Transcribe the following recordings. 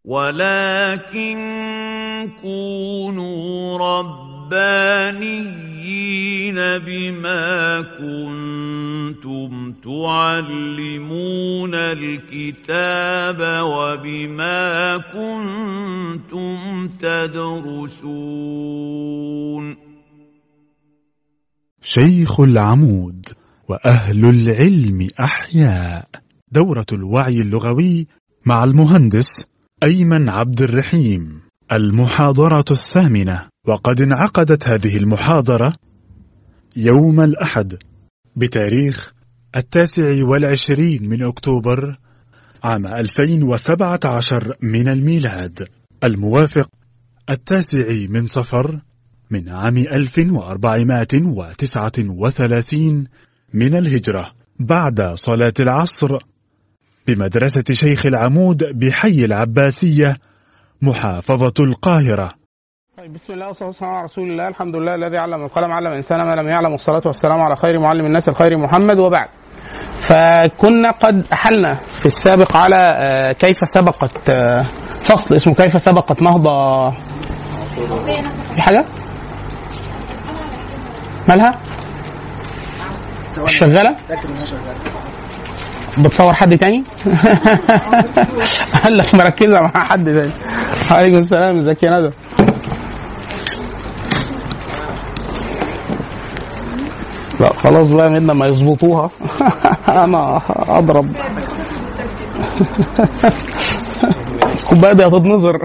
ولكن كونوا ربانيين بما كنتم تعلمون الكتاب وبما كنتم تدرسون شيخ العمود وأهل العلم أحياء دورة الوعي اللغوي مع المهندس أيمن عبد الرحيم المحاضرة الثامنة وقد انعقدت هذه المحاضرة يوم الأحد بتاريخ التاسع والعشرين من أكتوبر عام 2017 من الميلاد الموافق التاسع من صفر من عام 1439 من الهجرة بعد صلاة العصر بمدرسة شيخ العمود بحي العباسية محافظة القاهرة طيب بسم الله والصلاه والسلام على رسول الله الحمد لله الذي علم القلم علم الانسان ما لم يعلم والصلاه والسلام على خير معلم الناس الخير محمد وبعد فكنا قد احلنا في السابق على آه، كيف سبقت آه، فصل اسمه كيف سبقت نهضه في حاجه مالها مش شغاله بتصور حد تاني قال لك مركزه مع حد تاني عليكم السلام ازيك يا ندى لا خلاص بقى من ما يظبطوها انا اضرب الكوبايه دي هتتنظر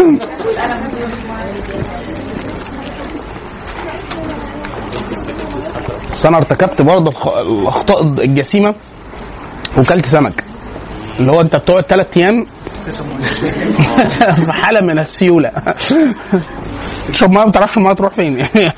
بس انا ارتكبت برضه الخ- الاخطاء الجسيمه وكلت سمك اللي هو انت بتقعد ثلاث ايام في حاله من السيوله تشرب ميه ما تعرفش الميه تروح فين يعني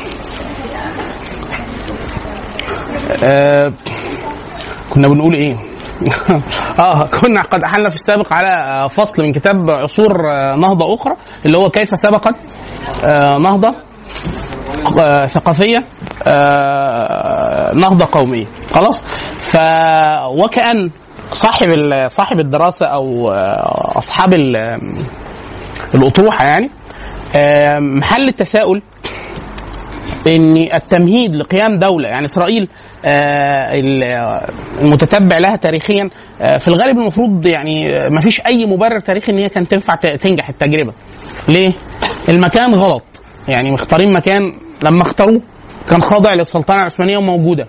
آه، كنا بنقول ايه؟ اه كنا قد احلنا في السابق على آه، فصل من كتاب عصور آه، نهضه اخرى اللي هو كيف سبقت آه، نهضه آه، ثقافيه آه، نهضه قوميه خلاص ف وكان صاحب ال- صاحب الدراسه او آه، اصحاب ال- الاطروحه يعني آه، محل التساؤل ان التمهيد لقيام دوله يعني اسرائيل آه، ال- المتتبع لها تاريخيا آه، في الغالب المفروض يعني ما فيش اي مبرر تاريخي ان هي كانت تنفع ت- تنجح التجربه ليه المكان غلط يعني مختارين مكان لما اختاروه كان خاضع للسلطنه العثمانيه وموجوده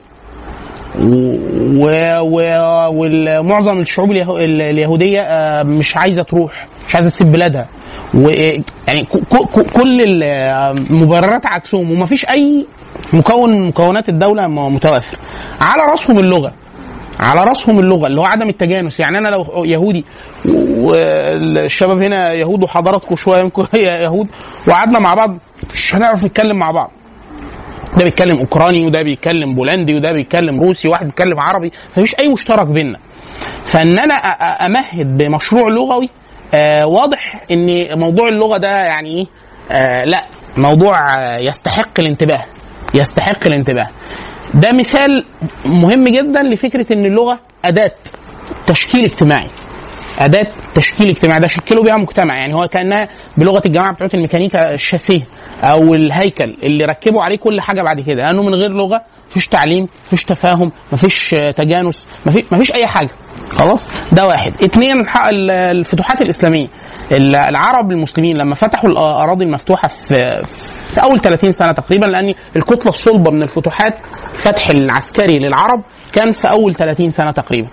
و- و- ومعظم الشعوب اليه- اليهوديه آه، مش عايزه تروح مش عايزه تسيب بلادها و يعني ك- ك- كل المبررات عكسهم ومفيش اي مكون من مكونات الدوله م- متوافر على راسهم اللغه على راسهم اللغه اللي هو عدم التجانس يعني انا لو يهودي والشباب هنا يهود وحضراتكم شويه يمكن يهود وقعدنا مع بعض مش هنعرف نتكلم مع بعض ده بيتكلم اوكراني وده بيتكلم بولندي وده بيتكلم روسي واحد بيتكلم عربي فمفيش اي مشترك بيننا فان انا أ- أ- امهد بمشروع لغوي آه واضح ان موضوع اللغه ده يعني ايه آه لا موضوع آه يستحق الانتباه يستحق الانتباه ده مثال مهم جدا لفكره ان اللغه اداه تشكيل اجتماعي اداه تشكيل اجتماعي ده شكلوا بيها مجتمع يعني هو كانها بلغه الجماعه بتوع الميكانيكا الشاسيه او الهيكل اللي ركبوا عليه كل حاجه بعد كده لانه من غير لغه مفيش تعليم مفيش تفاهم مفيش آه، تجانس مفيش, مفيش اي حاجه خلاص ده واحد اتنين ح- ال- الفتوحات الاسلاميه ال- العرب المسلمين لما فتحوا الاراضي المفتوحه في في اول 30 سنه تقريبا لان الكتله الصلبه من الفتوحات الفتح العسكري للعرب كان في اول 30 سنه تقريبا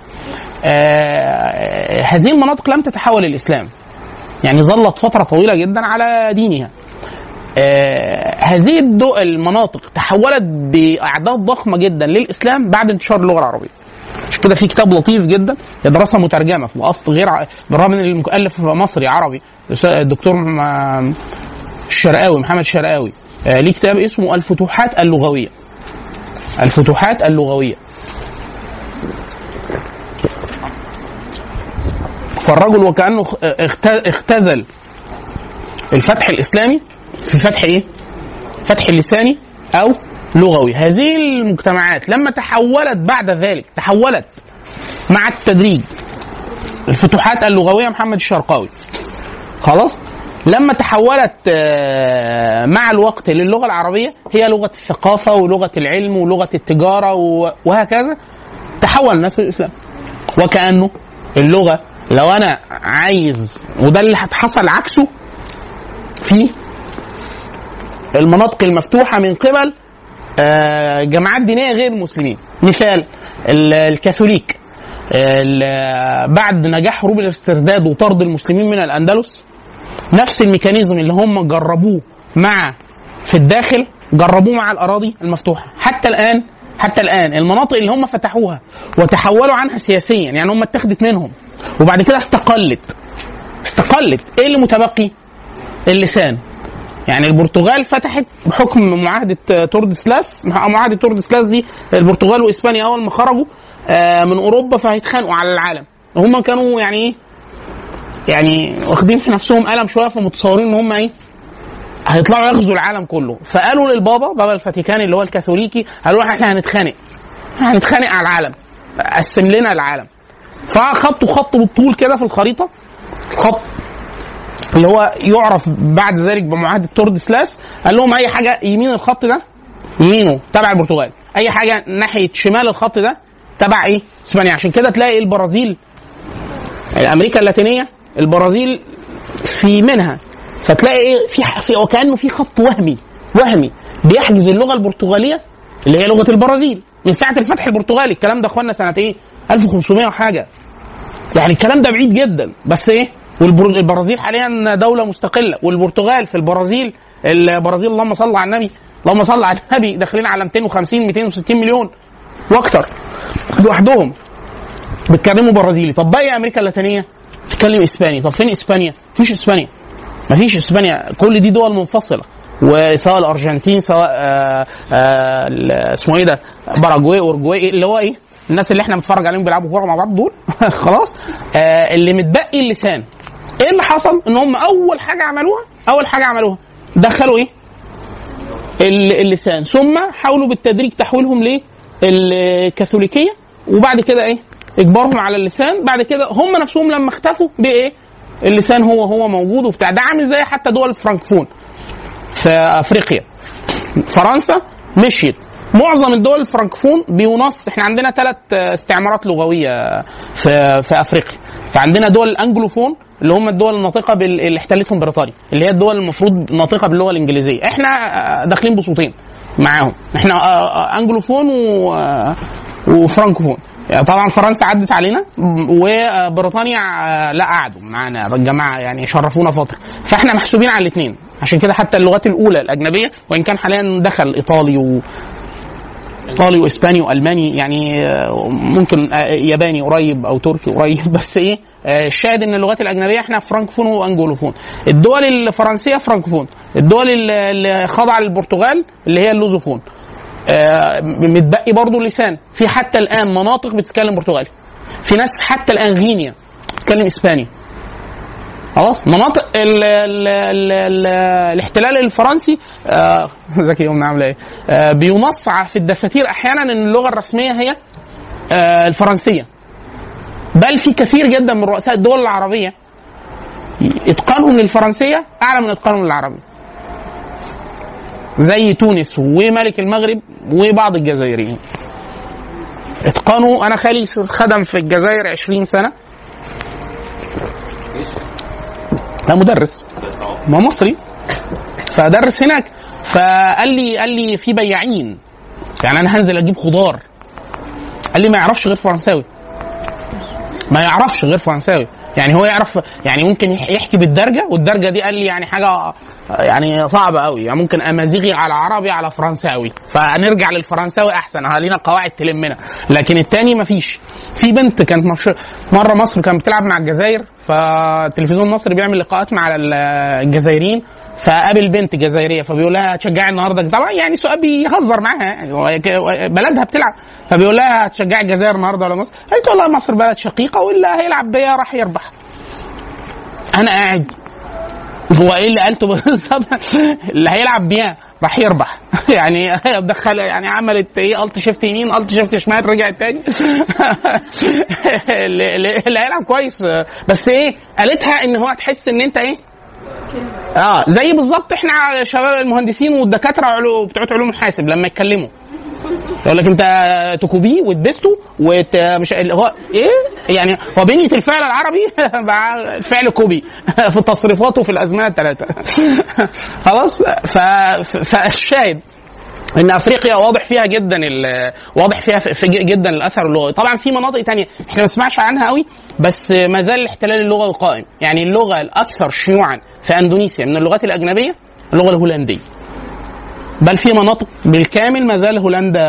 آه، هذه المناطق لم تتحول للاسلام يعني ظلت فتره طويله جدا على دينها آه، هذه الدو المناطق تحولت باعداد ضخمه جدا للاسلام بعد انتشار اللغه العربيه عشان كده في كتاب لطيف جدا دراسه مترجمه في اصل غير ع- بالرغم ان المؤلف مصري عربي الدكتور م- الشرقاوي محمد الشرقاوي آه، ليه كتاب اسمه الفتوحات اللغويه الفتوحات اللغويه فالرجل وكانه اخت- اختزل الفتح الاسلامي في فتح ايه؟ فتح لساني او لغوي هذه المجتمعات لما تحولت بعد ذلك تحولت مع التدريج الفتوحات اللغويه محمد الشرقاوي خلاص لما تحولت آه، مع الوقت للغه العربيه هي لغه الثقافه ولغه العلم ولغه التجاره و- وهكذا تحول الناس للاسلام وكانه اللغه لو انا عايز وده اللي حصل عكسه في المناطق المفتوحه من قبل آه، جماعات دينيه غير المسلمين مثال ال- الكاثوليك ال- بعد نجاح حروب الاسترداد وطرد المسلمين من الاندلس نفس الميكانيزم اللي هم جربوه مع في الداخل جربوه مع الاراضي المفتوحه حتى الان حتى الان المناطق اللي هم فتحوها وتحولوا عنها سياسيا يعني هم اتخذت منهم وبعد كده استقلت استقلت ايه اللي متبقي اللسان يعني البرتغال فتحت بحكم معاهده توردسلاس معاهده توردسلاس دي البرتغال واسبانيا اول ما خرجوا آه، من اوروبا فهيتخانقوا على العالم هم كانوا يعني ايه يعني واخدين في نفسهم قلم شويه فمتصورين ان هم ايه هيطلعوا يغزوا العالم كله فقالوا للبابا بابا الفاتيكان اللي هو الكاثوليكي قالوا له احنا هنتخانق هنتخانق على العالم قسم لنا العالم فخطوا خط بالطول كده في الخريطه خط اللي هو يعرف بعد ذلك بمعاهده توردسلاس قال لهم اي حاجه يمين الخط ده يمينه تبع البرتغال اي حاجه ناحيه شمال الخط ده تبع ايه اسبانيا عشان كده تلاقي البرازيل امريكا اللاتينيه البرازيل في منها فتلاقي ايه في, في وكانه في خط وهمي وهمي بيحجز اللغه البرتغاليه اللي هي لغه البرازيل من ساعه الفتح البرتغالي الكلام ده اخوانا سنه ايه 1500 وحاجه يعني الكلام ده بعيد جدا بس ايه والبرازيل حاليا دوله مستقله والبرتغال في البرازيل البرازيل اللهم صل على النبي اللهم صل على النبي داخلين على 250 260 مليون واكتر لوحدهم بيتكلموا برازيلي طب باقي امريكا اللاتينيه بتتكلم اسباني طب فين اسبانيا؟ مفيش اسبانيا مفيش اسبانيا كل دي دول منفصله وسواء الارجنتين سواء آه آه اسمه ايه ده باراجواي اورجواي اللي هو ايه الناس اللي احنا بنتفرج عليهم بيلعبوا كوره مع بعض دول خلاص آه اللي متبقي اللسان ايه اللي حصل ان هم اول حاجه عملوها اول حاجه عملوها دخلوا ايه اللسان ثم حاولوا بالتدريج تحويلهم للكاثوليكيه وبعد كده ايه اجبارهم على اللسان بعد كده هم نفسهم لما اختفوا بايه اللسان هو هو موجود وبتاع ده عامل زي حتى دول الفرنكفون في افريقيا فرنسا مشيت معظم الدول الفرنكفون بينص احنا عندنا ثلاث استعمارات لغويه في في افريقيا فعندنا دول الانجلوفون اللي هم الدول الناطقه بال... اللي احتلتهم بريطانيا اللي هي الدول المفروض ناطقه باللغه الانجليزيه احنا داخلين بصوتين معاهم احنا انجلوفون و... وفرانكوفون طبعا فرنسا عدت علينا وبريطانيا لا قعدوا معانا الجماعه يعني شرفونا فتره فاحنا محسوبين على الاثنين عشان كده حتى اللغات الاولى الاجنبيه وان كان حاليا دخل ايطالي و ايطالي واسباني والماني يعني ممكن ياباني قريب او تركي قريب بس ايه الشاهد ان اللغات الاجنبيه احنا فرانكفون وانجولوفون الدول الفرنسيه فرانكفون الدول اللي خاضعه للبرتغال اللي هي اللوزوفون متبقي برضو اللسان في حتى الان مناطق بتتكلم برتغالي في ناس حتى الان غينيا بتتكلم اسباني خلاص مناطق ال ال ال ال الاحتلال الفرنسي آه زكي يومنا عامله ايه آه بينص في الدساتير احيانا ان اللغه الرسميه هي آه الفرنسيه بل في كثير جدا من رؤساء الدول العربيه اتقانهم للفرنسيه اعلى من اتقانهم للعربيه زي تونس وملك المغرب وبعض الجزائريين اتقانوا انا خالي خدم في الجزائر 20 سنه لا مدرس ما مصري فدرس هناك فقال لي قال لي في بياعين يعني انا هنزل اجيب خضار قال لي ما يعرفش غير فرنساوي ما يعرفش غير فرنساوي يعني هو يعرف يعني ممكن يحكي بالدرجه والدرجه دي قال لي يعني حاجه يعني صعبه قوي يعني ممكن امازيغي على عربي على فرنساوي فنرجع للفرنساوي احسن لينا قواعد تلمنا لكن التاني مفيش في بنت كانت مش... مره مصر كانت بتلعب مع الجزائر فالتلفزيون المصري بيعمل لقاءات مع الجزائريين فقابل بنت جزائريه فبيقول لها هتشجعي النهارده طبعا يعني سؤال بيهزر معاها يعني بلدها بتلعب فبيقول لها هتشجعي الجزائر النهارده ولا مصر؟ قالت والله مصر بلد شقيقه واللي هيلعب بيا راح يربح. انا قاعد هو ايه اللي قالته بالظبط اللي هيلعب بيها راح يربح يعني دخل يعني عملت ايه الت شيفت يمين الت شيفت شمال رجعت تاني اللي هيلعب كويس بس ايه قالتها ان هو تحس ان انت ايه اه زي بالظبط احنا شباب المهندسين والدكاتره وعلو- بتوع علوم الحاسب لما يتكلموا يقول لك انت تكوبي وتبستو وت... مش اللي هو ايه يعني هو بنيه الفعل العربي مع الفعل كوبي في التصريفات وفي الازمنه الثلاثه خلاص ف... ف- فالشاهد ان افريقيا واضح فيها جدا ال- واضح فيها في في جدا الاثر اللغوي طبعا في مناطق تانية احنا ما نسمعش عنها قوي بس ما زال الاحتلال اللغوي قائم يعني اللغه الاكثر شيوعا في اندونيسيا من اللغات الاجنبيه اللغه الهولنديه بل في مناطق بالكامل ما زال هولندا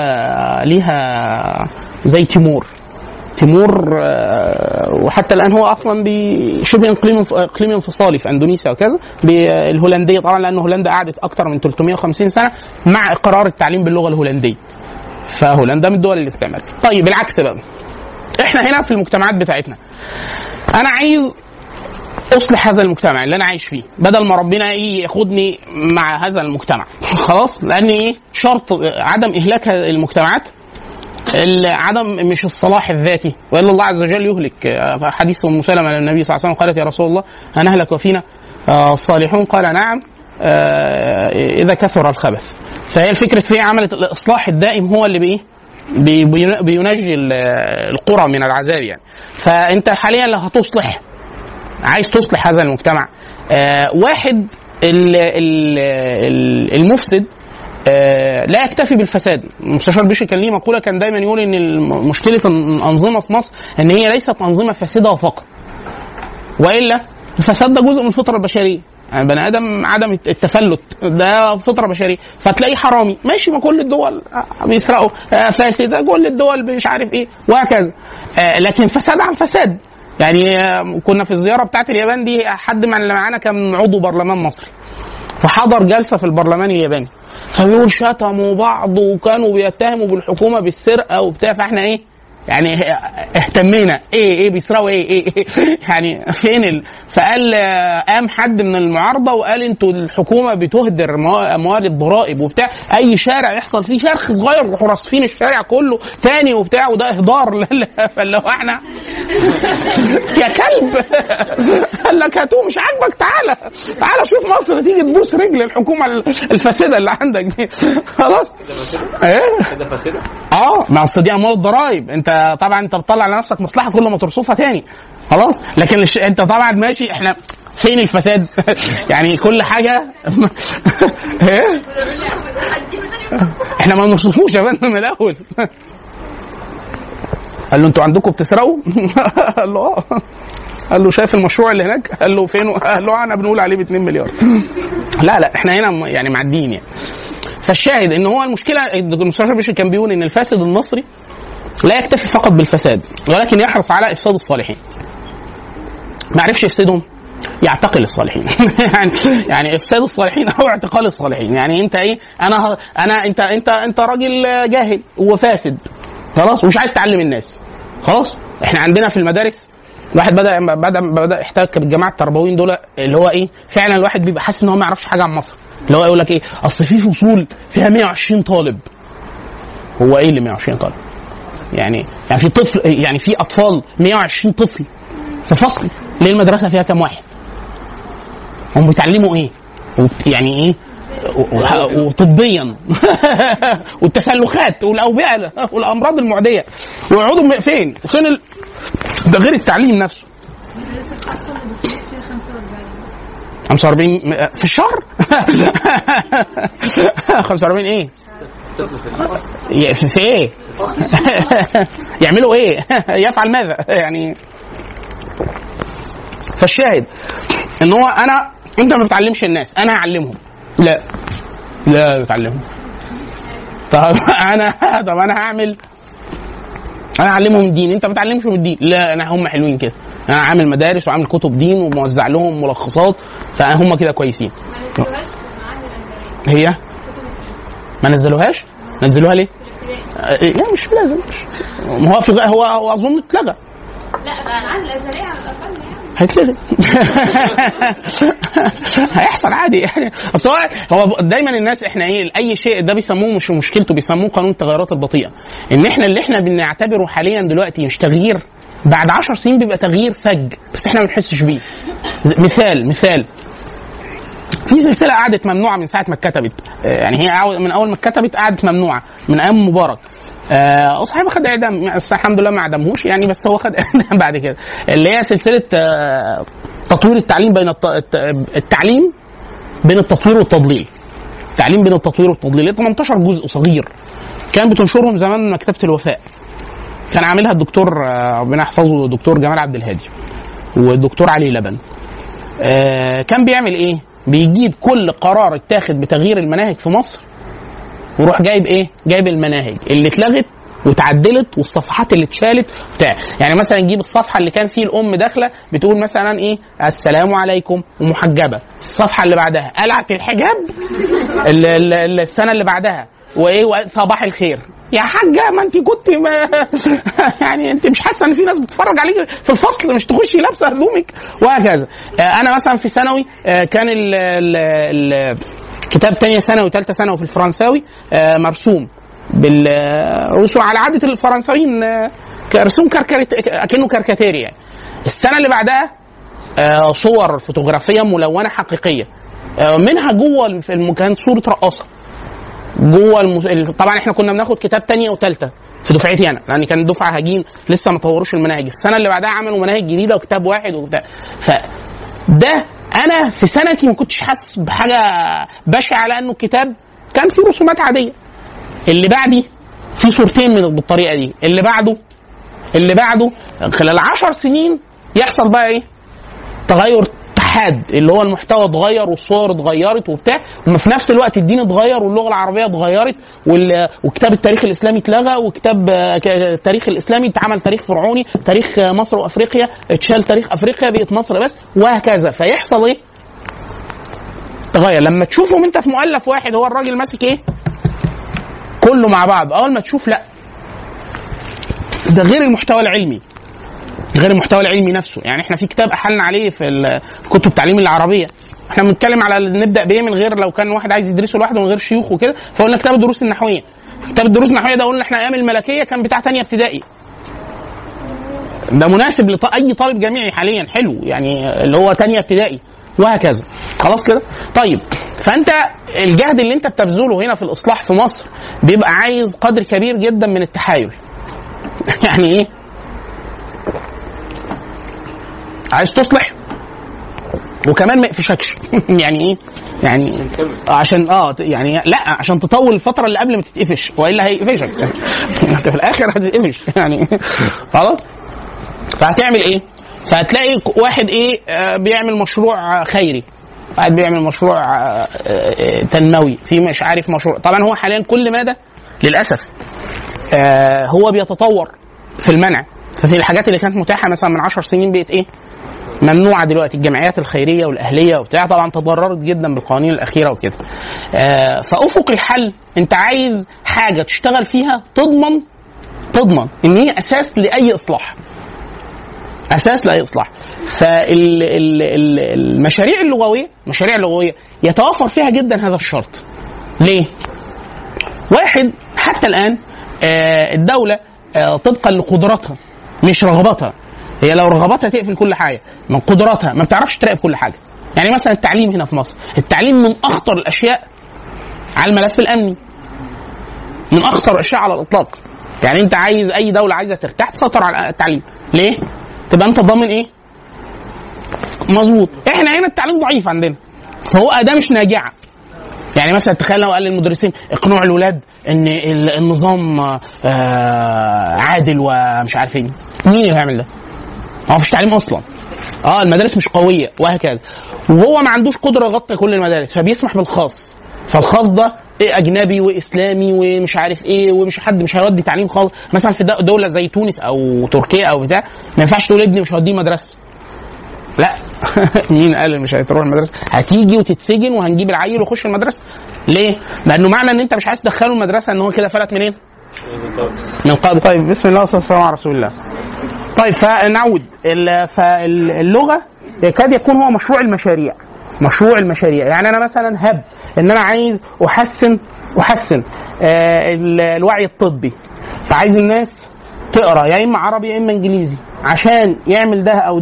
ليها زي تيمور تيمور آه، وحتى الان هو اصلا شبه اقليم اقليم انفصالي في اندونيسيا وكذا بالهولنديه طبعا لان هولندا قعدت اكثر من 350 سنه مع اقرار التعليم باللغه الهولنديه فهولندا من الدول الاستعماريه طيب العكس بقى احنا هنا في المجتمعات بتاعتنا انا عايز اصلح هذا المجتمع اللي انا عايش فيه بدل ما ربنا ايه ياخدني مع هذا المجتمع خلاص لان ايه شرط عدم اهلاك هذه المجتمعات ال- عدم مش الصلاح الذاتي والا الله عز وجل يهلك آه، حديث ام سلمه للنبي صلى الله عليه وسلم قالت يا رسول الله هنهلك وفينا آه، الصالحون قال نعم آه، اذا كثر الخبث فهي الفكره في عملت الاصلاح الدائم هو اللي بايه بي- بين- بينجي ال- القرى من العذاب يعني فانت حاليا لو هتصلح عايز تصلح هذا المجتمع آه واحد ال ال ال المفسد آه لا يكتفي بالفساد المستشار بيشي كان ليه مقوله كان دايما يقول ان الم- مشكله الانظمه في مصر ان هي ليست انظمه فاسده فقط والا الفساد ده جزء من الفطره البشريه يعني بني ادم عدم التفلت ده فطره بشريه فتلاقيه حرامي ماشي ما كل الدول آه، بيسرقوا آه، فاسد كل الدول مش عارف ايه وهكذا آه، لكن فساد عن فساد يعني آه، كنا في الزياره بتاعت اليابان دي حد من اللي معانا كان عضو برلمان مصري فحضر جلسه في البرلمان الياباني فبيقول شتموا بعض وكانوا بيتهموا بالحكومه بالسرقه وبتاع فاحنا ايه يعني اهتمينا ايه ايه بيسرقوا ايه ايه, إيه يعني فين ال... فقال آه، قام حد من المعارضه وقال انتوا الحكومه بتهدر مو- اموال الضرائب وبتاع اي شارع يحصل فيه شرخ صغير يروحوا راصفين الشارع كله تاني وبتاع وده اهدار لل- فاللي هو احنا يا كلب قال لك هاتوه مش عاجبك تعالى تعالى شوف مصر تيجي تبوس رجل الحكومه الفاسده اللي عندك دي خلاص ايه كده فاسده اه ما اصل دي اموال الضرايب انت طبعا انت بتطلع لنفسك مصلحه كل ما ترصفها تاني خلاص لكن الش... انت طبعا ماشي احنا فين الفساد يعني كل حاجه ايه احنا ما بنرصفوش يا فندم من الاول قال له انتوا عندكم بتسرقوا؟ قال له اه قال له شايف المشروع اللي هناك؟ قال له فين؟ قال له انا بنقول عليه ب 2 مليار. لا لا احنا هنا م- يعني معديين يعني. فالشاهد ان هو المشكله المستشار بشر كان بيقول ان الفاسد المصري لا يكتفي فقط بالفساد ولكن يحرص على افساد الصالحين. ما عرفش يفسدهم يعتقل الصالحين يعني يعني افساد الصالحين او اعتقال الصالحين يعني انت ايه انا انا انت انت انت راجل جاهل وفاسد خلاص ومش عايز تعلم الناس خلاص احنا عندنا في المدارس الواحد بدا بدا بدا يحتك بالجماعه التربويين دول اللي هو ايه فعلا الواحد بيبقى حاسس ان هو ما يعرفش حاجه عن مصر اللي هو يقول لك ايه اصل في فصول فيها 120 طالب هو ايه اللي 120 طالب يعني يعني في طفل يعني في اطفال 120 طفل في فصل ليه المدرسه فيها كام واحد هم بيتعلموا ايه وبت- يعني ايه و- و- وطبيا والتسلخات والاوبئه والامراض المعديه ويقعدوا م- فين؟ وفين ال... ده غير التعليم نفسه المدرسة الخاصة اللي بتدرس فيها 45 45 م- في الشهر 45 ايه؟ ي- في في ايه؟ يعملوا ايه؟ يفعل ماذا؟ يعني فالشاهد ان هو انا انت ما بتعلمش الناس انا هعلمهم لا لا بتعلمهم طب انا طب انا هعمل انا اعلمهم الدين انت ما بتعلمشهم الدين لا انا هم حلوين كده انا عامل مدارس وعامل كتب دين وموزع لهم ملخصات فهم كده كويسين ما نزلوهاش في المعاهد الأزهرية هي كتب الدين ما نزلوهاش نزلوها ليه في الابتدائي آه، لا مش لازم ما هو في هو هو اظن اتلغى لا بقى المعاهد الأزهرية على الأقل يعني هيتلغي هيحصل عادي يعني اصل هو هو دايما الناس احنا ايه اي شيء ده بيسموه مش مشكلته بيسموه قانون التغيرات البطيئه ان احنا اللي احنا بنعتبره حاليا دلوقتي مش تغيير بعد عشر سنين بيبقى تغيير فج بس احنا ما بنحسش بيه مثال مثال في سلسله قعدت ممنوعه من ساعه ما اتكتبت آه، يعني هي عاو- من اول ما اتكتبت قعدت ممنوعه من ايام مبارك آه صاحبها خد اعدام بس الحمد لله ما اعدمهوش يعني بس هو خد اعدام بعد كده اللي هي سلسله آه تطوير التعليم بين الت- الت- التعليم بين التطوير والتضليل التعليم بين التطوير والتضليل هي 18 جزء صغير كان بتنشرهم زمان من مكتبه الوفاء كان عاملها الدكتور آه، ربنا يحفظه الدكتور جمال عبد الهادي والدكتور علي لبن آه، كان بيعمل ايه بيجيب كل قرار اتاخد بتغيير المناهج في مصر ويروح جايب ايه جايب المناهج اللي اتلغت وتعدلت والصفحات اللي اتشالت بتاع يعني مثلا نجيب الصفحه اللي كان فيه الام داخله بتقول مثلا ايه السلام عليكم ومحجبه الصفحه اللي بعدها قلعت الحجاب ال- ال- ال- السنه اللي بعدها وايه وقال صباح الخير يا حاجه ما انت كنت ما يعني انت مش حاسه ان في ناس بتتفرج عليك في الفصل مش تخشي لابسه هدومك وهكذا آه، انا مثلا في ثانوي آه، كان ال ال ال كتاب تانية ثانوي وثالثة ثانوي في الفرنساوي آه، مرسوم بالرسوم على عادة الفرنساويين آه، رسوم كركرت اكنه كاريكاتيري يعني السنة اللي بعدها آه، صور فوتوغرافية ملونة حقيقية آه، منها جوه الف- الم- كانت صورة رقاصة جوه المس... ال- طبعا احنا كنا بناخد كتاب تانية وتالتة في دفعتي انا لان كان دفعه هجين لسه ما طوروش المناهج السنه اللي بعدها عملوا مناهج جديده وكتاب واحد وبتاع ف ده انا في سنتي ما كنتش حاسس بحاجه بشعه لانه الكتاب كان فيه رسومات عاديه اللي بعدي في صورتين من بالطريقه دي اللي بعده اللي بعده خلال عشر سنين يحصل بقى ايه تغير حاد اللي هو المحتوى اتغير والصور اتغيرت وبتاع وفي نفس الوقت الدين اتغير واللغه العربيه اتغيرت وال- وكتاب التاريخ الاسلامي اتلغى وكتاب آه، ك- التاريخ الاسلامي اتعمل تاريخ فرعوني تاريخ آه، مصر وافريقيا اتشال تاريخ افريقيا بقت مصر بس وهكذا فيحصل ايه؟ تغير لما تشوفهم انت في مؤلف واحد هو الراجل ماسك ايه؟ كله مع بعض اول ما تشوف لا ده غير المحتوى العلمي غير المحتوى العلمي نفسه يعني احنا في كتاب احلنا عليه في ال- كتب التعليم العربيه احنا بنتكلم على نبدا بايه من غير لو كان واحد عايز يدرسه لوحده من غير شيوخ وكده فقلنا كتاب الدروس النحويه كتاب الدروس النحويه ده قلنا احنا ايام الملكيه كان بتاع تانية ابتدائي ده مناسب لاي طالب جامعي حاليا حلو يعني اللي هو تانية ابتدائي وهكذا خلاص كده طيب فانت الجهد اللي انت بتبذله هنا في الاصلاح في مصر بيبقى عايز قدر كبير جدا من التحايل يعني ايه عايز تصلح وكمان ما يقفشكش يعني ايه يعني عشان اه يعني لا عشان تطول الفتره اللي قبل ما تتقفش والا هيقفشك انت في الاخر هتتقفش يعني خلاص فهتعمل ايه فهتلاقي ك- واحد ايه آه، بيعمل مشروع آه، خيري واحد بيعمل مشروع آه، آه، تنموي في مش عارف مشروع طبعا هو حاليا كل ماده للاسف آه، هو بيتطور في المنع ففي الحاجات اللي كانت متاحه مثلا من 10 سنين بقت ايه ممنوعه دلوقتي الجمعيات الخيريه والاهليه وبتاع طبعا تضررت جدا بالقوانين الاخيره وكده آه، فافق الحل انت عايز حاجه تشتغل فيها تضمن تضمن ان هي اساس لاي اصلاح اساس لاي اصلاح فالمشاريع اللغويه المشاريع اللغويه يتوفر فيها جدا هذا الشرط ليه واحد حتى الان آه، الدوله آه، طبقا لقدراتها مش رغباتها هي لو رغباتها تقفل كل حاجه من قدراتها ما بتعرفش تراقب كل حاجه يعني مثلا التعليم هنا في مصر التعليم من اخطر الاشياء على الملف الامني من اخطر الاشياء على الاطلاق يعني انت عايز اي دوله عايزه ترتاح تسيطر على التعليم ليه تبقى انت ضامن ايه مظبوط احنا هنا التعليم ضعيف عندنا فهو اداه مش ناجعه يعني مثلا تخيل لو قال للمدرسين اقنعوا الولاد ان ال- النظام آه، عادل ومش عارف ايه مين اللي هيعمل ده؟ هو مفيش تعليم اصلا اه المدارس مش قويه وهكذا وهو ما عندوش قدره يغطي كل المدارس فبيسمح بالخاص فالخاص ده إيه اجنبي واسلامي ومش عارف ايه ومش حد مش هيودي تعليم خالص مثلا في دو- دوله زي تونس او تركيا او بتاع ما ينفعش تقول ابني مش هوديه مدرسه لا مين قال مش هتروح المدرسه هتيجي وتتسجن وهنجيب العيل ويخش المدرسه ليه لانه معنى ان انت مش عايز تدخله المدرسه ان هو كده فلت منين من قبل طيب بسم الله والصلاه والسلام على رسول الله طيب فنعود ال- فاللغه يكاد يكون هو مشروع المشاريع مشروع المشاريع يعني انا مثلا هب ان انا عايز احسن احسن آه، ال- الوعي الطبي فعايز الناس تقرا يا اما عربي يا اما انجليزي عشان يعمل ده او ده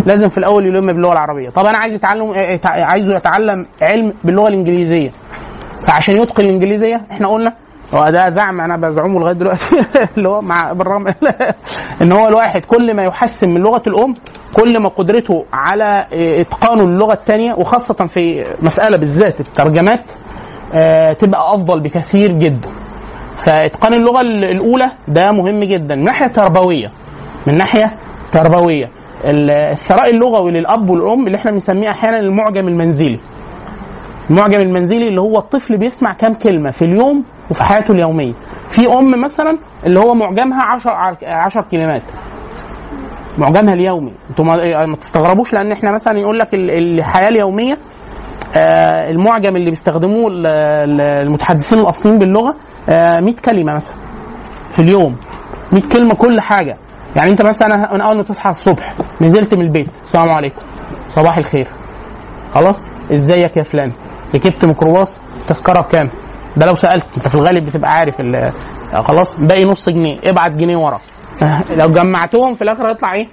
لازم في الاول يلم باللغه العربيه طب انا عايز يتعلم آه، يتع- عايزه يتعلم علم باللغه الانجليزيه فعشان يتقن الانجليزيه احنا قلنا هو ده زعم انا بزعمه لغايه دلوقتي اللي هو مع بالرغم ان هو الواحد كل ما يحسن من لغه الام كل ما قدرته على اتقانه اللغه الثانيه وخاصه في مساله بالذات الترجمات آه، تبقى افضل بكثير جدا فاتقان اللغه ال- الاولى ده مهم جدا من ناحيه تربويه من ناحيه تربويه ال- الثراء اللغوي للاب والام اللي احنا بنسميه احيانا المعجم المنزلي المعجم المنزلي اللي هو الطفل بيسمع كام كلمه في اليوم وفي حياته اليوميه في ام مثلا اللي هو معجمها 10 10 كلمات معجمها اليومي انتوا ما ما تستغربوش لان احنا مثلا يقول لك ال- الحياه اليوميه آه، المعجم اللي بيستخدموه ال- ال- المتحدثين الاصليين باللغه آه، 100 كلمه مثلا في اليوم 100 كلمه كل حاجه يعني انت مثلا من اول ما تصحى الصبح نزلت من البيت السلام عليكم صباح الخير خلاص ازيك يا فلان ركبت ميكروباص تذكره بكام ده لو سالت انت في الغالب بتبقى عارف ال- خلاص باقي نص جنيه ابعت جنيه ورا لو جمعتهم في الاخر هيطلع ايه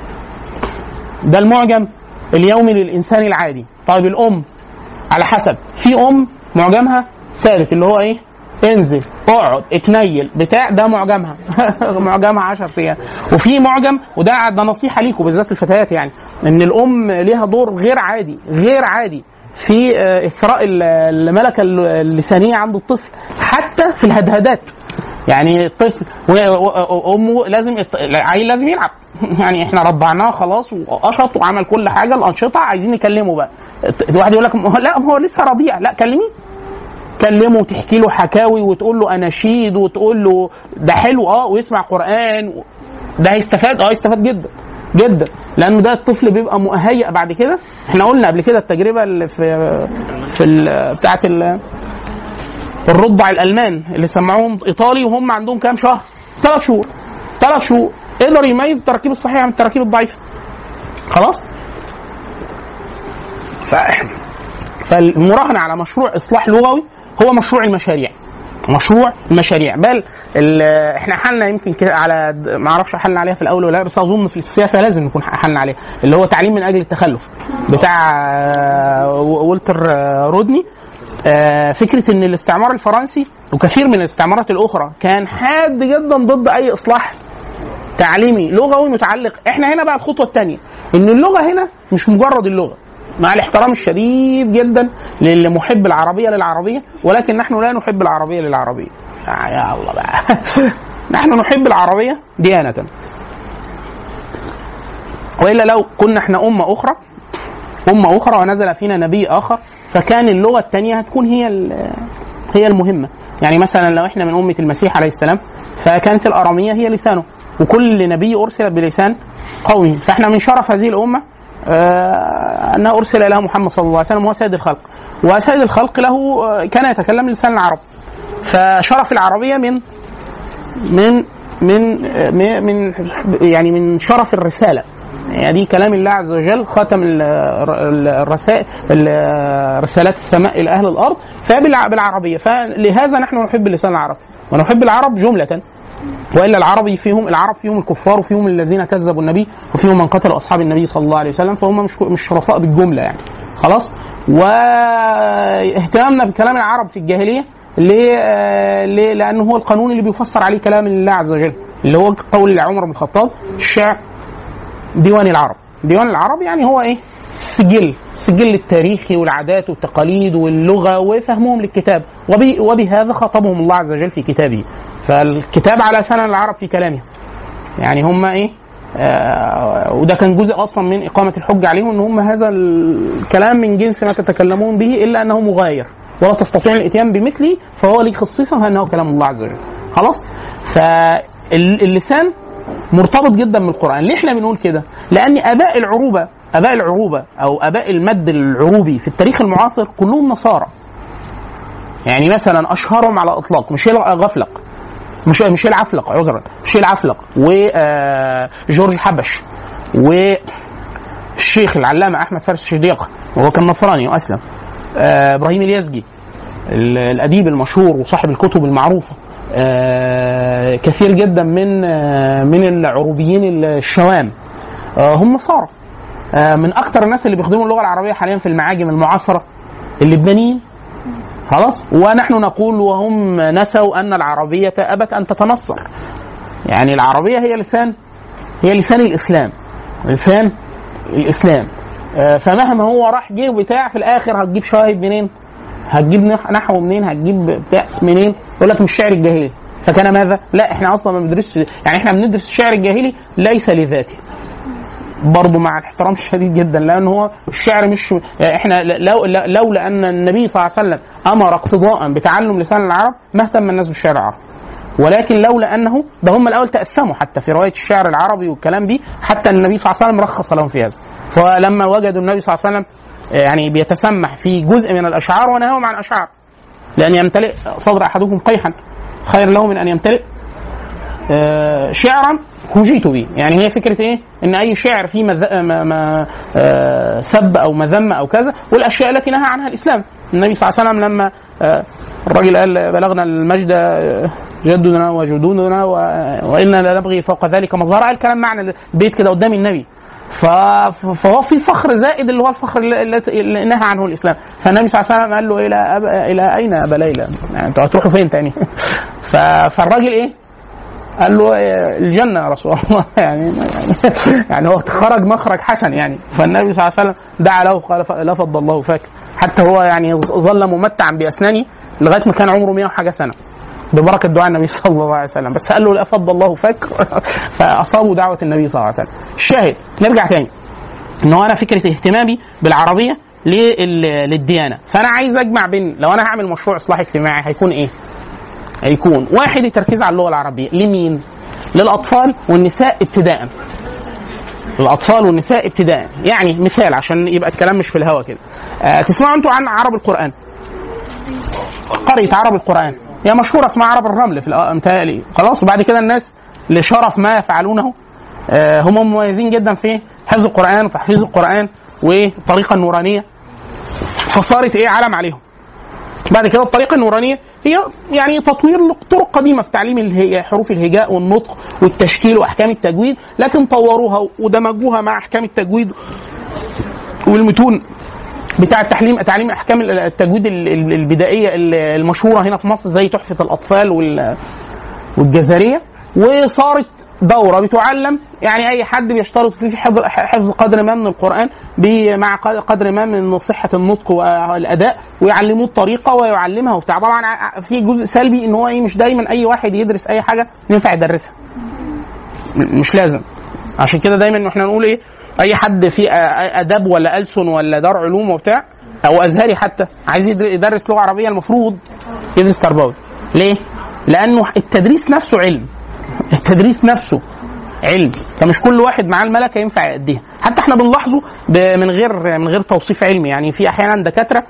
ده المعجم اليومي للانسان العادي طيب الام على حسب في ام معجمها ثابت اللي هو ايه انزل اقعد اتنيل بتاع ده معجمها معجمها 10 ايام وفي معجم وده ده نصيحه ليكم بالذات الفتيات يعني ان الام ليها دور غير عادي غير عادي في آه، اثراء ال- الملكه اللسانيه عند الطفل حتى في الهدهدات يعني الطفل و- و- وامه لازم الط- العيل لازم يلعب يعني احنا ربعناه خلاص وقشط وعمل كل حاجه الانشطه عايزين نكلمه بقى الت- الواحد يقول لك لا هو لسه رضيع لا كلميه كلمه وتحكي له حكاوي وتقول له اناشيد وتقول له ده حلو اه ويسمع قران و- ده هيستفاد اه هيستفاد جدا جدا لانه ده الطفل بيبقى مهيئ بعد كده احنا قلنا قبل كده التجربه اللي في في ال- بتاعه ال- الرضع الالمان اللي سمعوهم ايطالي وهم عندهم كام شهر؟ ثلاث شهور ثلاث شهور قدر يميز التراكيب الصحيحه من التراكيب الضعيفه خلاص؟ ف... فالمراهنه على مشروع اصلاح لغوي هو مشروع المشاريع مشروع المشاريع بل ال- احنا حلنا يمكن كده على ما اعرفش حلنا عليها في الاول ولا لا بس اظن في السياسه لازم نكون حلنا عليها اللي هو تعليم من اجل التخلف بتاع آه، والتر آه، رودني آه، فكره ان الاستعمار الفرنسي وكثير من الاستعمارات الاخرى كان حاد جدا ضد اي اصلاح تعليمي لغوي متعلق احنا هنا بقى الخطوه الثانيه ان اللغه هنا مش مجرد اللغه مع الاحترام الشديد جدا للي محب العربيه للعربيه ولكن نحن لا نحب العربيه للعربيه آه يا الله بقى نحن نحب العربيه ديانه والا لو كنا احنا امه اخرى امه اخرى ونزل فينا نبي اخر فكان اللغه الثانيه هتكون هي ال- هي المهمه يعني مثلا لو احنا من امه المسيح عليه السلام فكانت الاراميه هي لسانه وكل نبي ارسل بلسان قومه فاحنا من شرف هذه الامه آه، انها ارسل اليها محمد صلى الله عليه وسلم وهو سيد الخلق وسيد الخلق له آه، كان يتكلم لسان العرب فشرف العربيه من من من من من- يعني من شرف الرساله يعني دي كلام الله عز وجل ختم ال- ال- الرسائل ال- رسالات السماء الى اهل الارض فبالعربيه فلهذا نحن نحب اللسان العربي ونحب العرب جمله والا العربي فيهم العرب فيهم الكفار وفيهم الذين كذبوا النبي وفيهم من قتلوا اصحاب النبي صلى الله عليه وسلم فهم مش مش شرفاء بالجمله يعني خلاص واهتمامنا بكلام العرب في الجاهليه ليه؟ آه، ليه؟ لانه هو القانون اللي بيفسر عليه كلام الله عز وجل اللي هو قول عمر بن الخطاب الشعر ديوان العرب ديوان العرب يعني هو ايه السجل السجل التاريخي والعادات والتقاليد واللغه وفهمهم للكتاب وبي وبهذا خاطبهم الله عز وجل في كتابه فالكتاب على سنن العرب في كلامهم يعني هم ايه آه وده كان جزء اصلا من اقامه الحجه عليهم ان هم هذا الكلام من جنس ما تتكلمون به الا انه مغاير ولا تستطيعون الاتيان بمثله فهو لي خصيصه فانه كلام الله عز وجل خلاص فاللسان مرتبط جدا بالقران ليه احنا بنقول كده لان اباء العروبه اباء العروبه او اباء المد العروبي في التاريخ المعاصر كلهم نصارى يعني مثلا اشهرهم على اطلاق ميشيل غفلق مش ميشيل عفلق عذرا ميشيل عفلق وجورج حبش والشيخ العلامه احمد فارس الشديق وهو كان نصراني واسلم آه، ابراهيم اليزجي ال- الاديب المشهور وصاحب الكتب المعروفه آه، كثير جدا من آه، من العروبيين الشوام آه، هم نصارى آه، من اكتر الناس اللي بيخدموا اللغه العربيه حاليا في المعاجم المعاصره اللبنانيين خلاص ونحن نقول وهم نسوا ان العربيه ابت ان تتنصر يعني العربيه هي لسان هي لسان الاسلام لسان الاسلام آه، فمهما هو راح جه بتاع في الاخر هتجيب شواهد منين؟ هتجيب نح- نحو منين؟ هتجيب بتاع منين؟ يقول لك مش الشعر الجاهلي فكان ماذا؟ لا احنا اصلا ما بندرسش يعني احنا بندرس الشعر الجاهلي ليس لذاته برضه مع الاحترام الشديد جدا لان هو الشعر مش احنا لو لولا ان النبي صلى الله عليه وسلم امر اقتضاء بتعلم لسان العرب ما اهتم الناس بالشعر العربي ولكن لولا انه ده هم الاول تاثموا حتى في روايه الشعر العربي والكلام دي حتى النبي صلى الله عليه وسلم رخص لهم في هذا فلما وجدوا النبي صلى الله عليه وسلم يعني بيتسمح في جزء من الاشعار ونهاهم عن اشعار لان يمتلئ صدر احدكم قيحا خير له من ان يمتلئ آه، شعرا هجيت به يعني هي فكره ايه ان اي شعر فيه مذ... ما... ما... آه، سب او مذمه او كذا والاشياء التي نهى عنها الاسلام النبي صلى الله عليه وسلم لما آه، الراجل قال بلغنا المجد آه، جدنا وجدودنا و... وانا لا نبغي فوق ذلك مظهر قال كلام معنى البيت كده قدام النبي ف... فهو في فخر زائد اللي هو الفخر اللي, اللي نهى عنه الاسلام فالنبي صلى الله عليه وسلم قال له الى أب... الى اين ابا ليلى؟ يعني انتوا هتروحوا فين تاني؟ ف... فالراجل ايه؟ قال له إيه، الجنة يا رسول الله يعني يعني هو خرج مخرج حسن يعني فالنبي صلى الله عليه وسلم دعا له قال ف- لفظ الله فاك حتى هو يعني ظل ممتعا بأسنانه لغاية ما كان عمره 100 وحاجة سنة ببركة دعاء النبي صلى الله عليه وسلم بس قال له لا فض الله فاك فأصابوا دعوة النبي صلى الله عليه وسلم الشاهد نرجع تاني ان هو انا فكره اهتمامي بالعربيه لل- للديانه فانا عايز اجمع بين لو انا هعمل مشروع اصلاح اجتماعي هيكون ايه هيكون واحد التركيز على اللغه العربيه لمين للاطفال والنساء ابتداء الاطفال والنساء ابتداء يعني مثال عشان يبقى الكلام مش في الهوا كده آه تسمعوا انتوا عن عرب القران قريه عرب القران هي مشهوره اسمها عرب الرمل في الأ- متهيألي خلاص وبعد كده الناس لشرف ما يفعلونه آه، هم مميزين جدا في حفظ القرآن وتحفيظ القرآن والطريقة النورانية فصارت ايه علم عليهم بعد كده الطريقة النورانية هي يعني تطوير لطرق قديمة في تعليم الهي- حروف الهجاء والنطق والتشكيل وأحكام التجويد لكن طوروها ودمجوها مع أحكام التجويد والمتون بتاع التعليم تعليم احكام التجويد ال- ال- البدائيه ال- المشهوره هنا في مصر زي تحفه الاطفال وال والجزريه وصارت دوره بتعلم يعني اي حد بيشترط فيه في حفظ حفظ قدر ما من القران ب- مع ق- قدر ما من صحه النطق والاداء ويعلموه الطريقه ويعلمها وبتاع طبعا ع- في جزء سلبي ان هو ايه مش دايما اي واحد يدرس اي حاجه ينفع يدرسها م- مش لازم عشان كده دايما احنا نقول ايه اي حد في اداب ولا ألسن ولا دار علوم وبتاع او ازهري حتى عايز يدر- يدرس لغه عربيه المفروض يدرس تربوي ليه لانه التدريس نفسه علم التدريس نفسه علم فمش كل واحد معاه الملكه ينفع يأديها حتى احنا بنلاحظه ب- من غير من غير توصيف علمي يعني في احيانا دكاتره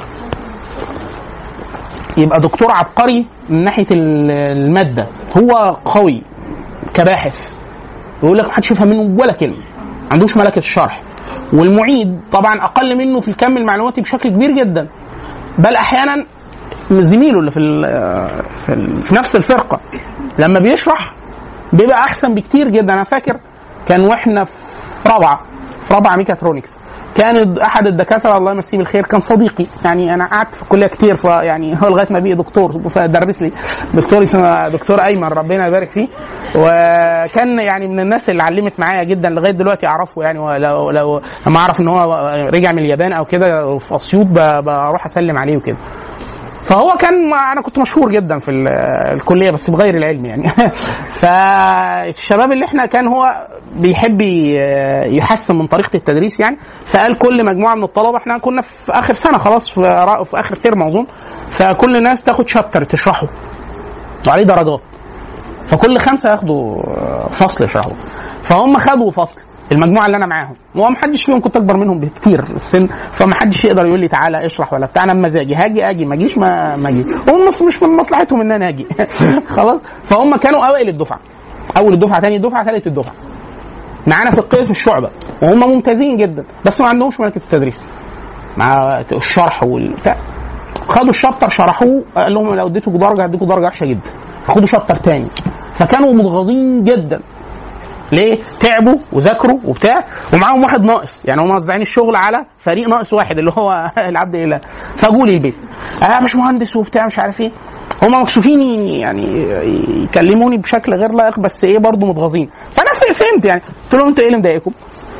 يبقى دكتور عبقري من ناحيه ال- الماده هو قوي كباحث يقول لك محدش يفهم منه ولا كلمه ما عندوش ملكه الشرح والمعيد طبعا اقل منه في الكم المعلوماتي بشكل كبير جدا بل احيانا زميله اللي في ال في, ال في نفس الفرقه لما بيشرح بيبقى احسن بكتير جدا انا فاكر كان واحنا في رابعه في رابعه ميكاترونكس كان احد الدكاتره الله يمسيه بالخير كان صديقي يعني انا قعدت في الكليه كتير فيعني هو لغايه ما بقي دكتور فدرس لي دكتور اسمه دكتور ايمن ربنا يبارك فيه وكان يعني من الناس اللي علمت معايا جدا لغايه دلوقتي اعرفه يعني ولو لو لما اعرف ان هو رجع من اليابان او كده في اسيوط ب- بروح اسلم عليه وكده فهو كان انا كنت مشهور جدا في ال- الكليه بس بغير العلم يعني فالشباب اللي احنا كان هو بيحب ي- يحسن من طريقه التدريس يعني فقال كل مجموعه من الطلبه احنا كنا في اخر سنه خلاص في, را- في اخر ترم اظن فكل الناس تاخد شابتر تشرحه وعليه درجات فكل خمسه ياخدوا فصل يشرحوا فهم خدوا فصل المجموعه اللي انا معاهم وما حدش فيهم كنت اكبر منهم بكتير السن فما حدش يقدر يقول لي تعالى اشرح ولا بتاع انا بمزاجي هاجي اجي ما اجيش ما ما اجي هم مش- مش من مصلحتهم ان انا اجي خلاص فهم كانوا اوائل الدفعه اول الدفعه ثاني الدفعه ثالث الدفعه معانا في القيس في الشعبه وهم ممتازين جدا بس ما عندهمش ملكه التدريس مع الشرح والبتاع خدوا الشابتر شرحوه قال لهم لو اديتكم درجه هديكم درجه وحشه جدا خدوا شابتر تاني فكانوا متغاظين جدا ليه؟ تعبوا وذاكروا وبتاع ومعاهم واحد ناقص يعني هم موزعين الشغل على فريق ناقص واحد اللي هو العبد لله فجوا لي البيت اه مش مهندس وبتاع مش عارف ايه هم مكسوفين يعني يكلموني بشكل غير لائق بس ايه برضه متغاظين فانا فهمت يعني قلت لهم انتوا ايه اللي مضايقكم؟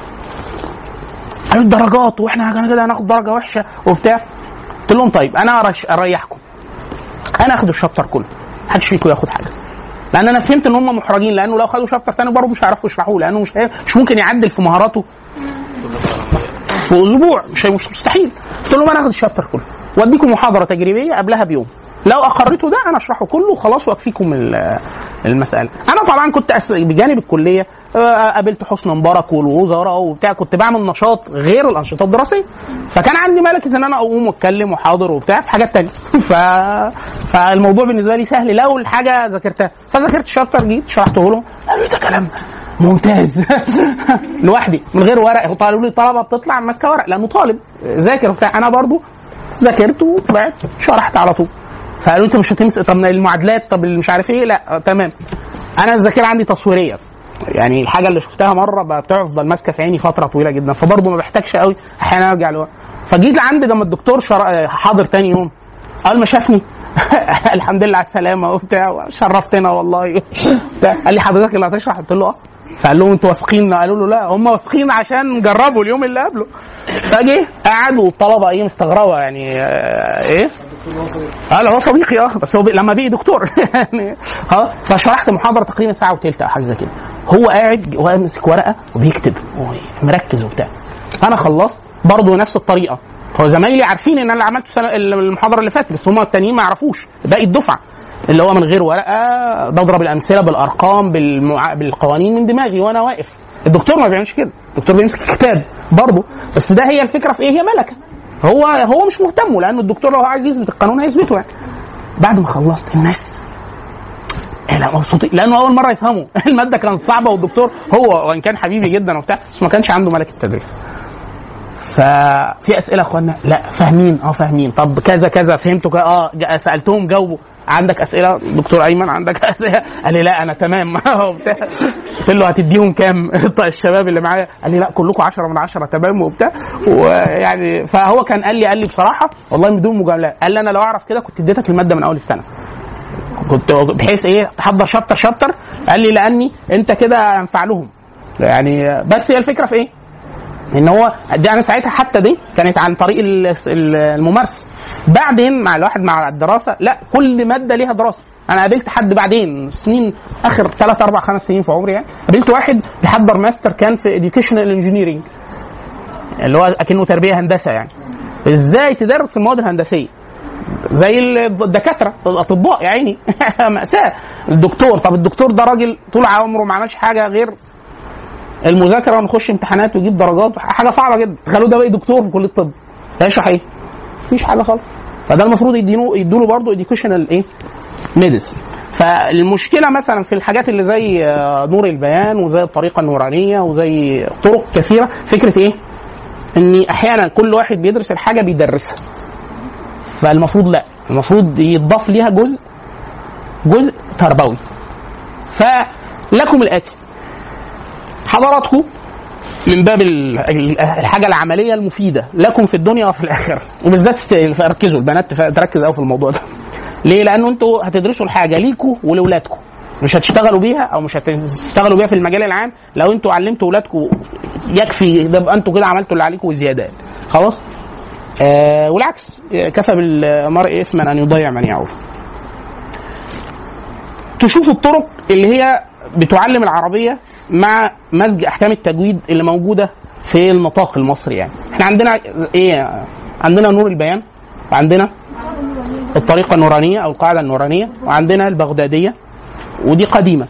قالوا الدرجات واحنا كده هناخد درجه وحشه وبتاع قلت لهم طيب انا أرش- اريحكم انا اخد الشابتر كله محدش فيكم ياخد حاجه لان انا فهمت ان هم محرجين لانه لو خدوا شابتر تاني برضه مش هيعرفوا يشرحوه لانه مش هي- مش ممكن يعدل في مهاراته في اسبوع مش مش مستحيل قلت لهم انا اخد الشابتر كله واديكم محاضره تجريبيه قبلها بيوم لو اقريتوا ده انا اشرحه كله وخلاص واكفيكم ال- المساله انا طبعا كنت أس- بجانب الكليه آه، قابلت حسني مبارك والوزراء وبتاع كنت بعمل نشاط غير الانشطه الدراسيه فكان عندي ملكه ان انا اقوم واتكلم واحاضر وبتاع في حاجات تانية ف... فالموضوع بالنسبه لي سهل لو الحاجه ذاكرتها فذاكرت شابتر جيت شرحته لهم قالوا لي ده كلام ممتاز لوحدي من غير ورق قالوا لي الطلبه بتطلع ماسكه ورق لانه طالب ذاكر وبتاع انا برضو ذاكرت وطلعت شرحت على طول فقالوا انت مش هتمسك طب المعادلات طب اللي مش عارف ايه لا آه، تمام انا الذاكره عندي تصويريه يعني الحاجه اللي شفتها مره ب- بتفضل ماسكه في عيني فتره طويله جدا فبرضه ما بحتاجش قوي احيانا ارجع لورا فجيت لعند لما الدكتور شر... حاضر تاني يوم اول ما شافني الحمد لله على السلامه وبتاع شرفتنا والله بتاع. قال لي حضرتك اللي هتشرح قلت له اه فقال لهم انتوا واثقين قالوا له لا هم واثقين عشان جربوا اليوم اللي قبله فجه قعد والطلبه ايه مستغربه يعني آه، ايه اه لا هو صديقي اه بس هو بي... لما بقي دكتور يعني اه فشرحت محاضره تقريبا ساعه وثلث او حاجه زي كده هو قاعد هو ماسك ورقه وبيكتب مركز وبتاع انا خلصت برضه نفس الطريقه هو زمايلي عارفين ان انا اللي عملته سنة المحاضره اللي فاتت بس هم التانيين ما يعرفوش باقي الدفعه اللي هو من غير ورقه بضرب الامثله بالارقام بالمع... بالقوانين من دماغي وانا واقف الدكتور ما بيعملش كده الدكتور بيمسك كتاب برضه بس ده هي الفكره في ايه هي ملكه هو هو مش مهتم لانه الدكتور لو عايز يثبت القانون هيثبته يعني بعد ما خلصت الناس إيه لا مبسوطين لانه اول مره يفهموا الماده كانت صعبه والدكتور هو وان كان حبيبي جدا وبتاع بس ما كانش عنده ملكه التدريس ففي اسئله يا اخوانا لا فاهمين اه فاهمين طب كذا كذا فهمتوا كذا اه جا- سالتهم جاوبوا عندك اسئله دكتور ايمن عندك اسئله قال لي لا انا تمام وبتاع قلت له هتديهم كام طيب الشباب اللي معايا قال لي لا كلكم 10 من 10 تمام وبتاع ويعني فهو كان قال لي قال لي بصراحه والله بدون مجاملات قال لي انا لو اعرف كده كنت اديتك الماده من اول السنه كنت بحيث ايه تحضر شابتر شابتر قال لي لاني انت كده انفع لهم يعني بس هي الفكره في ايه؟ ان هو دي انا ساعتها حتى دي كانت عن طريق ال- ال- الممارسه بعدين مع الواحد مع الدراسه لا كل ماده ليها دراسه انا قابلت حد بعدين سنين اخر ثلاث اربع خمس سنين في عمري يعني قابلت واحد بيحضر ماستر كان في educational انجينيرنج اللي هو اكنه تربيه هندسه يعني ازاي تدرس المواد الهندسيه زي الدكاتره الاطباء يا عيني ماساه الدكتور طب الدكتور ده راجل طول عمره ما عملش حاجه غير المذاكره ونخش امتحانات ويجيب درجات حاجه صعبه جدا تخيلوا ده بقى دكتور في كليه الطب هيشرح ايه؟ مفيش حاجه خالص فده المفروض يدينوا يدوا له برضه اديوكيشنال ايه؟ ميديسن فالمشكله مثلا في الحاجات اللي زي آه، نور البيان وزي الطريقه النورانيه وزي طرق كثيره فكره ايه؟ ان احيانا كل واحد بيدرس الحاجه بيدرسها فالمفروض لا المفروض يضاف ليها جزء جزء تربوي فلكم الاتي حضراتكم من باب ال- ال- الحاجه العمليه المفيده لكم في الدنيا وفي الاخره وبالذات س- ركزوا البنات تف- تركز قوي في الموضوع ده ليه لانه انتوا هتدرسوا الحاجه ليكوا ولاولادكم مش هتشتغلوا بيها او مش هتشتغلوا بيها في المجال العام لو انتوا علمتوا اولادكم يكفي ده يبقى انتوا كده عملتوا اللي عليكم وزياده يعني. خلاص آه والعكس آه، كفى بالمرء اثما ان يضيع من يعول تشوف الطرق اللي هي بتعلم العربيه مع مزج احكام التجويد اللي موجوده في النطاق المصري يعني احنا عندنا ايه عندنا نور البيان وعندنا الطريقه النورانيه او القاعده النورانيه وعندنا البغداديه ودي قديمه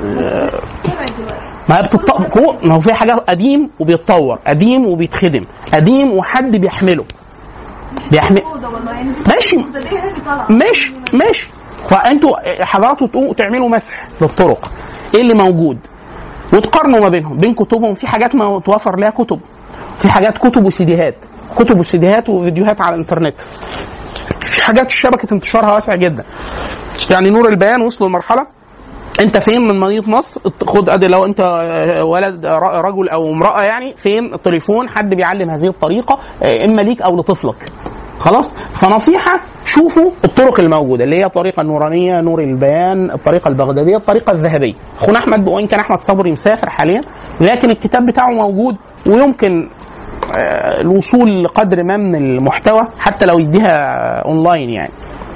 ما هي بتط... هو ما هو في حاجات قديم وبيتطور قديم وبيتخدم قديم وحد بيحمله بيحمل ماشي ماشي ماشي فانتوا حضراتكم تقوموا تعملوا مسح للطرق ايه اللي موجود وتقارنوا ما بينهم بين كتبهم في حاجات ما توفر لها كتب في حاجات كتب وسيديهات كتب وسيديهات وفيديوهات على الانترنت في حاجات شبكه انتشارها واسعه جدا يعني نور البيان وصلوا لمرحله انت فين من مدينه نصر خد ادي لو انت آه، ولد آه، رجل او امراه يعني فين التليفون حد بيعلم هذه الطريقه آه، اما ليك او لطفلك خلاص فنصيحه شوفوا الطرق الموجوده اللي هي الطريقه النورانيه نور البيان الطريقه البغداديه الطريقه الذهبيه اخونا احمد وان كان احمد صبري مسافر حاليا لكن الكتاب بتاعه موجود ويمكن آه، الوصول لقدر ما من المحتوى حتى لو يديها اونلاين يعني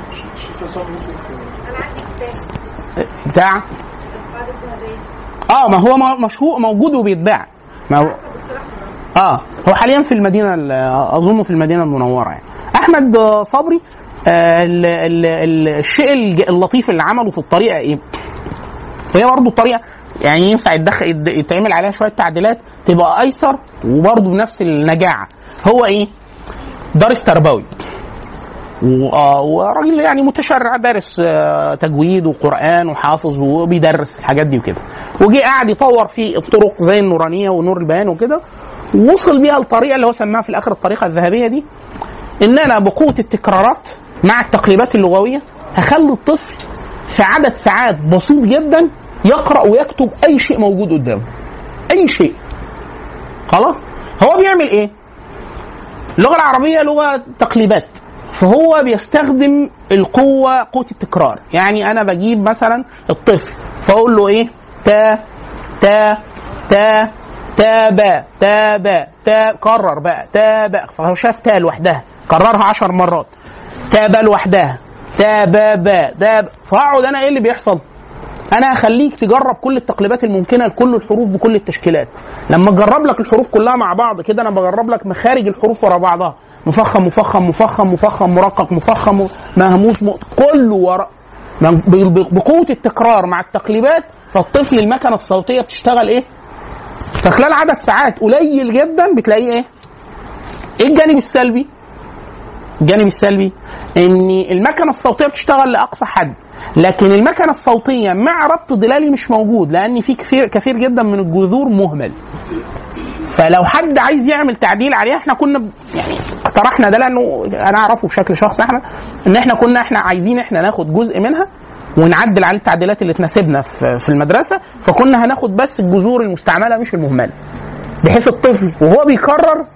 انا عندي كتاب بتاع بعد الذهبية اه ما هو م- مشهور موجود وبيتباع ما هو اه هو حاليا في المدينه ال- اظن في المدينه المنوره يعني احمد آه، صبري آه ال ال ال الشيء الج- اللطيف اللي عمله في الطريقه ايه؟ هي برضه الطريقه يعني ينفع يتدخل يد- يتعمل عليها شويه تعديلات تبقى ايسر وبرضه بنفس النجاعه هو ايه؟ دارس تربوي و- آه، وراجل يعني متشرع دارس آه، تجويد وقران وحافظ وبيدرس الحاجات دي وكده وجي قاعد يطور في الطرق زي النورانيه ونور البيان وكده ووصل بيها الطريقه اللي هو سماها في الاخر الطريقه الذهبيه دي ان انا بقوه التكرارات مع التقليبات اللغويه هخلي الطفل في عدد ساعات بسيط جدا يقرا ويكتب اي شيء موجود قدامه اي شيء خلاص هو بيعمل ايه اللغه العربيه لغه تقليبات فهو بيستخدم القوه قوه التكرار يعني انا بجيب مثلا الطفل فاقول له ايه تا تا تا تا با تا با تا كرر بقى تا با فهو شاف تا لوحدها كررها عشر مرات تا با لوحدها تا با با تا با. فاقعد انا ايه اللي بيحصل انا هخليك تجرب كل التقليبات الممكنه لكل الحروف بكل التشكيلات لما اجرب لك الحروف كلها مع بعض كده انا بجرب لك مخارج الحروف ورا بعضها مفخم مفخم مفخم مفخم مرقق مفخم مهموس م... كله ورا من- ب- ب- بقوه التكرار مع التقليبات فالطفل المكنه الصوتيه بتشتغل ايه فخلال عدد ساعات قليل جدا بتلاقيه ايه ايه الجانب السلبي الجانب السلبي ان المكنه الصوتيه بتشتغل لاقصى حد لكن المكنه الصوتيه مع ربط ظلالي مش موجود لان في كثير كثير جدا من الجذور مهمل فلو حد عايز يعمل تعديل عليها احنا كنا ب- يعني اقترحنا ده لانه انا اعرفه بشكل شخصي احنا ان احنا كنا احنا عايزين احنا ناخد جزء منها ونعدل عليه التعديلات اللي تناسبنا في في المدرسه فكنا هناخد بس الجذور المستعمله مش المهمله بحيث الطفل وهو بيكرر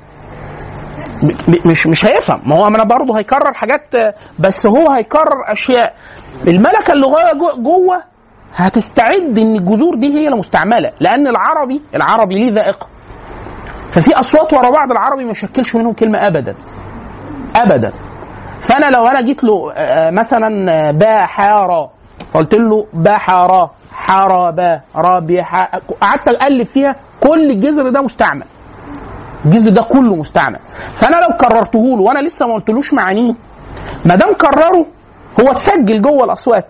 ب- ب- مش مش هيفهم ما هو انا برضه هيكرر حاجات آه، بس هو هيكرر اشياء الملكه اللغويه جو- جوه هتستعد ان الجذور دي هي المستعمله لان العربي العربي ليه ذائقه ففي اصوات ورا بعض العربي ما يشكلش منهم كلمه ابدا ابدا فانا لو انا جيت له آه، مثلا آه، با حارا قلت له با حارا حارا با رابي ح- قعدت اقلب فيها كل الجذر ده مستعمل الجذر ده كله مستعمل فانا لو كررته له وانا لسه ما قلتلوش معانيه ما دام كرره هو اتسجل جوه الاصوات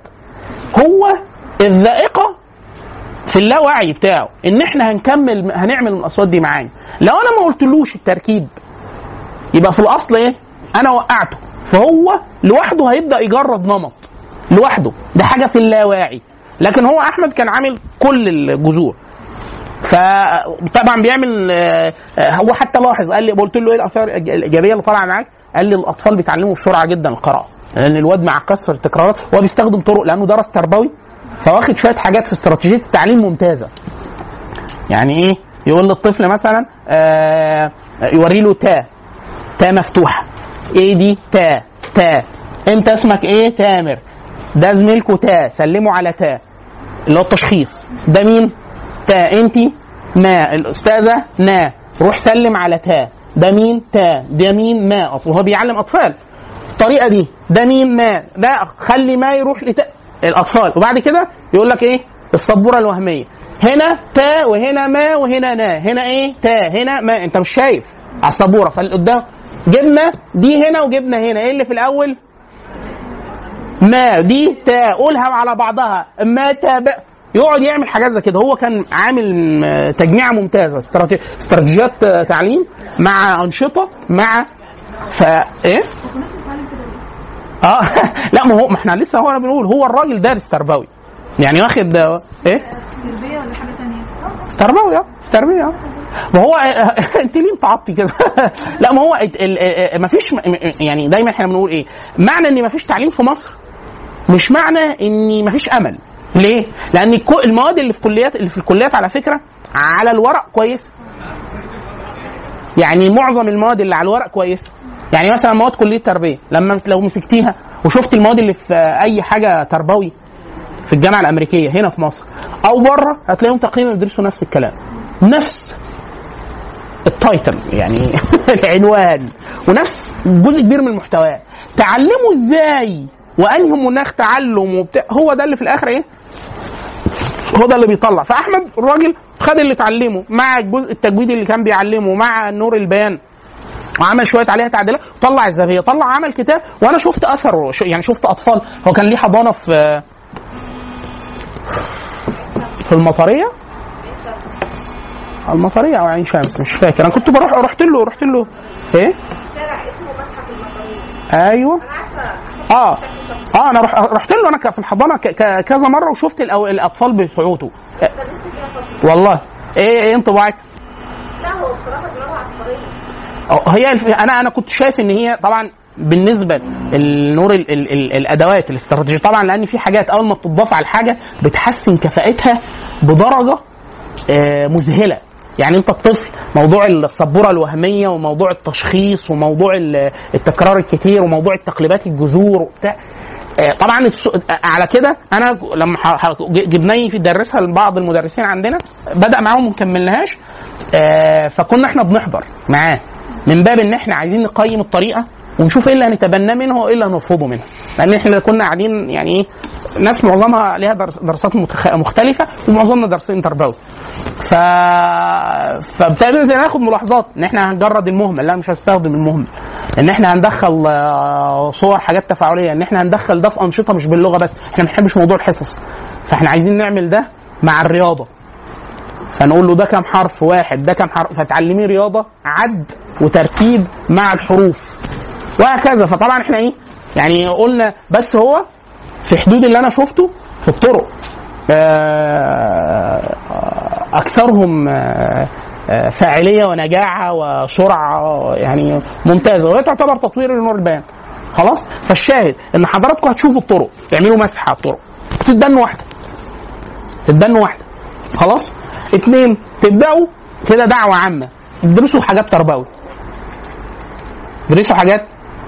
هو الذائقه في اللاوعي بتاعه ان احنا هنكمل هنعمل الاصوات دي معانا لو انا ما قلتلوش التركيب يبقى في الاصل ايه انا وقعته فهو لوحده هيبدا يجرب نمط لوحده ده حاجه في اللاواعي لكن هو احمد كان عامل كل الجذور فطبعا بيعمل آه، آه، هو حتى لاحظ قال لي قلت له ايه الاثار الايجابيه اللي طالعه معاك؟ قال لي الاطفال بيتعلموا بسرعه جدا القراءه لان الواد مع كثره التكرارات هو بيستخدم طرق لانه درس تربوي فواخد شويه حاجات في استراتيجيه التعليم ممتازه يعني ايه يقول للطفل مثلا آه يوري له تا تا مفتوحه ايه دي تا تا انت اسمك ايه تامر ده زميلكوا تا سلموا على تا اللي هو التشخيص ده مين تا انت ما الاستاذه نا روح سلم على تا ده مين تا ده مين ما أصل هو بيعلم اطفال الطريقه دي ده مين ما ده خلي ما يروح لتا الاطفال وبعد كده يقول لك ايه السبوره الوهميه هنا تا وهنا ما وهنا نا هنا ايه تا هنا ما انت مش شايف على السبوره فالقدام جبنا دي هنا وجبنا هنا ايه اللي في الاول ما دي تا قولها على بعضها ما تا بقى يقعد يعمل حاجات زي كده هو كان عامل آه، تجميعه ممتازه استراتي- استراتيجيات آه، تعليم مع انشطه مع ف ايه اه لا ما هو ما احنا لسه هو انا بنقول هو الراجل دارس تربوي يعني واخد آه، ايه تربية ولا حاجة تانية؟ في تربوي اه في تربيه اه ما هو انت ليه متعطي كده؟ لا ما هو ما فيش يعني دايما احنا بنقول ايه؟ معنى ان ما فيش تعليم في مصر مش معنى ان ما فيش امل ليه؟ لان الكو- المواد اللي في كليات اللي في الكليات على فكره على الورق كويسه يعني معظم المواد اللي على الورق كويسه يعني مثلا مواد كليه تربيه لما لو مسكتيها وشفت المواد اللي في اي حاجه تربوي في الجامعه الامريكيه هنا في مصر او بره هتلاقيهم تقريبا بيدرسوا نفس الكلام نفس التايتل يعني العنوان ونفس جزء كبير من محتواه تعلموا ازاي وانهي مناخ تعلم وبتاع هو ده اللي في الاخر ايه هو ده اللي بيطلع فاحمد الراجل خد اللي اتعلمه مع الجزء التجويدي اللي كان بيعلمه مع نور البيان وعمل شويه عليها تعديلات طلع الذهبيه طلع عمل كتاب وانا شفت اثره ش- يعني شفت اطفال هو كان ليه حضانه في في المطريه المطريه او عين شمس مش فاكر انا كنت بروح رحت له رحت له ايه شارع اسمه متحف المطارية ايوه انا عارفه اه اه انا رح رحت له انا ك- في الحضانه ك- ك- كذا مره وشفت الأو- الاطفال بصعوده درست فيها فتره والله ايه ايه انطباعك؟ لا هو بصراحه دماغه عبقريه أو هي الف... انا انا كنت شايف ان هي طبعا بالنسبه للنور ال... ال... ال... الادوات الاستراتيجيه طبعا لان في حاجات اول ما بتضاف على الحاجه بتحسن كفاءتها بدرجه آه، مذهله يعني انت الطفل موضوع السبوره الوهميه وموضوع التشخيص وموضوع ال- التكرار الكتير وموضوع التقليبات الجذور وبتاع آه، طبعا الس- على كده انا لما ح- ح- جبناه في درسها لبعض المدرسين عندنا بدا معاهم وما كملناهاش آه، فكنا احنا بنحضر معاه من باب ان احنا عايزين نقيم الطريقه ونشوف ايه اللي هنتبناه منه وايه اللي هنرفضه منها لان احنا كنا قاعدين يعني ايه ناس معظمها ليها درس- دراسات متخ... مختلفه ومعظمنا دارسين تربوي ف فابتدينا ناخد ملاحظات ان احنا هنجرد المهمل لا مش هستخدم المهمل ان احنا هندخل آه، صور حاجات تفاعليه ان احنا هندخل ده في انشطه مش باللغه بس احنا ما بنحبش موضوع الحصص فاحنا عايزين نعمل ده مع الرياضه فنقول له ده كام حرف واحد ده كام حرف فتعلميه رياضه عد وترتيب مع الحروف وهكذا فطبعا احنا ايه يعني قلنا بس هو في حدود اللي انا شفته في الطرق آه، اكثرهم آه، آه، فاعليه ونجاعه وسرعه يعني ممتازه وهي تعتبر تطوير لنور البيان خلاص فالشاهد ان حضراتكم هتشوفوا الطرق تعملوا مسح على الطرق تتبنوا واحده تتبنوا واحده خلاص اتنين تبداوا كده دعوه عامه تدرسوا حاجات تربوي تدرسوا حاجات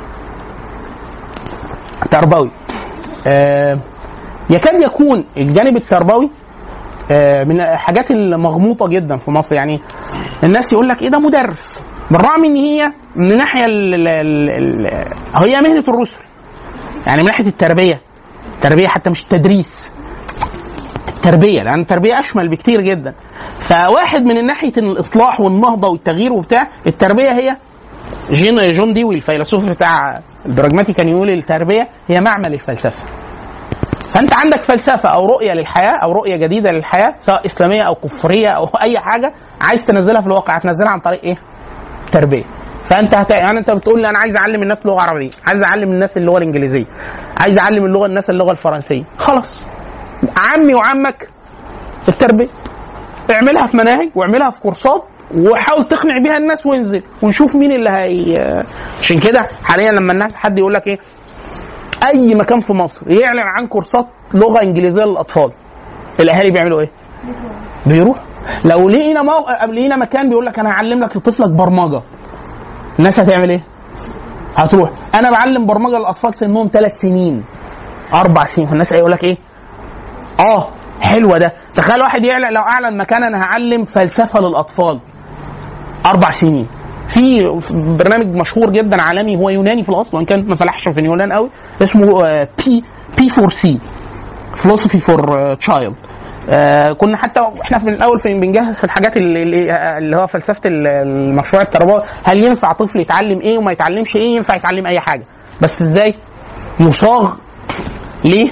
تربوي آه يكاد يكون الجانب التربوي آه من الحاجات المغموطه جدا في مصر يعني الناس يقول لك ايه ده مدرس بالرغم ان هي من ناحيه ال ال ال ال هي مهنه الرسل يعني من ناحيه التربيه التربيه حتى مش التدريس التربيه لان التربيه اشمل بكتير جدا فواحد من ناحيه الاصلاح والنهضه والتغيير وبتاع التربيه هي جين جون ديوي الفيلسوف بتاع البراجماتي كان يقول التربيه هي معمل الفلسفه فانت عندك فلسفه او رؤيه للحياه او رؤيه جديده للحياه سواء اسلاميه او كفريه او اي حاجه عايز تنزلها في الواقع هتنزلها عن طريق ايه؟ تربيه فانت هت... يعني انت بتقول لي انا عايز اعلم الناس لغه عربيه عايز اعلم الناس اللغه الانجليزيه عايز اعلم اللغه الناس اللغه الفرنسيه خلاص عمي وعمك التربيه اعملها في مناهج واعملها في كورسات وحاول تقنع بيها الناس وانزل ونشوف مين اللي هي عشان كده حاليا لما الناس حد يقول لك ايه اي مكان في مصر يعلن عن كورسات لغه انجليزيه للاطفال الاهالي بيعملوا ايه؟ بيروح لو لقينا مو... لقينا مكان بيقول لك انا هعلم لك لطفلك برمجه الناس هتعمل ايه؟ هتروح انا بعلم برمجه للاطفال سنهم ثلاث سنين اربع سنين فالناس هيقول لك ايه؟ اه حلوه ده تخيل واحد يعلن لو اعلن مكان انا هعلم فلسفه للاطفال اربع سنين في برنامج مشهور جدا عالمي هو يوناني في الاصل وان كان ما فلحش في اليونان قوي اسمه بي بي 4 سي فلوسفي فور تشايلد كنا حتى احنا في الاول في بنجهز في الحاجات اللي, اللي- اللي هو فلسفه ال- المشروع التربوي هل ينفع طفل يتعلم ايه وما يتعلمش ايه ينفع يتعلم اي حاجه بس ازاي يصاغ ليه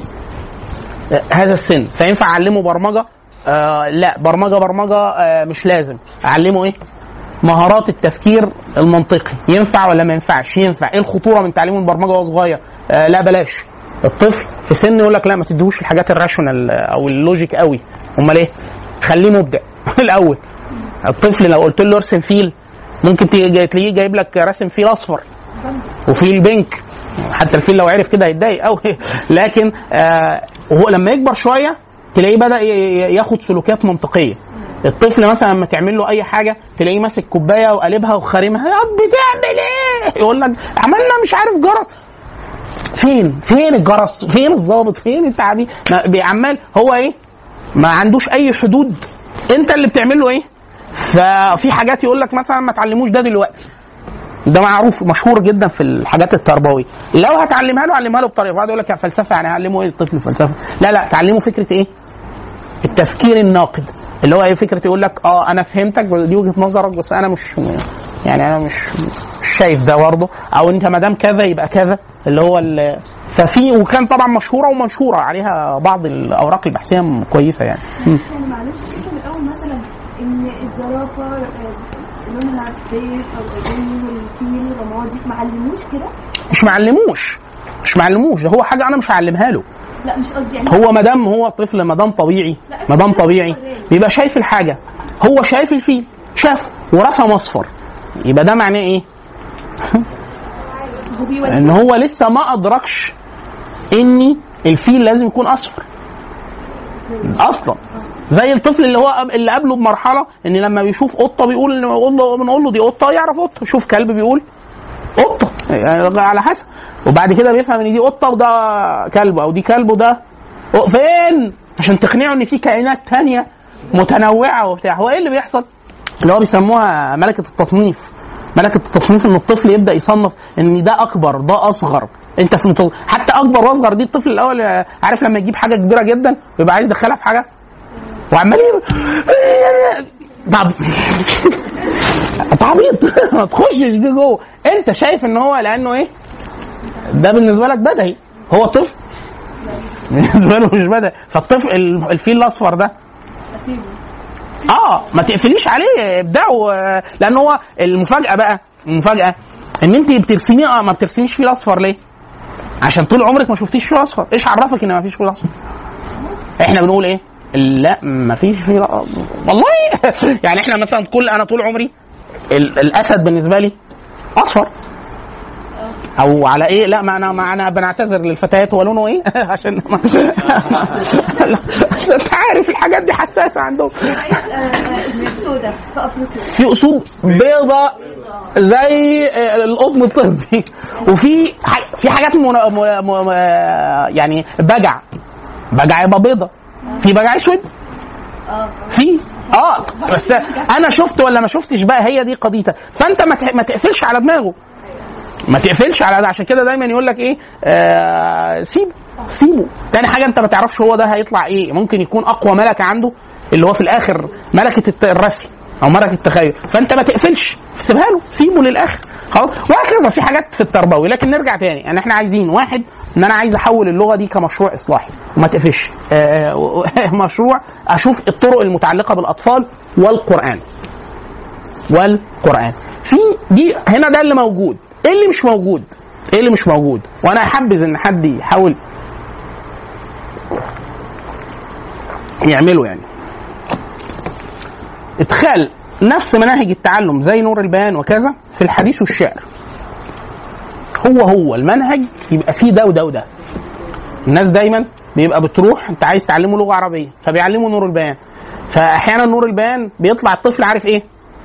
هذا السن فينفع اعلمه برمجه آه لا برمجه برمجه آه مش لازم اعلمه ايه مهارات التفكير المنطقي ينفع ولا ما ينفعش ينفع ايه الخطوره من تعليم البرمجه وهو صغير آه لا بلاش الطفل في سن يقول لك لا ما تديهوش الحاجات الراشونال او اللوجيك قوي امال ايه خليه مبدع الاول الطفل لو قلت له ارسم فيل ممكن تيجي- تلاقيه جايب لك راسم فيل اصفر وفيل بينك حتى الفيل لو عرف كده هيتضايق قوي لكن آه وهو لما يكبر شويه تلاقيه بدا ي- ي- ياخد سلوكيات منطقيه الطفل مثلا لما تعمل له اي حاجه تلاقيه ماسك كوبايه وقلبها وخارمها يا بتعمل ايه يقول لك عملنا مش عارف جرس فين فين الجرس فين الضابط فين التعابين ما- بيعمال هو ايه ما عندوش اي حدود انت اللي بتعمل له ايه ففي حاجات يقول لك مثلا ما تعلموش ده دلوقتي ده معروف مشهور جدا في الحاجات التربويه لو هتعلمها له علمها له بطريقه واحد يقول لك يا فلسفه يعني اعلمه ايه الطفل فلسفه لا لا تعلمه فكره ايه التفكير الناقد اللي هو ايه فكره يقول لك اه انا فهمتك دي وجهه نظرك بس انا مش يعني انا مش مش شايف ده برضه او انت ما دام كذا يبقى كذا اللي هو ال- ففي وكان طبعا مشهوره ومنشوره عليها بعض الاوراق البحثيه كويسه يعني م. يعني معلش كده من الاول مثلا ان الزرافه آه، لونها بيض او بني والفيل رمادي ما علموش كده مش معلموش مش معلموش ده هو حاجه انا مش هعلمها له لا مش قصدي يعني هو ما دام هو طفل ما دام طبيعي ما دام طبيعي بيبقى شايف الحاجه هو شايف الفيل شاف وراسها اصفر يبقى ده معناه ايه؟ وبيودي ان هو لسه ما ادركش ان الفيل لازم يكون اصفر اصلا زي الطفل اللي هو قب- اللي قبله بمرحله ان لما بيشوف قطه بيقول إن نقول له بنقول له دي قطه يعرف قطه يشوف كلب بيقول قطه يعني على حسب وبعد كده بيفهم ان دي قطه وده كلب او دي كلب وده أو- فين عشان تقنعه ان في كائنات تانية متنوعه وبتاع هو ايه اللي بيحصل اللي هو بيسموها ملكه التصنيف ملكه التصنيف ان الطفل يبدا يصنف ان ده اكبر ده اصغر انت في متو... حتى اكبر واصغر دي الطفل الاول آه، عارف لما يجيب حاجه كبيره جدا ويبقى عايز يدخلها في حاجه وعمال يبقى طب انت عبيط ما تخشش دي جوه انت شايف ان هو لانه ايه ده بالنسبه لك بدهي هو طفل بالنسبه له مش بدهي فالطفل الفيل الاصفر ده اه ما تقفليش عليه ابدعوا آه، لان هو المفاجاه بقى المفاجاه ان انت بترسميه اه ما بترسميش فيل اصفر ليه؟ عشان طول عمرك ما شفتيش فيل اصفر ايش عرفك ان ما فيش فيل اصفر؟ احنا بنقول ايه؟ لا ما فيش فيل والله يعني احنا مثلا كل انا طول عمري ال- الاسد بالنسبه لي اصفر او على ايه لا ما انا ما انا بنعتذر للفتيات هو لونه ايه عشان ما عشان انت عارف الحاجات دي حساسه عندهم سودا في افريقيا في اسود بيضة زي آه، القطن الطبي وفي ح- في حاجات من م... م... م... يعني بجع بجع يبقى بيضة في بجع اسود في اه بس انا شفت ولا ما شفتش بقى هي دي قضيتها فانت ما ت- ما تقفلش على دماغه ما تقفلش على ده عشان كده دايما يقول لك ايه آه سيبه سيبه تاني حاجه انت ما تعرفش هو ده هيطلع ايه ممكن يكون اقوى ملكه عنده اللي هو في الاخر ملكه الت- الرسم او ملكه التخيل فانت ما تقفلش سيبها له سيبه للاخر خلاص وهكذا في حاجات في التربوي لكن نرجع تاني يعني احنا عايزين واحد ان انا عايز احول اللغه دي كمشروع اصلاحي وما تقفلش آه مشروع اشوف الطرق المتعلقه بالاطفال والقران والقران في دي هنا ده اللي موجود ايه اللي مش موجود ايه اللي مش موجود وانا احبذ ان حد يحاول يعمله يعني ادخال نفس مناهج التعلم زي نور البيان وكذا في الحديث والشعر هو هو المنهج يبقى فيه ده وده وده الناس دايما بيبقى بتروح انت عايز تعلمه لغه عربيه فبيعلموا نور البيان فاحيانا نور البيان بيطلع الطفل عارف ايه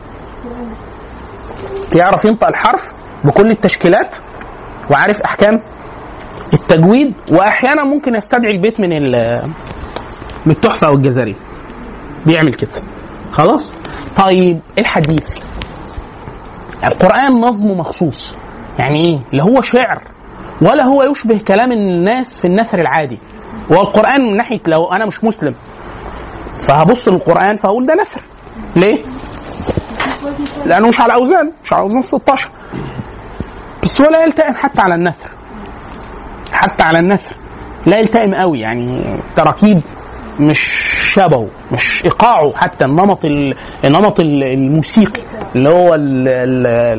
يعرف ينطق الحرف بكل التشكيلات وعارف احكام التجويد واحيانا ممكن يستدعي البيت من ال- من التحفه او الجزريه بيعمل كده خلاص طيب الحديث القران نظم مخصوص يعني ايه لا هو شعر ولا هو يشبه كلام الناس في النثر العادي هو القران من ناحيه لو انا مش مسلم فهبص للقران فهقول ده نثر ليه لانه مش على اوزان مش على اوزان 16 بس هو لا يلتئم حتى على النثر حتى على النثر لا يلتئم قوي يعني تراكيب مش شبهه مش ايقاعه حتى النمط ال- النمط ال- الموسيقي اللي هو ال ال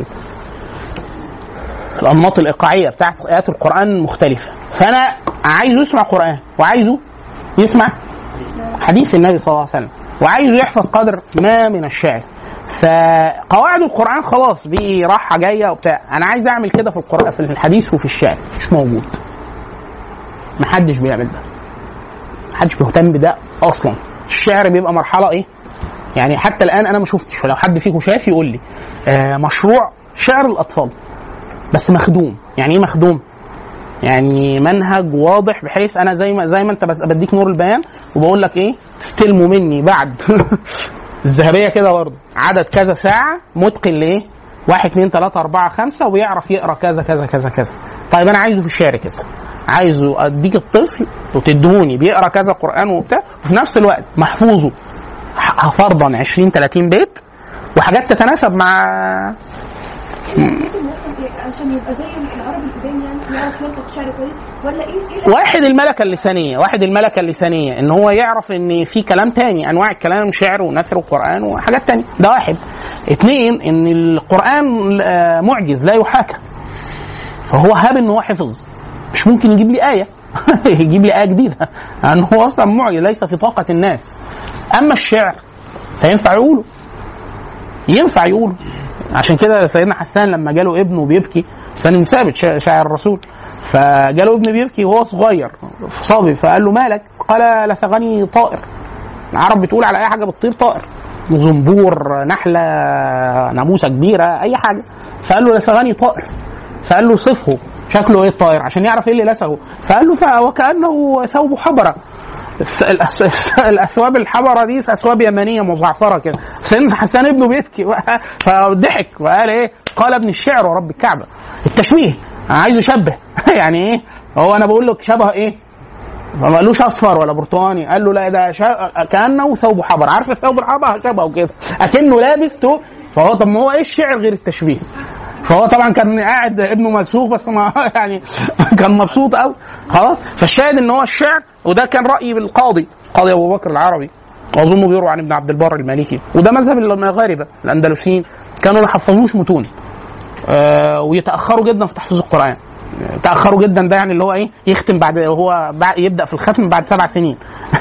الانماط الايقاعيه بتاعت ايات القران مختلفه فانا عايزه يسمع قران وعايزه يسمع حديث النبي صلى الله عليه وسلم وعايزه يحفظ قدر ما من الشعر فقواعد القران خلاص بقي راحه جايه وبتاع انا عايز اعمل كده في القران في الحديث وفي الشعر مش موجود محدش بيعمل ده محدش بيهتم بده اصلا الشعر بيبقى مرحله ايه يعني حتى الان انا ما شفتش فلو حد فيكم شاف يقول لي آه مشروع شعر الاطفال بس مخدوم يعني ايه مخدوم يعني منهج واضح بحيث انا زي ما زي ما انت بس بديك نور البيان وبقول لك ايه تستلموا مني بعد الذهبيه كده برضه عدد كذا ساعه متقن لايه؟ واحد اثنين ثلاثة أربعة خمسة ويعرف يقرا كذا كذا كذا كذا. طيب أنا عايزه في الشعر كده. عايزه أديك الطفل وتدهوني بيقرا كذا قرآن وبتاع وفي نفس الوقت محفوظه ح- فرضا 20 30 بيت وحاجات تتناسب مع ممكن الواحد ي- عشان يبقى زي العربي القدام يعني يعرف ينطق شعر كويس ولا ايه ايه واحد الملكه اللسانيه واحد الملكه اللسانيه ان هو يعرف ان في كلام تاني انواع الكلام شعر ونثر وقران وحاجات تانية ده واحد اتنين ان القران آه، معجز لا يحاكى فهو هاب ان هو حفظ مش ممكن يجيب لي ايه يجيب لي ايه جديده لان هو اصلا معجز ليس في طاقه الناس اما الشعر فينفع يقوله ينفع يقوله عشان كده سيدنا حسان لما جاله ابنه بيبكي حسان بن ثابت شا- شاعر الرسول فجاله ابن بيبكي وهو صغير صبي فقال له مالك؟ قال لثغني طائر العرب بتقول على اي حاجه بتطير طائر زنبور نحله ناموسه كبيره اي حاجه فقال له لثغني طائر فقال له صفه شكله ايه الطائر عشان يعرف ايه اللي لسغه فقال له ف- وكانه ثوب حبره الث- الأس- الاثواب الحمراء دي اثواب يمنيه مزعفره كده سيدنا حسان ابنه بيبكي فضحك وقال ايه قال ابن الشعر ورب الكعبه التشبيه انا عايزه يشبه يعني ايه هو انا بقول لك شبه ايه فما قالوش اصفر ولا برتقاني قال له لا ده شا... كانه ثوب حبر عارف الثوب الحبر شبهه كده اكنه لابس تو فهو طب ما هو ايه الشعر غير التشبيه فهو طبعا كان قاعد ابنه ملسوف بس ما يعني كان مبسوط قوي خلاص فالشاهد ان هو الشعر وده كان راي بالقاضي قاضي ابو بكر العربي واظن بيروى عن ابن عبد البر المالكي وده مذهب المغاربه الاندلسيين كانوا ما يحفظوش متون آه ويتاخروا جدا في تحفيظ القران تاخروا جدا ده يعني اللي هو ايه يختم بعد هو بعد يبدا في الختم بعد سبع سنين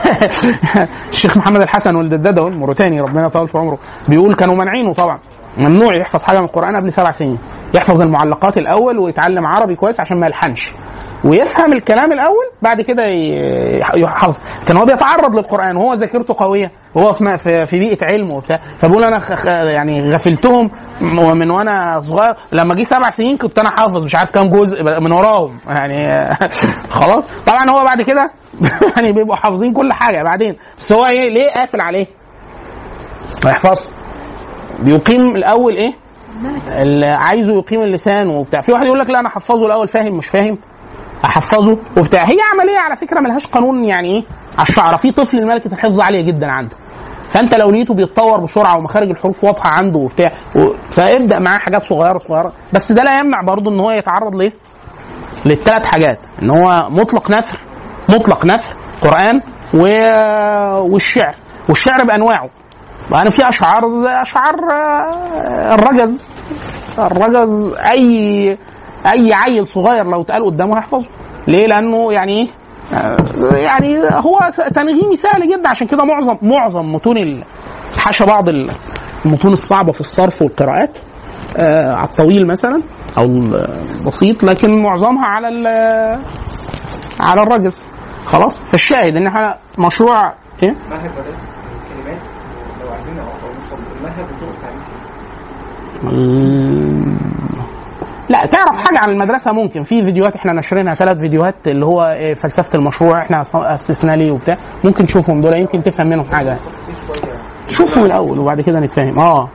الشيخ محمد الحسن ولد الددوي الموريتاني ربنا يطول في عمره بيقول كانوا مانعينه طبعا ممنوع يحفظ حاجه من القران قبل سبع سنين يحفظ المعلقات الاول ويتعلم عربي كويس عشان ما يلحنش ويفهم الكلام الاول بعد كده ي- يحفظ كان هو بيتعرض للقران وهو ذاكرته قويه وهو في في- في بيئه علم وبتاع فبقول انا خ- خ- يعني غفلتهم م- من وانا صغير لما جه سبع سنين كنت انا حافظ مش عارف كام جزء من وراهم يعني خلاص طبعا هو بعد كده يعني بيبقوا حافظين كل حاجه بعدين بس هو ايه ليه قافل عليه؟ ما يحفظش بيقيم الاول ايه؟ اللي عايزه يقيم اللسان وبتاع في واحد يقول لك لا انا احفظه الاول فاهم مش فاهم احفظه وبتاع هي عمليه على فكره ملهاش قانون يعني ايه على الشعره في طفل ملكه الحفظ عاليه جدا عنده فانت لو لقيته بيتطور بسرعه ومخارج الحروف واضحه عنده وبتاع و... فابدا معاه حاجات صغيره صغيره بس ده لا يمنع برضه ان هو يتعرض ليه؟ للثلاث حاجات ان هو مطلق نثر مطلق نثر قران و... والشعر والشعر بانواعه وانا في اشعار زي اشعار آه، الرجز الرجز اي اي عيل صغير لو اتقال قدامه هيحفظه ليه لانه يعني ايه آه، يعني هو تنغيمي سهل جدا عشان كده معظم معظم متون ال- حاشا بعض المتون الصعبه في الصرف والقراءات آه، على الطويل مثلا او البسيط لكن معظمها على ال- على الرجز خلاص فالشاهد ان احنا مشروع ايه منهج مدرسة الكلمات لو عايزين نوصل المنهج وطرق التعليم فيه مم. لا تعرف حاجه عن المدرسه ممكن في فيديوهات احنا ناشرينها ثلاث فيديوهات اللي هو إيه، فلسفه المشروع احنا اسسنا ليه وبتاع ممكن تشوفهم دول يمكن تفهم منهم حاجه شوفهم الاول وبعد كده نتفاهم اه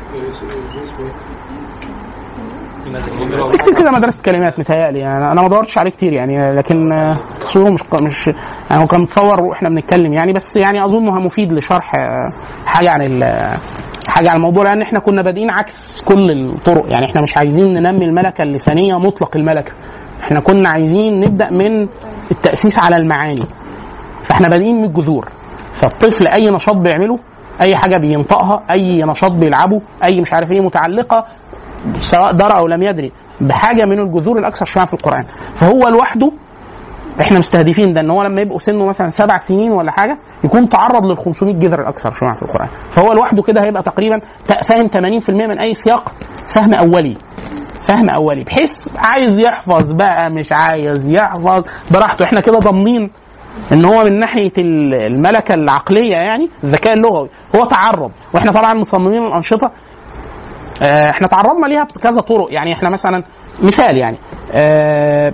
اكتب كده مدرسه كلمات متهيألي يعني انا ما دورتش عليه كتير يعني لكن آه، تصويره مش مش يعني هو كان متصور واحنا بنتكلم يعني بس يعني اظنه مفيد لشرح آه، حاجه عن ال- حاجه عن الموضوع لان احنا كنا بادئين عكس كل الطرق يعني احنا مش عايزين ننمي الملكه اللسانيه مطلق الملكه احنا كنا عايزين نبدا من التاسيس على المعاني فاحنا بادئين من الجذور فالطفل اي نشاط بيعمله اي حاجه بينطقها اي نشاط بيلعبه اي مش عارف ايه متعلقه سواء درى او لم يدري بحاجه من الجذور الاكثر شيوعا في القران فهو لوحده احنا مستهدفين ده ان هو لما يبقوا سنه مثلا سبع سنين ولا حاجه يكون تعرض لل 500 جذر الاكثر شيوعا في القران فهو لوحده كده هيبقى تقريبا تا- فاهم 80% من اي سياق فهم اولي فهم اولي بحيث عايز يحفظ بقى مش عايز يحفظ براحته احنا كده ضامنين ان هو من ناحيه ال- الملكه العقليه يعني الذكاء اللغوي هو تعرض واحنا طبعا مصممين الانشطه آه، احنا تعرضنا ليها بكذا طرق يعني احنا مثلا مثال يعني آه،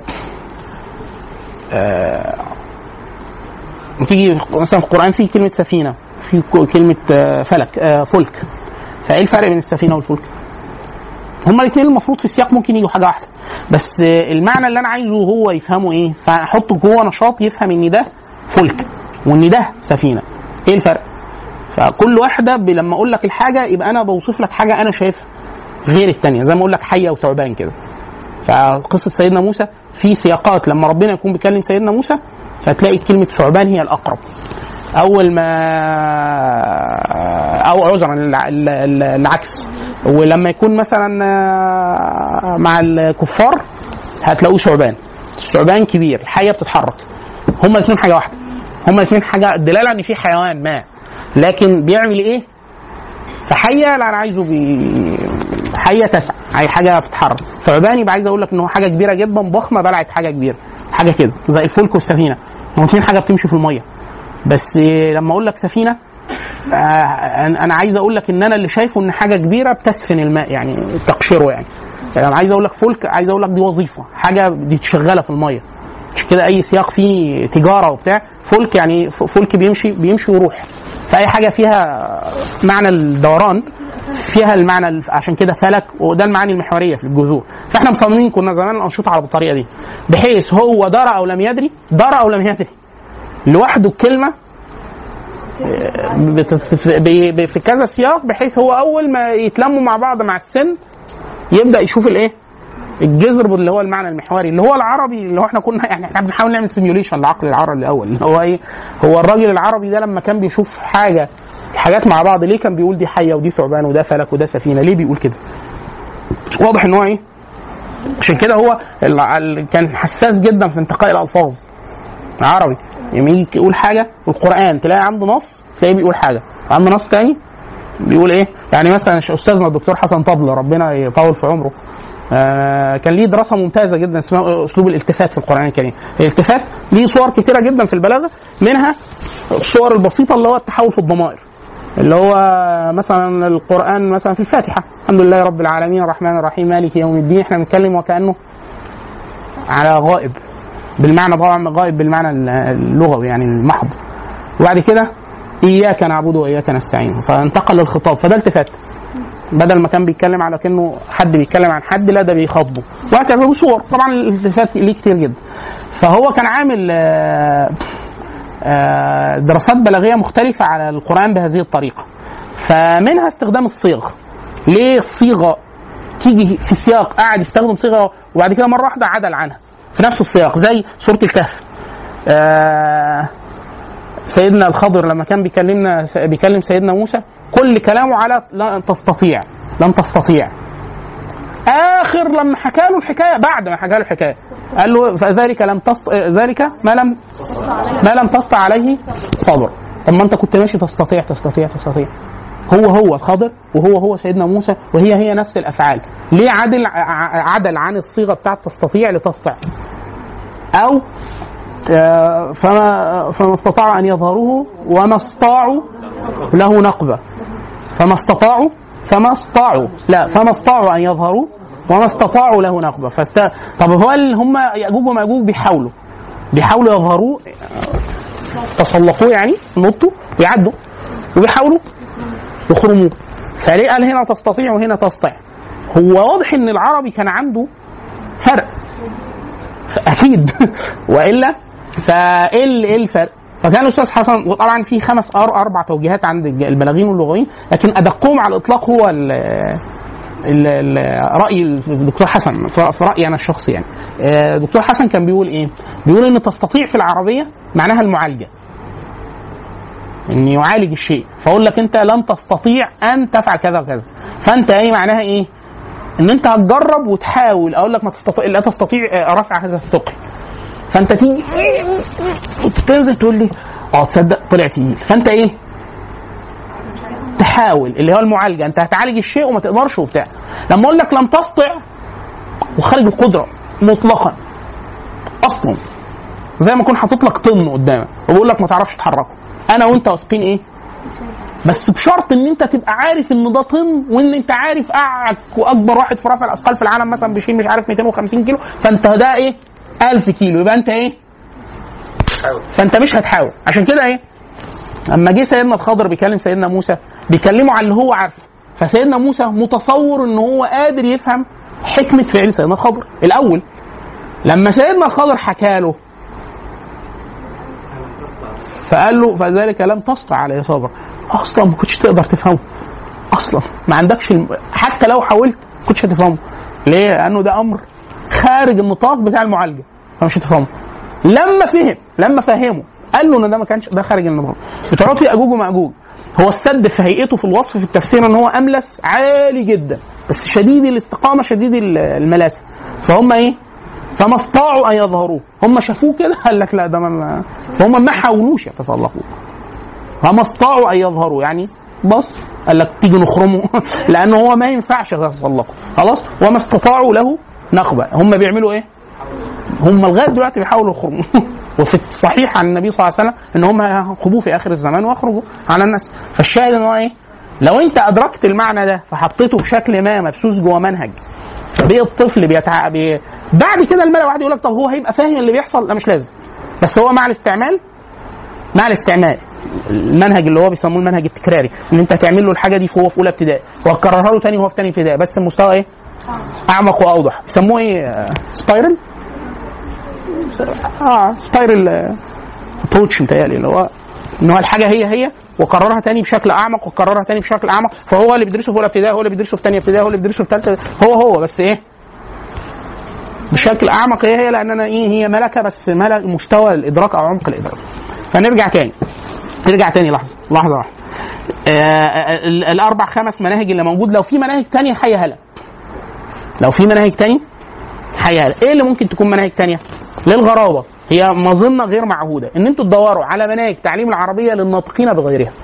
آه، تيجي مثلا في القران في كلمه سفينه في ك- كلمه آه، فلك آه، فلك فايه الفرق بين السفينه والفلك؟ هما الاثنين المفروض في السياق ممكن يجوا حاجه واحده بس آه، المعنى اللي انا عايزه هو يفهمه ايه فاحطه جوه نشاط يفهم ان ده فلك وان ده سفينه ايه الفرق فكل واحده ب- لما اقول لك الحاجه يبقى انا بوصف لك حاجه انا شايفها غير التانية زي ما اقول لك حيه وثعبان كده فقصه سيدنا موسى في سياقات لما ربنا يكون بيكلم سيدنا موسى فتلاقي كلمه ثعبان هي الاقرب اول ما او عذرا الع- ال- ال- العكس ولما يكون مثلا آه، مع الكفار هتلاقوه ثعبان الثعبان كبير الحيه بتتحرك هما الاثنين حاجه واحده هما الاثنين حاجه دلاله ان في حيوان ما لكن بيعمل ايه فحيه لا انا عايزه بي... حيه تسعى عايز حاجه بتتحرك ثعبان يبقى عايز اقول لك ان هو حاجه كبيره جدا ضخمه بلعت حاجه كبيره حاجه كده زي الفلك والسفينه هما الاثنين حاجه بتمشي في الميه بس لما اقول لك سفينه آه، انا عايز اقول لك ان انا اللي شايفه ان حاجه كبيره بتسفن الماء يعني تقشره يعني يعني انا عايز اقول لك فلك عايز اقول لك دي وظيفه حاجه دي شغاله في الميه مش كده اي سياق فيه تجاره وبتاع فلك يعني ف- فلك بيمشي بيمشي ويروح فاي حاجه فيها معنى الدوران فيها المعنى الف- عشان كده فلك وده المعاني المحوريه في الجذور فاحنا مصممين كنا زمان الانشطه على الطريقه دي بحيث هو درى او لم يدري درى او لم يدري لوحده الكلمه بت- بي- بي- في كذا سياق بحيث هو اول ما يتلموا مع بعض مع السن يبدا يشوف الايه الجذر اللي هو المعنى المحوري اللي هو العربي اللي هو احنا كنا يعني احنا بنحاول نعمل سيميوليشن للعقل العربي الاول اللي هو ايه هو الراجل العربي ده لما كان بيشوف حاجه حاجات مع بعض ليه كان بيقول دي حيه ودي ثعبان وده فلك وده سفينه ليه بيقول كده واضح ان هو ايه عشان كده هو ال- ال- كان حساس جدا في انتقاء الالفاظ عربي لما يجي يقول حاجه القران تلاقي عنده نص تلاقيه بيقول حاجه عنده نص تاني بيقول ايه يعني مثلا استاذنا الدكتور حسن طبل ربنا يطول في عمره آه كان ليه دراسه ممتازه جدا اسمها اسلوب الالتفات في القران الكريم الالتفات ليه صور كتيره جدا في البلاغه منها الصور البسيطه اللي هو التحول في الضمائر اللي هو مثلا القران مثلا في الفاتحه الحمد لله رب العالمين الرحمن الرحيم مالك يوم الدين احنا بنتكلم وكانه على غائب بالمعنى طبعا غائب بالمعنى اللغوي يعني المحض وبعد كده اياك نعبد واياك نستعين فانتقل للخطاب فده التفات بدل ما كان بيتكلم على كانه حد بيتكلم عن حد لا ده بيخاطبه وهكذا بصور طبعا الالتفات ليه كتير جدا فهو كان عامل آه، آه، دراسات بلاغيه مختلفه على القران بهذه الطريقه فمنها استخدام الصيغ ليه الصيغه تيجي في سياق قاعد يستخدم صيغه وبعد كده مره واحده عدل عنها في نفس السياق زي سوره الكهف آه سيدنا الخضر لما كان بيكلمنا بيكلم سيدنا موسى كل كلامه على لن تستطيع لن تستطيع اخر لما حكى له الحكايه بعد ما حكى له الحكايه قال له فذلك لم تست... ذلك ما لم ما لم تستطع عليه صبر طب ما انت كنت ماشي تستطيع تستطيع تستطيع هو هو الخضر وهو هو سيدنا موسى وهي هي نفس الافعال ليه عدل ع- عدل عن الصيغه بتاعت تستطيع لتستطيع او آه، فما فما استطاعوا ان يظهروه وما استطاعوا له نقبه فما استطاعوا فما استطاعوا لا فما استطاعوا ان يظهروه وما استطاعوا له نقبه فاست... طب هو اللي هم ياجوج وماجوج بيحاولوا بيحاولوا يظهروه تسلقوه يعني نطوا ويعدوا وبيحاولوا يخرموه فليه قال هنا تستطيع وهنا تستطيع هو واضح ان العربي كان عنده فرق اكيد والا فايه ال- ايه الفرق؟ فكان الاستاذ حسن وطبعا في خمس أر- اربع توجيهات عند الج- البلاغيين واللغويين لكن ادقهم على الاطلاق هو ال ال- ال- راي الدكتور حسن في في رايي انا الشخصي يعني آه، دكتور حسن كان بيقول ايه؟ بيقول ان تستطيع في العربيه معناها المعالجه ان يعالج الشيء فاقول لك انت لن تستطيع ان تفعل كذا وكذا فانت ايه معناها ايه؟ ان انت هتجرب وتحاول اقول لك ما تستطيع لا تستطيع آه، رفع هذا الثقل فانت تيجي تنزل تقول لي اه تصدق طلع تقيل فانت ايه تحاول اللي هو المعالجه انت هتعالج الشيء وما تقدرش وبتاع لما اقول لك لم تستطع وخارج القدره مطلقا اصلا زي ما اكون حاطط لك طن قدامك وبقول لك ما تعرفش تحركه انا وانت واثقين ايه بس بشرط ان انت تبقى عارف ان ده طن وان انت عارف أعك واكبر واحد في رفع الاثقال في العالم مثلا بيشيل مش عارف 250 كيلو فانت ده ايه 1000 كيلو يبقى انت ايه فانت مش هتحاول عشان كده ايه اما جه سيدنا الخضر بيكلم سيدنا موسى بيكلمه عن اللي هو عارفه فسيدنا موسى متصور ان هو قادر يفهم حكمه فعل سيدنا الخضر الاول لما سيدنا الخضر حكى له فقال له فذلك لم تستطع عليه صبر اصلا ما كنتش تقدر تفهمه اصلا ما عندكش الم... حتى لو حاولت ما كنتش هتفهمه ليه؟ لانه ده امر خارج النطاق بتاع المعالجه فمش هتفهمه لما فهم لما فهمه قال له ان ده ما كانش ده خارج النطاق بتوع ياجوج وماجوج هو السد في هيئته في الوصف في التفسير ان هو املس عالي جدا بس شديد الاستقامه شديد الملاسه فهم ايه؟ فما استطاعوا ان يظهروه هم شافوه كده قال لك لا ده ما فهم ما حاولوش يتسلقوه فما استطاعوا ان يظهروا يعني بص قال لك تيجي نخرمه لانه هو ما ينفعش يتسلقه خلاص وما استطاعوا له نخبه هم بيعملوا ايه؟ هم لغايه دلوقتي بيحاولوا يخرجوا وفي الصحيح عن النبي صلى الله عليه وسلم ان هم هيخبوه في اخر الزمان ويخرجوا على الناس فالشاهد ان هو ايه؟ لو انت ادركت المعنى ده فحطيته بشكل ما مبسوس جوه منهج بيه الطفل بيتع... بي... بعد كده الملأ واحد يقول لك طب هو هيبقى فاهم اللي بيحصل لا مش لازم بس هو مع الاستعمال مع الاستعمال المنهج اللي هو بيسموه المنهج التكراري ان انت هتعمل له الحاجه دي وهو في اولى ابتدائي وهتكررها له تاني وهو في تاني ابتدائي بس المستوى ايه؟ اعمق واوضح بيسموه ايه؟ سبايرل؟ اه سبايرل ابروتش متهيألي اللي هو ان هو الحاجه هي هي وكررها تاني بشكل اعمق وكررها تاني بشكل اعمق فهو اللي بيدرسه في اولى ابتدائي هو اللي بيدرسه في ثانيه ابتدائي هو اللي بيدرسه في ثالثه هو هو بس ايه بشكل اعمق هي هي لان انا ايه هي ملكه بس ملك مستوى الادراك او عمق الادراك فنرجع تاني نرجع تاني لحظه لحظه واحده آه الاربع خمس مناهج اللي موجود لو في مناهج تانية حي هلا لو في مناهج تانية حي هلا ايه اللي ممكن تكون مناهج تانية للغرابه هي مظنه غير معهوده ان انتوا تدوروا على مناهج تعليم العربيه للناطقين بغيرها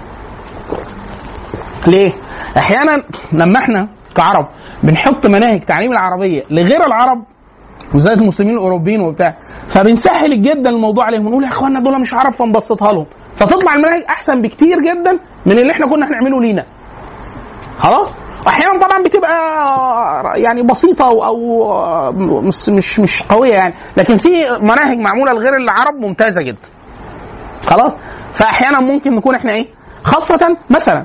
ليه احيانا لما احنا كعرب بنحط مناهج تعليم العربيه لغير العرب وزي المسلمين الاوروبيين وبتاع فبنسهل جدا الموضوع عليهم ونقول يا اخوانا دول مش عرب فنبسطها لهم فتطلع المناهج احسن بكتير جدا من اللي احنا كنا هنعمله لينا خلاص احيانا طبعا بتبقى يعني بسيطه او, أو مش مش مش قويه يعني لكن في مناهج معموله لغير العرب ممتازه جدا خلاص فاحيانا ممكن نكون احنا ايه خاصه مثلا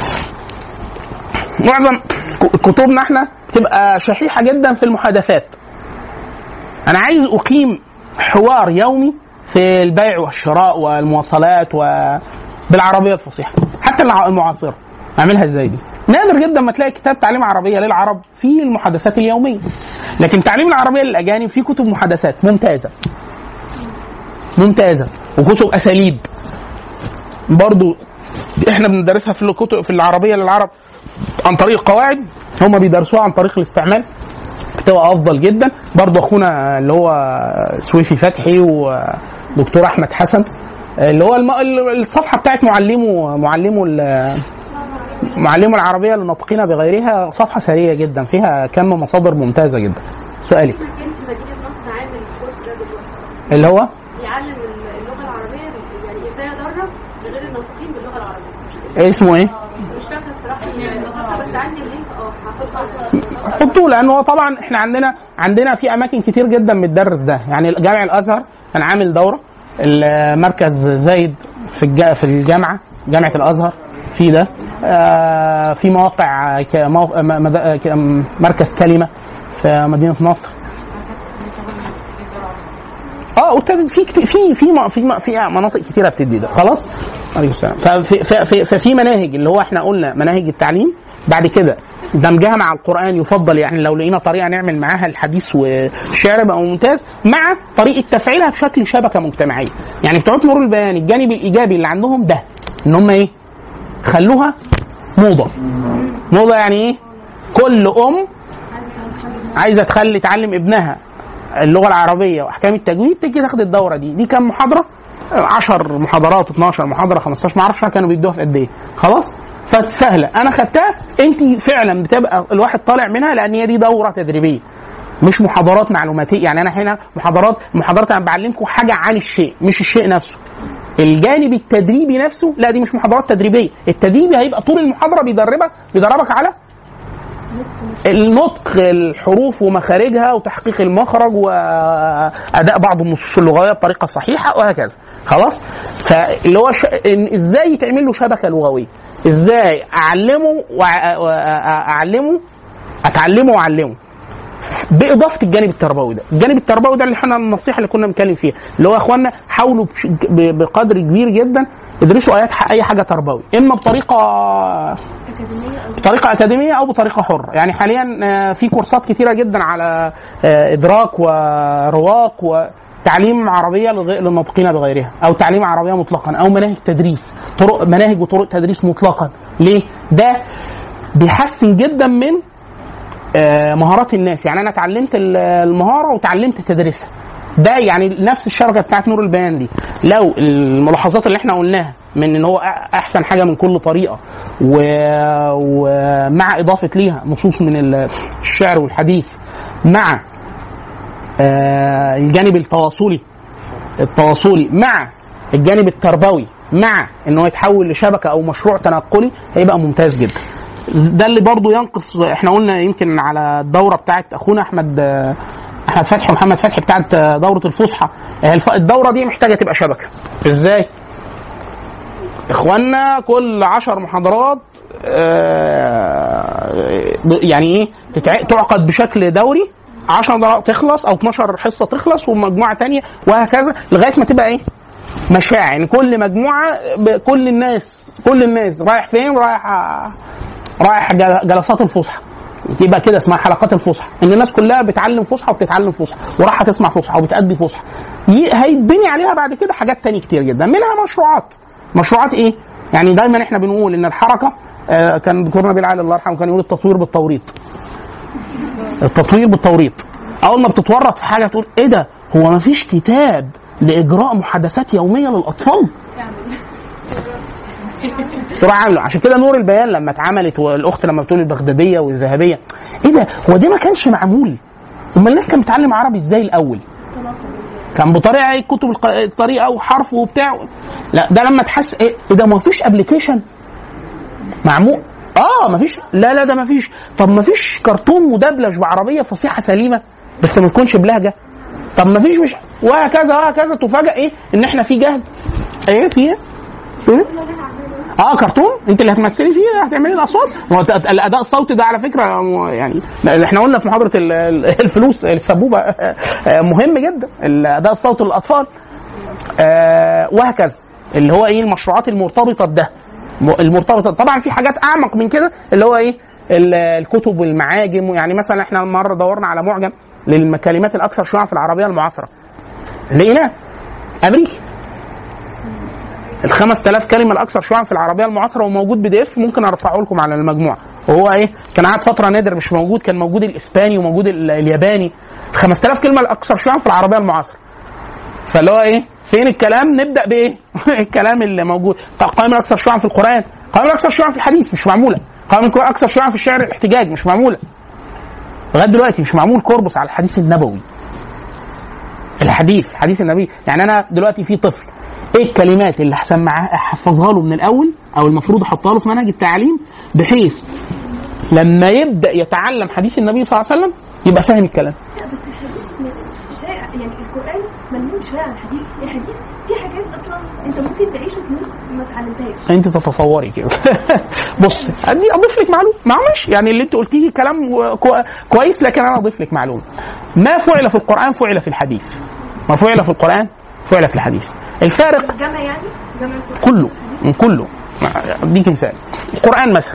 معظم كتبنا احنا تبقى شحيحه جدا في المحادثات انا عايز اقيم حوار يومي في البيع والشراء والمواصلات وبالعربيه الفصيحه حتى المعاصره اعملها ازاي دي نادر جدا ما تلاقي كتاب تعليم عربيه للعرب في المحادثات اليوميه لكن تعليم العربيه للاجانب في كتب محادثات ممتازه ممتازه وكتب اساليب برضو احنا بندرسها في الكتب في العربيه للعرب عن طريق قواعد هم بيدرسوها عن طريق الاستعمال بتبقى افضل جدا برضه اخونا اللي هو سويفي فتحي ودكتور احمد حسن اللي هو الم... الصفحه بتاعت معلمه معلمه معلمه العربيه للناطقين بغيرها صفحه سريه جدا فيها كم مصادر ممتازه جدا سؤالي اللي هو يعلم اللغه العربيه يعني ازاي ادرب غير الناطقين باللغه العربيه اسمه ايه؟ مش فاكره الصراحه بس عندي اللينك اه هحطه حطوه لان هو طبعا احنا عندنا عندنا في اماكن كتير جدا بتدرس ده يعني جامع الازهر كان عامل دوره المركز زايد في الج- في الجامعه جامعه الازهر في ده آه، في مواقع كمو- م- مد- آه، ك- مركز كلمه في مدينه نصر اه وابتدت في كتير في في م- في م- في مناطق كتيره بتدي ده خلاص عليكم السلام ففي في- في ففي مناهج اللي هو احنا قلنا مناهج التعليم بعد كده دمجها مع القران يفضل يعني لو لقينا طريقه نعمل معاها الحديث والشعر بقى ممتاز مع طريقه تفعيلها بشكل شبكه مجتمعيه يعني بتوع نور البيان الجانب الايجابي اللي عندهم ده ان هم ايه خلوها موضه موضه يعني ايه كل ام عايزه تخلي تعلم ابنها اللغه العربيه واحكام التجويد تيجي تاخد الدوره دي دي كام محاضره 10 محاضرات 12 محاضره 15 ما اعرفش كانوا بيدوها في قد ايه خلاص فسهله انا خدتها انت فعلا بتبقى الواحد طالع منها لان هي دي دوره تدريبيه مش محاضرات معلوماتيه يعني انا هنا محاضرات محاضرات انا بعلمكم حاجه عن الشيء مش الشيء نفسه الجانب التدريبي نفسه لا دي مش محاضرات تدريبيه التدريبي هيبقى طول المحاضره بيدربك بيدربك على النطق الحروف ومخارجها وتحقيق المخرج واداء بعض النصوص اللغويه بطريقه صحيحه وهكذا خلاص فاللي هو ش... إن ازاي يتعمل له شبكه لغويه ازاي اعلمه واعلمه اتعلمه واعلمه باضافه الجانب التربوي ده الجانب التربوي ده اللي احنا النصيحه اللي كنا بنتكلم فيها اللي هو يا اخوانا حاولوا بش- ب- بقدر كبير جدا ادرسوا ايات ح- اي حاجه تربوي اما بطريقه اكاديميه او بطريقه اكاديميه او بطريقه حره يعني حاليا آه، في كورسات كتيره جدا على آه، ادراك ورواق وتعليم عربيه لغ- للناطقين بغيرها او تعليم عربيه مطلقا او مناهج تدريس طرق مناهج وطرق تدريس مطلقا ليه ده بيحسن جدا من آه، مهارات الناس يعني انا اتعلمت ال- المهاره وتعلمت تدريسها ده يعني نفس الشبكه بتاعت نور البيان دي لو الملاحظات اللي احنا قلناها من ان هو أ- احسن حاجه من كل طريقه و- ومع اضافه ليها نصوص من ال- الشعر والحديث مع آه، الجانب التواصلي التواصلي مع الجانب التربوي مع ان هو يتحول لشبكه او مشروع تنقلي هيبقى ممتاز جدا ده اللي برضو ينقص احنا قلنا يمكن على الدوره بتاعت اخونا احمد آه، احمد فتحي ومحمد فتحي بتاعت آه، دوره الفصحى آه، الف- الدوره دي محتاجه تبقى شبكه ازاي اخوانا كل عشر محاضرات آه، يعني ايه تتع- تعقد بشكل دوري 10 دقائق تخلص او 12 حصه تخلص ومجموعه تانية وهكذا لغايه ما تبقى ايه مشاع يعني كل مجموعه ب- كل الناس كل الناس رايح فين رايح آه، رايح جل- جلسات الفصحى يبقى كده اسمها حلقات الفصحى ان الناس كلها بتعلم فصحى وبتتعلم فصحى وراح تسمع فصحى وبتأدي فصحى ي- هيتبني عليها بعد كده حاجات تانية كتير جدا منها مشروعات مشروعات ايه يعني دايما احنا بنقول ان الحركه آه، كان دكتور نبيل علي الله يرحمه كان يقول التطوير بالتوريط التطوير بالتوريط اول ما بتتورط في حاجه تقول ايه ده هو ما فيش كتاب لاجراء محادثات يوميه للاطفال تروح عامله عشان كده نور البيان لما اتعملت والاخت لما بتقول البغداديه والذهبيه ايه ده هو ده ما كانش معمول امال الناس كانت بتتعلم عربي ازاي الاول كان بطريقه ايه كتب الق- الطريقه وحرف وبتاع لا ده لما تحس ايه إيه ده ما فيش ابلكيشن معمول اه ما فيش لا لا ده ما فيش طب ما فيش كرتون مدبلج بعربيه فصيحه سليمه بس ما تكونش بلهجه طب ما فيش مش وهكذا وهكذا تفاجئ ايه ان احنا في جهد ايه في ايه؟ إيه؟ اه كرتون انت اللي هتمثلي فيه هتعملي الاصوات ما هو الت- الاداء الصوتي ده على فكره م- يعني احنا قلنا في محاضره ال- ال- الفلوس السبوبه آه، مهم جدا الاداء الصوتي للاطفال آه، وهكذا اللي هو ايه المشروعات المرتبطه بده م- المرتبطه طبعا في حاجات اعمق من كده اللي هو ايه ال- الكتب والمعاجم يعني مثلا احنا مره دورنا على معجم للكلمات الاكثر شيوعا في العربيه المعاصره لقيناه امريكي ال 5000 كلمه الاكثر شيوعا في العربيه المعاصره وموجود بي دي اف ممكن ارفعه لكم على المجموعه وهو ايه كان قعد فتره نادر مش موجود كان موجود الاسباني وموجود ال- الياباني 5000 كلمه الاكثر شيوعا في العربيه المعاصره فاللي هو ايه فين الكلام نبدا بايه الكلام اللي موجود طب قائمه الاكثر شيوعا في القران قائمه الاكثر شيوعا في الحديث مش معموله قائمه الاكثر شيوعا في الشعر الاحتجاج مش معموله لغايه دلوقتي مش معمول كوربس على الحديث النبوي الحديث حديث النبي يعني انا دلوقتي في طفل ايه الكلمات اللي هسمعها احفظها له من الاول او المفروض احطها له في منهج التعليم بحيث لما يبدا يتعلم حديث النبي صلى الله عليه وسلم يبقى فاهم الكلام لا بس الحديث مش شائع يعني القران مليون شويه عن الحديث الحديث في حاجات اصلا انت ممكن تعيش وتموت ما اتعلمتهاش انت تتصوري كده بص ادي اضيف لك معلومه ما هو ماشي يعني اللي انت قلتيه كلام كو- كويس لكن انا اضيف لك معلومه ما فعل في القران فعل في الحديث ما فعل في القران فعل في الحديث الفارق الجامع يعني جامع القران كله من كله اديك مثال القران مثلا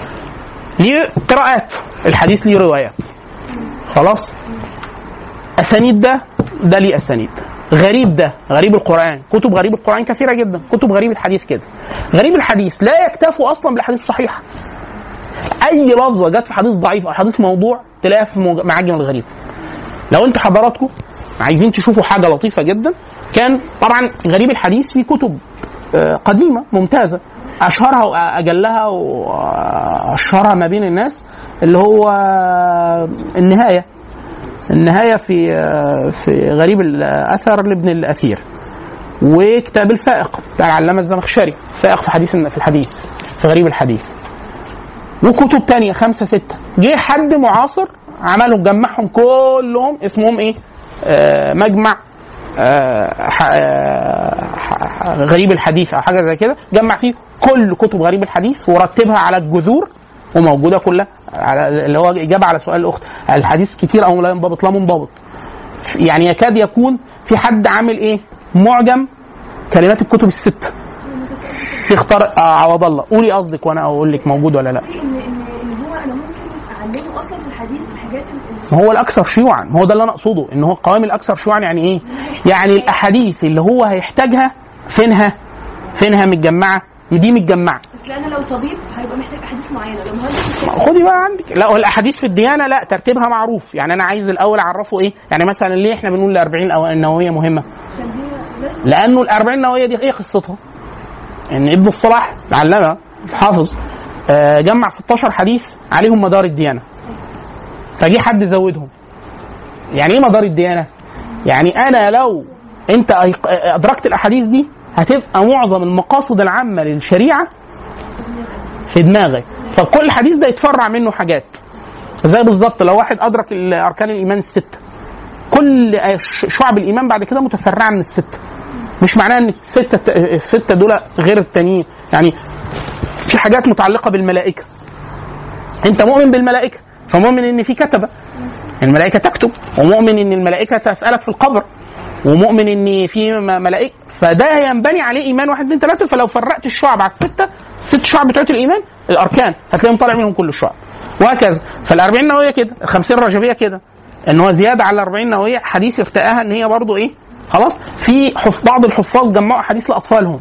ليه قراءات الحديث ليه روايات خلاص اسانيد ده ده ليه اسانيد غريب ده غريب القران كتب غريب القران كثيره جدا كتب غريب الحديث كده غريب الحديث لا يكتفوا اصلا بالحديث الصحيح اي لفظه جت في حديث ضعيف او حديث موضوع تلاقيها في موج- معاجم الغريب لو انت حضراتكم عايزين تشوفوا حاجه لطيفه جدا كان طبعا غريب الحديث في كتب آه، قديمه ممتازه اشهرها واجلها واشهرها ما بين الناس اللي هو النهايه النهايه في آه، في غريب الاثر لابن الاثير وكتاب الفائق بتاع العلامه الزمخشري فائق في حديث في الحديث في غريب الحديث وكتب تانية خمسة ستة جه حد معاصر عملهم جمعهم كلهم اسمهم ايه آه مجمع آه ح- آه ح- غريب الحديث او حاجه زي كده جمع فيه كل كتب غريب الحديث ورتبها على الجذور وموجوده كلها على اللي هو اجابه على سؤال الاخت الحديث كتير او لا ينضبط لا منضبط يعني يكاد يكون في حد عامل ايه معجم كلمات الكتب الست في اختار آه عوض الله قولي قصدك وانا اقول لك موجود ولا لا ان ان ان هو انا ممكن اعلمه اصلا في الحديث الحاجات ال- ما هو الاكثر شيوعا هو ده اللي انا اقصده ان هو القوام الاكثر شيوعا يعني ايه يعني الاحاديث اللي هو هيحتاجها فينها فينها متجمعه دي متجمعه بس انا لو طبيب هيبقى محتاج احاديث معينه لو مهندس خدي بقى عندك لا الاحاديث في الديانه لا ترتيبها معروف يعني انا عايز الاول اعرفه ايه يعني مثلا ليه احنا بنقول ال 40 أو- النوويه مهمه عشان دي ناس لانه ال 40 النوويه دي ايه قصتها؟ ان ابن الصلاح العلامه حافظ آه، جمع 16 حديث عليهم مدار الديانه فجه حد زودهم يعني ايه مدار الديانه؟ يعني انا لو انت أيق- ادركت الاحاديث دي هتبقى معظم المقاصد العامه للشريعه في دماغك فكل حديث ده يتفرع منه حاجات زي بالظبط لو واحد ادرك ال- اركان الايمان السته كل ش- شعب الايمان بعد كده متفرعه من السته مش معناه ان السته السته دول غير التانيين يعني في حاجات متعلقه بالملائكه انت مؤمن بالملائكه فمؤمن ان في كتبه الملائكه تكتب ومؤمن ان الملائكه تسالك في القبر ومؤمن ان في م- ملائكه فده ينبني عليه ايمان واحد اثنين ثلاثه فلو فرقت الشعب على السته الست شعب بتوع الايمان الاركان هتلاقيهم طالع منهم كل الشعب وهكذا فال40 نوويه كده ال50 رجبيه كده ان هو زياده على ال40 نوويه حديث ارتقاها ان هي برضو ايه خلاص في حف بعض الحفاظ جمعوا احاديث لاطفالهم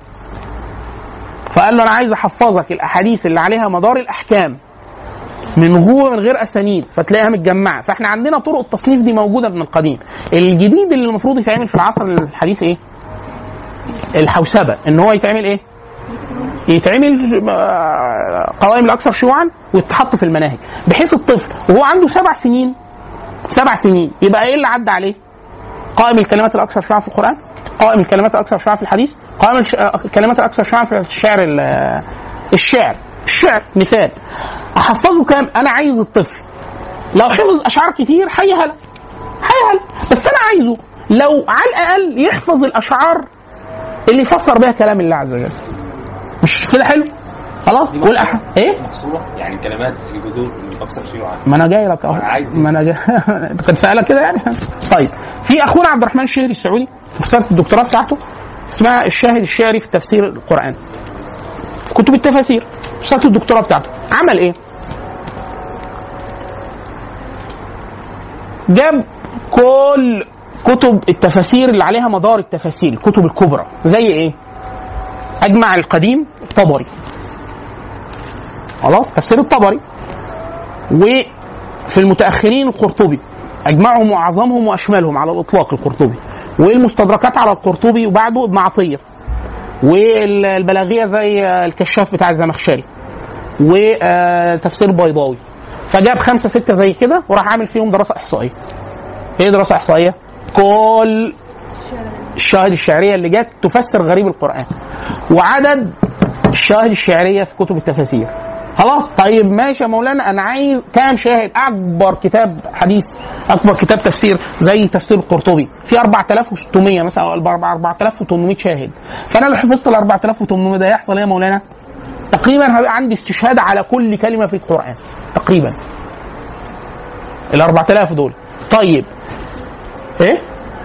فقال له انا عايز احفظك الاحاديث اللي عليها مدار الاحكام من هو من غير اسانيد فتلاقيها متجمعه فاحنا عندنا طرق التصنيف دي موجوده من القديم الجديد اللي المفروض يتعمل في العصر الحديث ايه الحوسبه ان هو يتعمل ايه يتعمل آه، قوائم الاكثر شيوعا ويتحط في المناهج بحيث الطفل وهو عنده سبع سنين سبع سنين يبقى ايه اللي عدى عليه قائم الكلمات الاكثر شيوعا في القران قائم الكلمات الاكثر شيوعا في الحديث قائم الش- آه، الكلمات الاكثر شيوعا في الشعر ال- آه، الشعر الشعر مثال احفظه كام انا عايز الطفل لو حفظ اشعار كتير هيهلا هيهلا بس انا عايزه لو على الاقل يحفظ الاشعار اللي يفسر بها كلام الله عز وجل مش كده حلو خلاص دي والأح... محصورة ايه محصورة يعني كلمات الجذور الاكثر شيوعا ما انا جاي لك اهو أنا عايز دي. ما انا جاي كنت سألك كده يعني طيب في اخونا عبد الرحمن الشهري السعودي في رساله الدكتوراه بتاعته اسمها الشاهد الشعري في تفسير القران كتب التفاسير رساله الدكتوراه بتاعته عمل ايه؟ جاب كل كتب التفاسير اللي عليها مدار التفاسير الكتب الكبرى زي ايه؟ اجمع القديم الطبري خلاص تفسير الطبري وفي المتاخرين القرطبي اجمعهم واعظمهم واشملهم على الاطلاق القرطبي والمستدركات على القرطبي وبعده ابن عطيه والبلاغيه زي الكشاف بتاع الزمخشري وتفسير بيضاوي فجاب خمسه سته زي كده وراح عامل فيهم دراسه احصائيه ايه دراسه احصائيه كل الشواهد الشعريه اللي جت تفسر غريب القران وعدد الشواهد الشعريه في كتب التفاسير خلاص طيب ماشي يا مولانا انا عايز كام شاهد اكبر كتاب حديث اكبر كتاب تفسير زي تفسير القرطبي في 4600 مثلا او 4800 شاهد فانا لو حفظت ال 4800 ده هيحصل ايه يا مولانا؟ تقريبا هيبقى عندي استشهاد على كل كلمه في القران تقريبا ال 4000 دول طيب ايه؟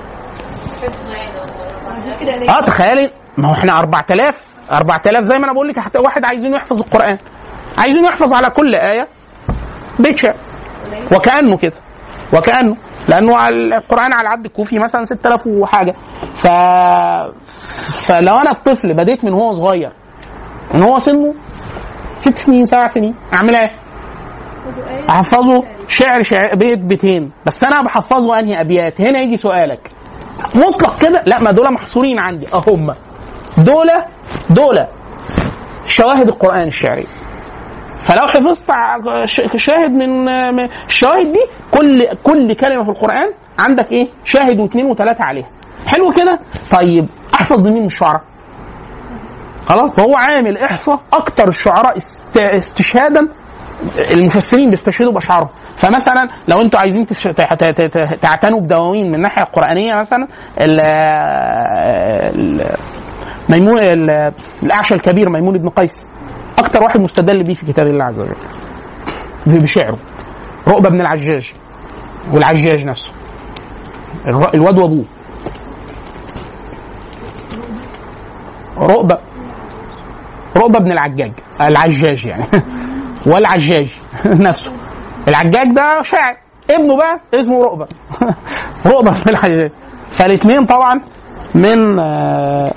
كده ليه؟ اه تخيلي ما هو احنا 4000 4000 زي ما انا بقول لك حتى واحد عايزينه يحفظ القران عايزينه يحفظ على كل ايه بيت شعر وكانه كده وكانه لانه على القران على العبد الكوفي مثلا 6000 وحاجه ف فلو انا الطفل بديت من هو صغير من هو سنه ست سنين سبع سنين اعمل ايه؟ احفظه شعر شعر بيت بيتين بس انا بحفظه انهي ابيات هنا يجي سؤالك مطلق كده لا ما دول محصورين عندي اهم دول دول شواهد القران الشعري فلو حفظت ع- ش- شاهد من من الشواهد دي كل كل كلمه في القران عندك ايه شاهد واثنين وثلاثه عليها حلو كده طيب احفظ لمين من الشعراء خلاص فهو عامل احصاء اكتر الشعراء است- استشهادا المفسرين بيستشهدوا باشعارهم فمثلا لو انتوا عايزين تش- ت- ت- ت- تعتنوا بدواوين من الناحيه القرانيه مثلا ال- ال- ميمون ال- الاعشى الكبير ميمون بن قيس اكتر واحد مستدل بيه في كتاب الله عز وجل ب- بشعره رؤبه بن العجاج والعجاج نفسه الر- الواد وابوه رؤبه رؤبه بن العجاج العجاج يعني والعجاج نفسه العجاج ده شاعر ابنه بقى اسمه رؤبه رؤبه بن الحجاج فالاثنين طبعا من آه،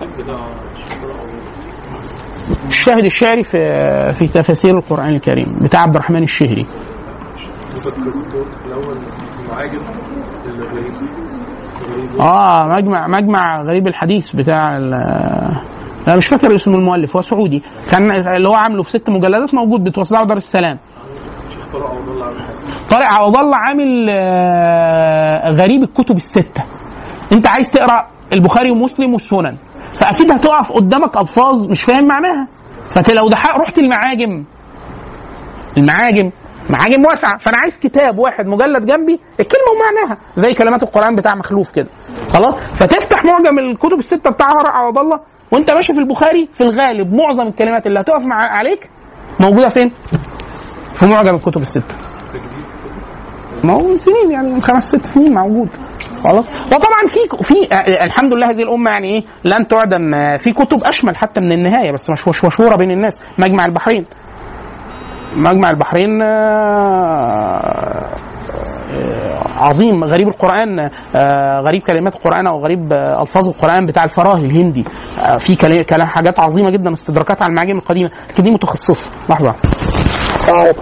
الشاهد الشعري في في تفاسير القران الكريم بتاع عبد الرحمن الشهري كنت قلت في الاول المعاجم الغريب الغريب اه مجمع مجمع غريب الحديث بتاع ال- انا مش فاكر اسم المؤلف هو سعودي كان اللي هو عامله في ست مجلدات موجود بتوزعه دار السلام شيخ طارق عبد الله عامل حاجه طارق عوض الله عامل آه، غريب الكتب الستة انت عايز تقرا البخاري ومسلم والسنن فاكيد هتقف قدامك الفاظ مش فاهم معناها فلو ده حق- رحت المعاجم المعاجم معاجم واسعه فانا عايز كتاب واحد مجلد جنبي الكلمه ومعناها زي كلمات القران بتاع مخلوف كده خلاص فتفتح معجم الكتب السته بتاع طارق عوض الله وانت ماشي في البخاري في الغالب معظم الكلمات اللي هتقف مع عليك موجوده فين؟ في معجم الكتب السته ما هو من سنين يعني من خمس ست سنين موجود خلاص وطبعا في في آه، الحمد لله هذه الامه يعني ايه لن تعدم آه، في كتب اشمل حتى من النهايه بس مش مش مشهوره بين الناس مجمع البحرين مجمع البحرين آه، آه، عظيم غريب القران آه، غريب كلمات القران او غريب آه، الفاظ القران بتاع الفراهي الهندي آه، في كلام كلام حاجات عظيمه جدا استدراكات على المعاجم القديمه لكن دي متخصصه لحظه السلام عليكم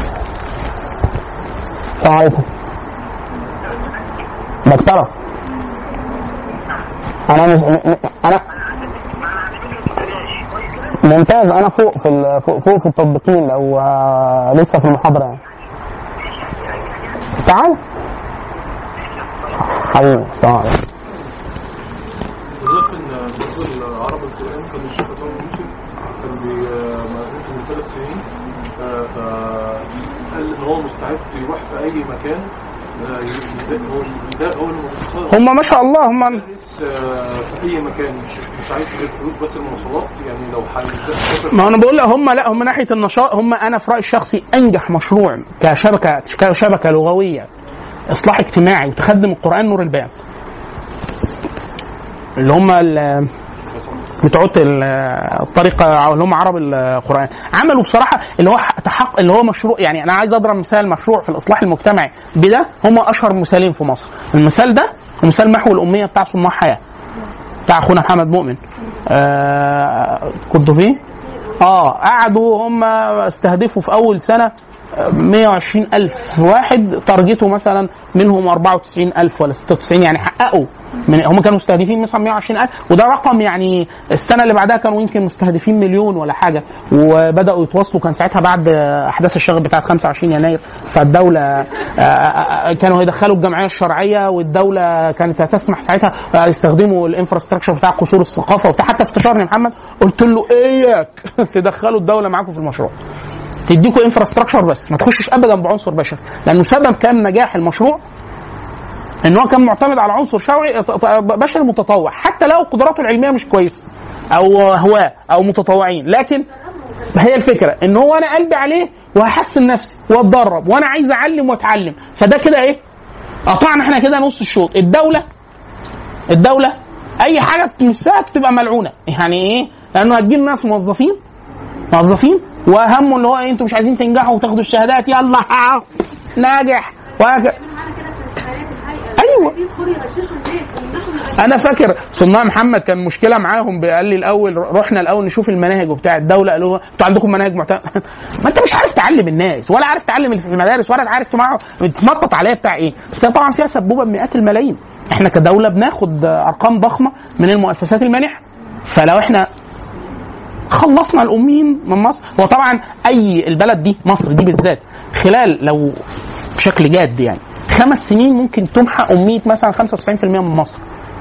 السلام عليكم دكتورة أنا مش م- م- أنا ممتاز أنا فوق في ال- فوق, فوق في التطبيقين لو آه، لسه في المحاضرة يعني تعال حبيبي السلام عليكم بالذات ان بالنسبه لعرب القران كان الشيخ حسام يوسف كان بي- مأذون من ثلاث سنين آه، فقال ان هو مستعد يروح في اي مكان آه، يدا- هو يدا- هو المتخصص هم ما شاء الله هم يدرس آه، في اي مكان مش مش عايز غير فلوس بس المواصلات يعني لو حابب ما انا بقول لك هم لا هم ناحيه النشاط هم انا في رايي الشخصي انجح مشروع كشبكه كشبكه لغويه اصلاح اجتماعي وتخدم القران نور البيان اللي هم ال- بتوع ال- الطريقه او اللي هم عرب القران عملوا بصراحه اللي هو تحقق اللي هو مشروع يعني انا عايز اضرب مثال مشروع في الاصلاح المجتمعي بده هم اشهر مثالين في مصر المثال ده ومثال محو الاميه بتاع صناع حياه بتاع اخونا محمد مؤمن آه كنتوا فيه؟ اه قعدوا هم استهدفوا في اول سنه 120 ألف واحد تارجته مثلا منهم 94 ألف ولا 96 يعني حققوا من هم كانوا مستهدفين مثلا 120 ألف وده رقم يعني السنة اللي بعدها كانوا يمكن مستهدفين مليون ولا حاجة وبدأوا يتواصلوا كان ساعتها بعد أحداث الشغب بتاعت 25 يناير فالدولة آه، آه، كانوا هيدخلوا الجمعية الشرعية والدولة كانت هتسمح ساعتها آه، يستخدموا الانفراستراكشر بتاع قصور الثقافة وبتاع حتى استشارني محمد قلت له اياك تدخلوا الدولة معاكم في المشروع تديكوا انفراستراكشر بس ما تخشش ابدا بعنصر بشري لانه سبب كان نجاح المشروع ان هو كان معتمد على عنصر شرعي بشري متطوع حتى لو قدراته العلميه مش كويسه او هواه او متطوعين لكن هي الفكره ان هو انا قلبي عليه وهحسن نفسي واتدرب وانا عايز اعلم واتعلم فده كده ايه قطعنا احنا كده نص الشوط الدوله الدوله اي حاجه تمسها بتبقى ملعونه يعني ايه لانه هتجيب ناس موظفين موظفين وهمه اللي هو ايه انتوا مش عايزين تنجحوا وتاخدوا الشهادات يلا ها، ناجح وهك- ايوه انا فاكر صناع محمد كان مشكله معاهم قال لي الاول رحنا الاول نشوف المناهج وبتاع الدوله قالوا انتوا عندكم مناهج معتمده ما انت مش عارف تعلم الناس ولا عارف تعلم اللي في المدارس ولا عارف تمع- تنطط عليها بتاع ايه بس هي طبعا فيها سبوبه بمئات الملايين احنا كدوله بناخد ارقام ضخمه من المؤسسات المانحه فلو احنا خلصنا الاميين من مصر هو طبعا اي البلد دي مصر دي بالذات خلال لو بشكل جاد يعني خمس سنين ممكن تمحى اميه مثلا 95% من مصر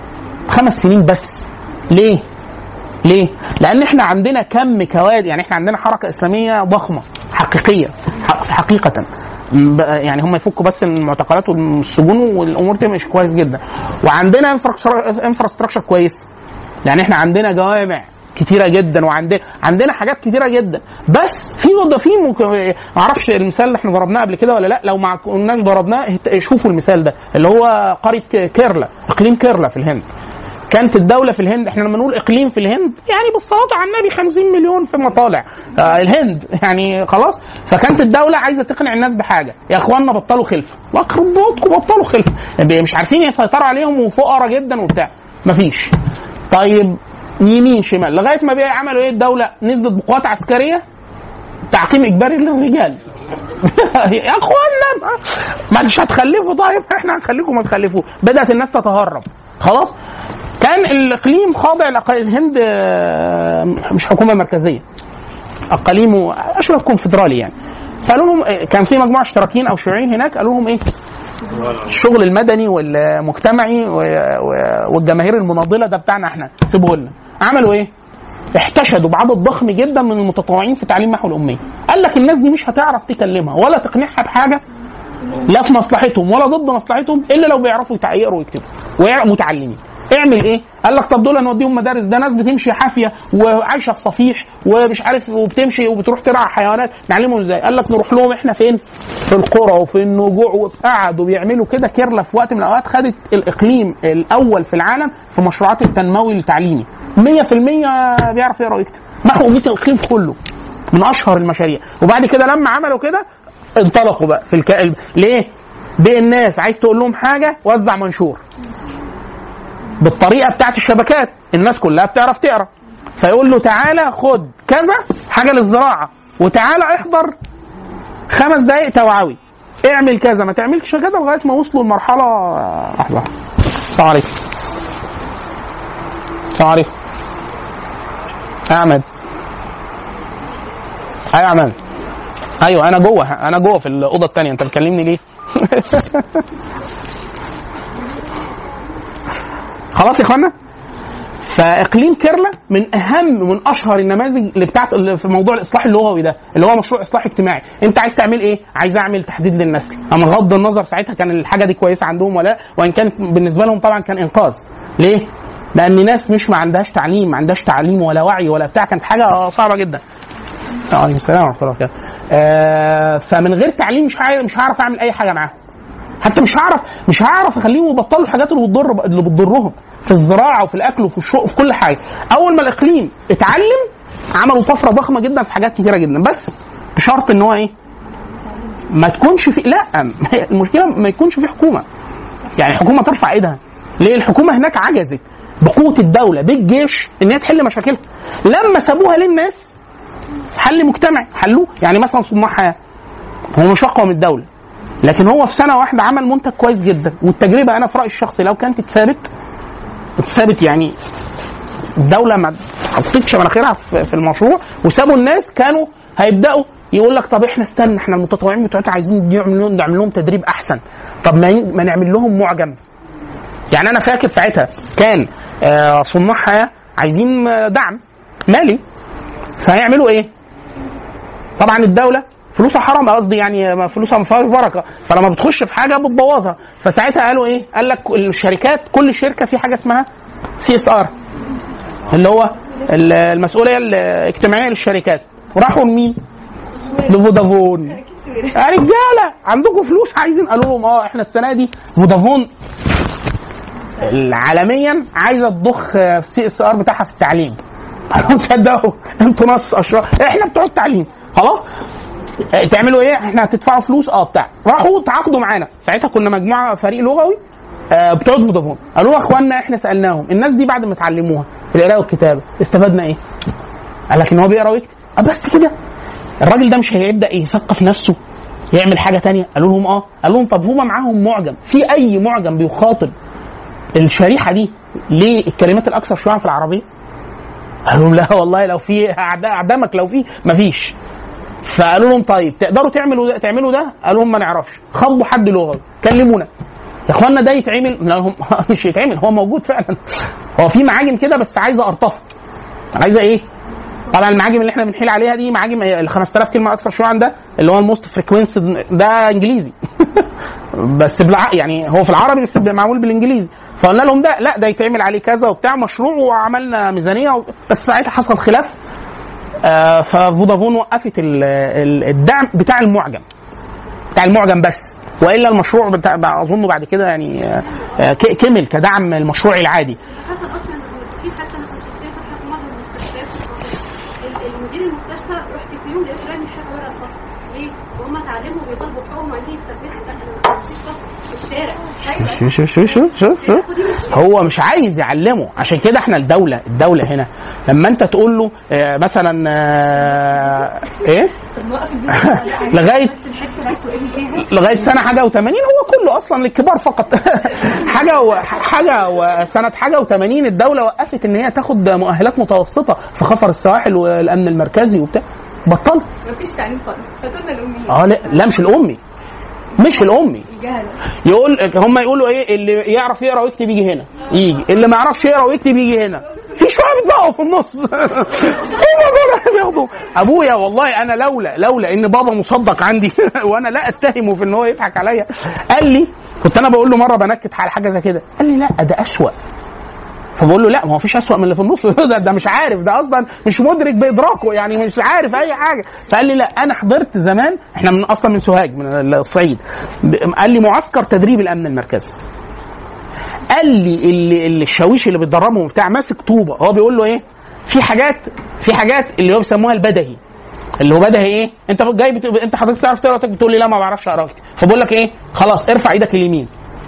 خمس سنين بس ليه؟ ليه؟ لان احنا عندنا كم كوادر يعني احنا عندنا حركه اسلاميه ضخمه حقيقيه حق- حقيقه م- بقى- يعني هم يفكوا بس المعتقلات والسجون والامور تمشي كويس جدا وعندنا انفراستراكشر كويس يعني احنا عندنا جوامع كتيره جدا وعندنا عندنا حاجات كتيره جدا بس في في مك... ما اعرفش المثال اللي احنا ضربناه قبل كده ولا لا لو ما كناش ضربناه اهت- شوفوا المثال ده اللي هو قريه كيرلا اقليم كيرلا في الهند كانت الدولة في الهند احنا لما نقول اقليم في الهند يعني بالصلاة على النبي 50 مليون في مطالع آه الهند يعني خلاص فكانت الدولة عايزة تقنع الناس بحاجة يا اخوانا بطلوا خلفة واخرب بيوتكم بطلوا خلفة يعني مش عارفين يسيطروا عليهم وفقراء جدا وبتاع مفيش طيب يمين شمال لغاية ما بقى عملوا ايه الدولة نزلت بقوات عسكرية تعقيم اجباري للرجال يا اخوانا ما مش هتخلفوا طيب احنا هنخليكم ما تخلفوا بدات الناس تتهرب خلاص كان الاقليم خاضع لأق- الهند آه، مش حكومه مركزيه اقاليم اشبه كونفدرالي يعني فقالوا لهم آه، كان في مجموعه اشتراكيين او شيوعيين هناك قالوا لهم ايه الشغل المدني والمجتمعي و- و- والجماهير المناضله ده بتاعنا احنا سيبوه لنا عملوا ايه احتشدوا بعدد ضخم جدا من المتطوعين في تعليم محو الاميه قال لك الناس دي مش هتعرف تكلمها ولا تقنعها بحاجه لا في مصلحتهم ولا ضد مصلحتهم الا لو بيعرفوا يتع- يقروا ويكتبوا ومتعلمين اعمل ايه؟ قال لك طب دول نوديهم مدارس ده ناس بتمشي حافيه وعايشه في صفيح ومش عارف وبتمشي وبتروح ترعى حيوانات نعلمهم ازاي؟ قال لك نروح لهم احنا فين؟ في القرى وفي النجوع وقعدوا بيعملوا كده كيرلا في وقت من الاوقات خدت الاقليم الاول في العالم في مشروعات التنموي التعليمي 100% بيعرف يقرا ويكتب محو اميه الاقليم كله من اشهر المشاريع وبعد كده لما عملوا كده انطلقوا بقى في الك... ليه؟ بقى الناس عايز تقول لهم حاجه وزع منشور بالطريقه بتاعت الشبكات الناس كلها بتعرف تقرا فيقول له تعالى خد كذا حاجه للزراعه وتعالى احضر خمس دقائق توعوي اعمل كذا ما تعملش كذا لغايه ما وصلوا لمرحله لحظه السلام عليكم السلام عليكم احمد ايوه يا احمد ايوه انا جوه انا جوه في الاوضه الثانيه انت بتكلمني ليه خلاص يا اخوانا فاقليم كيرلا من اهم من اشهر النماذج اللي بتاعت اللي في موضوع الاصلاح اللغوي ده اللي هو مشروع اصلاح اجتماعي انت عايز تعمل ايه عايز اعمل تحديد للنسل اما بغض النظر ساعتها كان الحاجه دي كويسه عندهم ولا لا وان كان بالنسبه لهم طبعا كان انقاذ ليه لان ناس مش ما عندهاش تعليم ما عندهاش تعليم ولا وعي ولا بتاع كانت حاجه صعبه جدا عليكم السلام ورحمه الله وبركاته آه فمن غير تعليم مش عارف مش هعرف اعمل اي حاجه معاهم حتى مش هعرف مش هعرف اخليهم يبطلوا الحاجات اللي بتضر اللي بتضرهم في الزراعه وفي الاكل وفي الشرب في كل حاجه اول ما الاقليم اتعلم عملوا طفره ضخمه جدا في حاجات كتيره جدا بس بشرط ان هو ايه ما تكونش في لا المشكله ما يكونش في حكومه يعني الحكومه ترفع ايدها ليه الحكومه هناك عجزت بقوه الدوله بالجيش ان هي تحل مشاكلها لما سابوها للناس حل مجتمعي حلوه يعني مثلا صناع حياه هو مش اقوى من الدوله لكن هو في سنه واحده عمل منتج كويس جدا والتجربه انا في رايي الشخصي لو كانت اتثابت اتثابت يعني الدوله ما حطتش مناخيرها في في المشروع وسابوا الناس كانوا هيبداوا يقول لك طب احنا استنى احنا المتطوعين بتوعتنا عايزين نعمل لهم نعمل لهم تدريب احسن طب ما ي- ما نعمل لهم معجم يعني انا فاكر ساعتها كان آه، صناع حياه عايزين آه، دعم مالي فهيعملوا ايه؟ طبعا الدوله فلوسها حرام قصدي يعني فلوسها ما فيهاش بركه فلما بتخش في حاجه بتبوظها فساعتها قالوا ايه؟ قال لك الشركات كل شركه في حاجه اسمها سي اس ار اللي هو ال- المسؤوليه الاجتماعيه للشركات وراحوا لمين؟ لفودافون يا رجاله عندكم فلوس عايزين قالوا لهم اه احنا السنه دي فودافون عالميا عايزه تضخ السي اس ار بتاعها في التعليم قالوا تصدقوا انتوا ناس اشرار احنا بتوع التعليم خلاص اه، تعملوا ايه احنا هتدفعوا فلوس اه بتاع راحوا تعاقدوا معانا ساعتها كنا مجموعه فريق لغوي آه، بتوع فودافون قالوا يا اخوانا احنا سالناهم الناس دي بعد ما اتعلموها القراءه والكتابه استفدنا ايه؟ قال لك ان هو بيقرا ويكتب آه، بس كده الراجل ده مش هيبدا يثقف نفسه يعمل حاجه تانية قالوا لهم اه قال لهم طب هما معاهم معجم في اي معجم بيخاطب الشريحه دي للكلمات الاكثر شيوعا في العربيه قال لهم لا والله لو في أعد- اعدمك لو في مفيش فقالوا لهم طيب تقدروا تعملوا ده تعملوا ده قالوا لهم ما نعرفش خبوا حد لغوي كلمونا يا اخوانا ده يتعمل لا هم مش يتعمل هو موجود فعلا هو في معاجم كده بس عايزه ارتفع عايزه ايه طبعا المعاجم اللي احنا بنحيل عليها دي معاجم ال 5000 كلمه اكثر شيوعا ده اللي هو الموست فريكوينس ده انجليزي بس بالع... يعني هو في العربي بس معمول بالانجليزي فقلنا لهم ده لا ده يتعمل عليه كذا وبتاع مشروع وعملنا ميزانيه و... بس ساعتها حصل خلاف آه ففودافون وقفت ال- ال- الدعم بتاع المعجم بتاع المعجم بس والا المشروع بتاع بقى اظن بعد كده يعني آه، آه، ك- كمل كدعم المشروع العادي حصل اصلا في حتى انا كنت شايفه في معظم المستشفيات ال- المدير المستشفى رحت في يوم لقيته رامي حاجه ورا الفصل ليه؟ وهم اتعلموا بيطالبوا بحقوقهم وعايزين يثبتوا احنا مفيش فصل في الشارع شو شو شو شو شو شو هو مش عايز يعلمه عشان كده احنا الدوله الدوله هنا لما انت تقول له آه، مثلا آه، ايه لغايه الحته دي سؤالي فيها لغايه سنه حاجه و80 هو كله اصلا للكبار فقط حاجه و... حاجه وسنه حاجه و80 الدوله وقفت ان هي تاخد مؤهلات متوسطه في خفر السواحل والامن المركزي وبتاع بطلوا مفيش تعليم خالص هاتولنا الاميين اه لا, لا مش الامي مش الامي الجهله يقول هم يقولوا ايه اللي يعرف يقرا ويكتب يجي هنا يجي اللي ما يعرفش يقرا ويكتب يجي هنا في شويه بيتبقوا في النص هم دول اللي بياخدوا ابويا والله انا لولا لولا ان بابا مصدق عندي وانا لا اتهمه في ان هو يضحك عليا قال لي كنت انا بقول له مره بنكت على حاجه زي كده قال لي لا ده اسوأ فبقول له لا ما هو فيش اسوأ من اللي في النص ده, ده مش عارف ده اصلا مش مدرك بادراكه يعني مش عارف اي حاجه فقال لي لا انا حضرت زمان احنا من اصلا من سوهاج من الصعيد ب- قال لي معسكر تدريب الامن المركزي قال لي اللي, اللي الشاويش اللي بيتدربهم بتاع ماسك طوبه هو بيقول له ايه في حاجات في حاجات اللي هو بيسموها البدهي اللي هو بدهي ايه انت جاي بت... انت حضرتك تعرف تقرا وتكتب؟ بتقول لي لا ما بعرفش اقرا واكتب فبقول لك ايه خلاص ارفع ايدك اليمين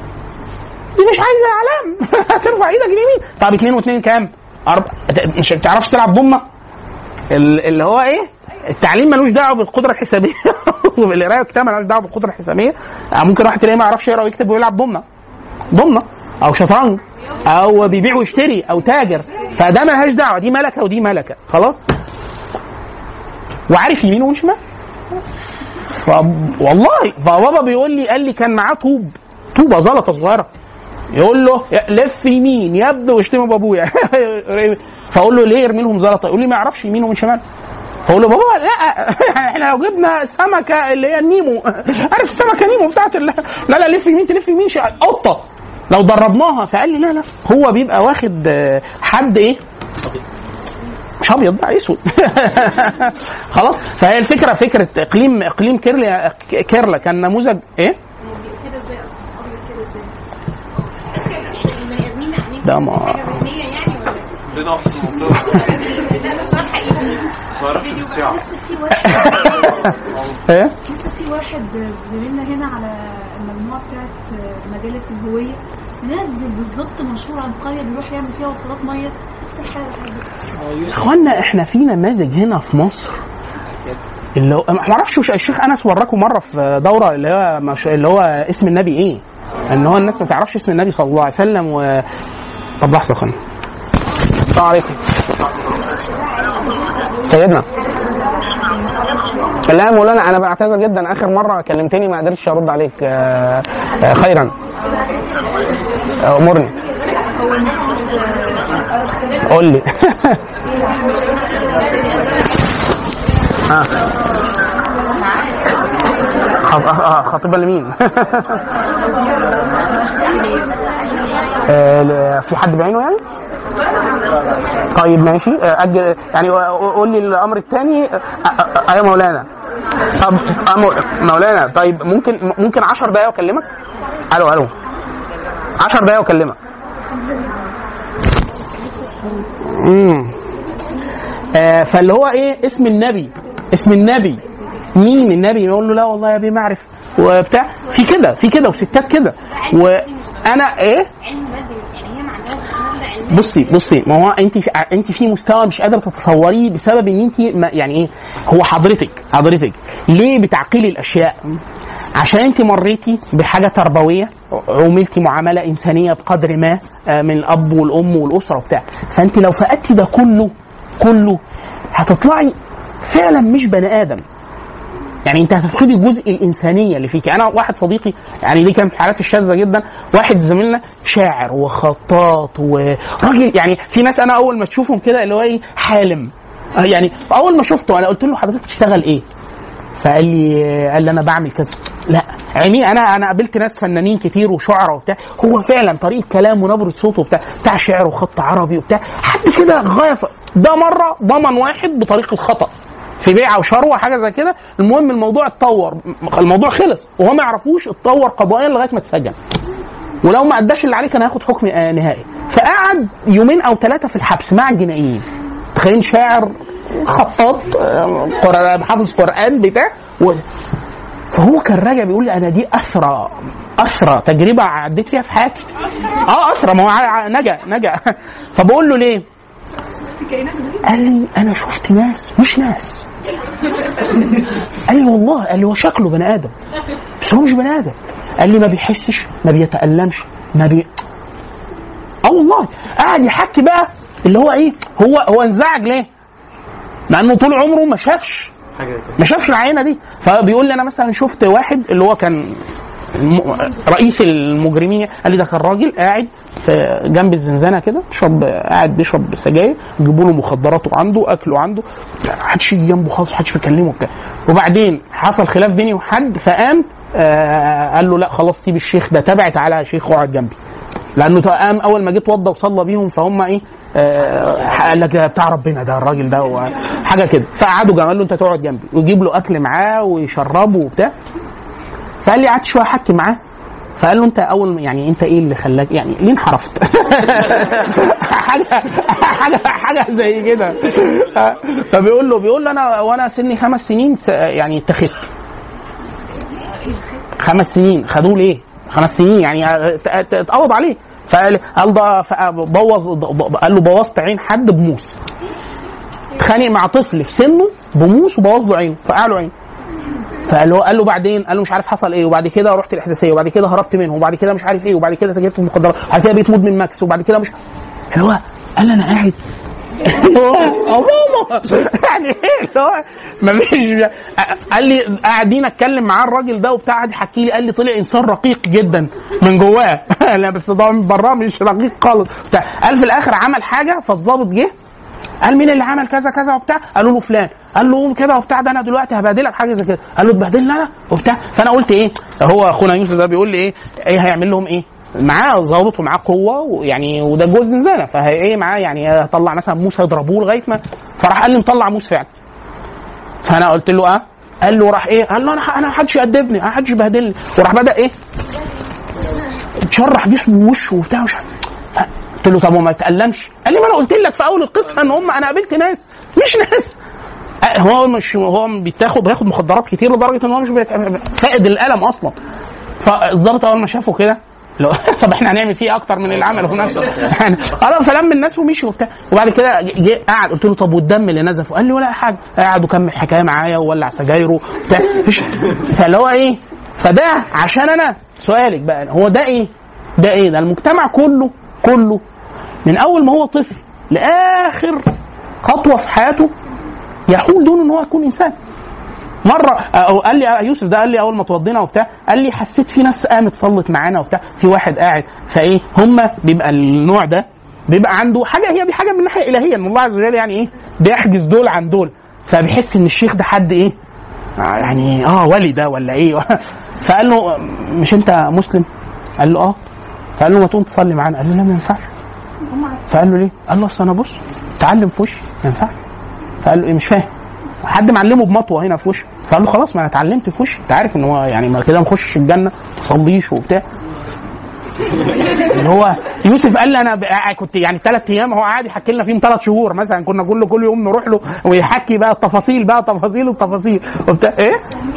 دي مش عايزه اعلام هترفع ايدك اليمين طب اتنين واتنين كام؟ أرب... ت- مش بتعرفش تلعب ضمه ال- اللي هو ايه؟ التعليم ملوش دعوه بالقدره الحسابيه والقرايه والكتابه ملوش دعوه بالقدره الحسابيه آه، ممكن واحد تلاقيه ما يعرفش يقرا ويكتب ويلعب ضمنه ضمنه او شطرنج او بيبيع ويشتري او تاجر فده ملهاش دعوه دي ملكه ودي ملكه خلاص وعارف يمين وشمال ف... والله فبابا بيقول لي قال لي كان معاه طوب طوبه زلطه صغيره يقول له لف يمين يبدو واشتموا بابويا فاقول له ليه يرمي لهم زلطه يقول لي ما يعرفش يمين ومن شمال فاقول له بابا لا احنا لو جبنا سمكه اللي هي النيمو عارف السمكه نيمو بتاعت ال... لا لا لف يمين تلف يمين ش- قطه لو دربناها فقال لي لا لا هو بيبقى واخد آه، حد ايه مش ابيض بقى اسود خلاص فهي الفكره فكره اقليم اقليم كيرلا كيرلا كان نموذج ايه كده ازاي اصلا ابيض كده ازاي البني ادمين عينيهم ده ما حاجه ذهنيه يعني ولا ليه نقص المنطقه لا ده سؤال حقيقي ما اعرفش في الساعه لسه في واحد ايه لسه في واحد زميلنا هنا على المجموعه بتاعت مجالس الهويه نزل بالظبط منشور عن قريه بيروح يعمل فيها وصلات ميه نفس الحاله حاجه اخوانا احنا في نماذج هنا في مصر اللي هو ما اعرفش الشيخ انس وراكم مره في دوره اللي هو مش... اللي هو اسم النبي ايه؟ ان هو الناس ما تعرفش اسم النبي صلى الله عليه وسلم و طب لحظه خلينا السلام عليكم سيدنا لا يا مولانا انا بعتذر جدا اخر مره كلمتني ما قدرتش ارد عليك آه، آه، خيرا آه، امرني قول لي ها خط... آه خاطبة لمين؟ آه، ل- في حد بعينه يعني؟ طيب ماشي آه، أجل يعني قول لي الأمر الثاني يا مولانا طب آه، مو- مولانا طيب ممكن ممكن 10 دقايق أكلمك؟ ألو ألو 10 دقايق أكلمك امم آه فاللي هو ايه اسم النبي اسم النبي مين النبي يقول له لا والله يا ابي ما اعرف وبتاع في كده في كده وستات كده وانا ايه علم بدري يعني هي ما عندهاش مبدا علمي بصي بصي ما هو انت في انت في مستوى مش قادره تتصوريه بسبب ان انت ما- يعني ايه هو حضرتك حضرتك ليه بتعقلي الاشياء عشان انت مريتي بحاجه تربويه عملتي معامله انسانيه بقدر ما آه، من الاب والام والاسره وبتاع فانت لو فقدتي ده كله كله هتطلعي فعلا مش بني ادم يعني انت هتفقدي جزء الانسانيه اللي فيك انا واحد صديقي يعني دي كانت من الحالات الشاذه جدا واحد زميلنا شاعر وخطاط وراجل يعني في ناس انا اول ما تشوفهم كده اللي هو ايه حالم آه يعني اول ما شفته انا قلت له حضرتك بتشتغل ايه؟ فقال لي قال لي انا بعمل كذا لا عيني انا انا قابلت ناس فنانين كتير وشعراء وبتاع هو فعلا طريقه كلام ونبره صوته وبتاع بتاع شعر وخط عربي وبتاع حد كده غايه ف- ده مره ضمن واحد بطريق الخطا في بيعه وشروه حاجه زي كده المهم الموضوع اتطور الموضوع خلص وهو ما يعرفوش اتطور قضائيا لغايه ما اتسجن ولو ما اداش اللي عليه كان هياخد حكم آه، نهائي فقعد يومين او ثلاثه في الحبس مع الجنائيين تخيل شاعر خطاط آه، قرآن حافظ قران بتاع و... فهو كان راجع بيقول لي انا دي اثرى اثرى تجربه عديت فيها في حياتي اه اثرى ما هو ع- ع- نجا نجا فبقول له ليه؟ قال لي انا شفت ناس مش ناس قال لي والله قال لي هو شكله بني ادم بس هو مش بني ادم قال لي ما بيحسش ما بيتألمش ما بي اه والله قاعد يحكي بقى اللي هو ايه هو هو انزعج ليه؟ لانه طول عمره ما شافش حاجه ما شافش العينه دي فبيقول لي انا مثلا شفت واحد اللي هو كان الم- رئيس المجرمين قال لي ده كان راجل قاعد في جنب الزنزانه كده بيشرب قاعد بيشرب سجاير يجيبوا له مخدراته عنده اكله عنده محدش يجي جنبه خالص محدش بيكلمه بتاع وبعدين حصل خلاف بيني وحد فقام آه قال له لا خلاص سيب الشيخ ده تبعي تعالى يا شيخ اقعد جنبي لانه قام اول ما جيت اتوضى وصلى بيهم فهم ايه آه قال لك ده بتاع ربنا ده الراجل ده و- حاجه كده فقعدوا جنبه قال له انت تقعد جنبي ويجيب له اكل معاه ويشربه وبتاع فقال لي قعدت شويه احكي معاه فقال له انت اول يعني انت ايه اللي خلاك يعني ليه انحرفت؟ حاجه حاجه حاجه زي كده فبيقول له بيقول له انا وانا سني خمس سنين س- يعني اتخذت خمس سنين خدوه ليه؟ خمس سنين يعني ات- ات- اتقبض عليه فقال قال ده ف- بوظ قال له بوظت عين حد بموس اتخانق مع طفل في سنه بموس وبوظ له عينه فقع له عينه فقال له قال له بعدين قال له مش عارف حصل ايه وبعد كده رحت الاحداثيه وبعد كده هربت منهم وبعد كده مش عارف ايه وبعد كده تجربت المخدرات وبعد كده بقيت مدمن ماكس وبعد كده مش اللي هو قال لي انا قاعد اللي هو عموما يعني ايه اللي هو ما فيش قال لي قاعدين اتكلم معاه الراجل ده وبتاع قعد يحكي لي قال لي طلع انسان رقيق جدا من جواه لا بس طبعا من براه مش رقيق خالص بتاع قال في الاخر عمل حاجه فالظابط جه قال مين اللي عمل كذا كذا وبتاع قالوا له فلان قال له قوم كده وبتاع ده انا دلوقتي هبهدلك حاجه زي كده قال له تبهدلني انا وبتاع فانا قلت ايه هو اخونا يوسف ده بيقول لي ايه ايه هيعمل لهم ايه معاه ظابط ومعاه قوه ويعني وده جوز زنزانه فهي ايه معاه يعني هطلع مثلا موس هيضربوه لغايه ما فراح قال لي مطلع موس فعلا فانا قلت له اه قال له راح ايه قال له انا انا ما حدش يأدبني ما حدش يبهدلني وراح بدا ايه تشرح جسمه ووشه وبتاع مش عارف. قلت له طب وما تألمش قال لي ما انا قلت لك في اول القصه ان هم انا قابلت ناس مش ناس آه، هو مش هو بيتاخد بياخد مخدرات كتير لدرجه ان هو مش بيت- فاقد الالم اصلا فالظابط اول ما شافه كده لو طب احنا هنعمل فيه اكتر من اللي عمله في نفسه يعني خلاص فلم الناس ومشي وبتاع وبعد كده جه قعد قلت له طب والدم اللي نزفه قال لي ولا حاجه قعد وكمل حكايه معايا وولع سجايره بتاع مفيش فاللي هو ايه فده عشان انا سؤالك بقى هو ده ايه؟ ده ايه؟ ده المجتمع كله كله من اول ما هو طفل لاخر خطوه في حياته يحول دون ان هو يكون انسان مره أو قال لي يوسف ده قال لي اول ما توضينا وبتاع قال لي حسيت في ناس قامت صلت معانا وبتاع في واحد قاعد فايه هم بيبقى النوع ده بيبقى عنده حاجه هي دي حاجه من الناحيه الالهيه ان الله عز وجل يعني ايه بيحجز دول عن دول فبيحس ان الشيخ ده حد ايه آه يعني اه ولي ده ولا ايه فقال له مش انت مسلم قال له اه فقال له ما تقوم تصلي معانا قال له لا ما ينفعش فقال له ليه قال له اصل انا بص تعلم في وشي ما ينفعش فقال له ايه مش فاهم حد معلمه بمطوه هنا في وشه فقال له خلاص ما انا اتعلمت في وشي انت عارف ان هو يعني ما كده ما اخشش الجنه ما اصليش وبتاع اللي هو يوسف قال لي انا ب- كنت يعني ثلاث ايام هو قاعد يحكي لنا فيهم ثلاث شهور مثلا كنا كل كل يوم نروح له ويحكي بقى التفاصيل بقى تفاصيل التفاصيل وبتاع ايه؟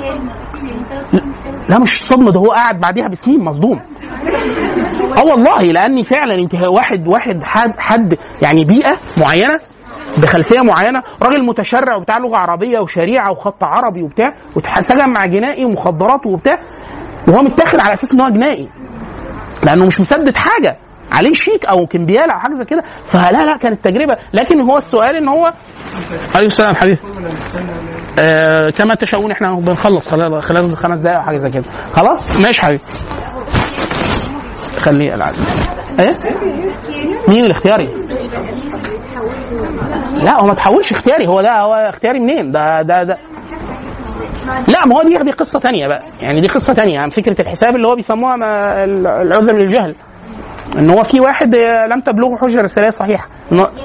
لا مش صدمه ده هو قاعد بعديها بسنين مصدوم اه والله لاني فعلا انت واحد واحد حد, حد يعني بيئه معينه بخلفيه معينه راجل متشرع وبتاع لغه عربيه وشريعه وخط عربي وبتاع واتسجن مع جنائي ومخدرات وبتاع وهو متاخد على اساس ان هو جنائي لانه مش مسدد حاجه عليه شيك او كمبياله او حاجه زي كده فلا لا كانت تجربه لكن هو السؤال ان هو عليه السلام حبيبي آه كما تشاؤون احنا بنخلص خلال خلال خمس دقائق او حاجه زي كده خلاص ماشي حبيبي خليه العب ايه مين الاختياري لا هو ما تحولش اختياري هو ده هو اختياري منين ده ده ده لا ما هو دي دي قصه تانية بقى يعني دي قصه تانية يعني فكره الحساب اللي هو بيسموها ما- العذر للجهل ان هو في واحد آه، لم تبلغه حجه رساليه صحيحه إن هو-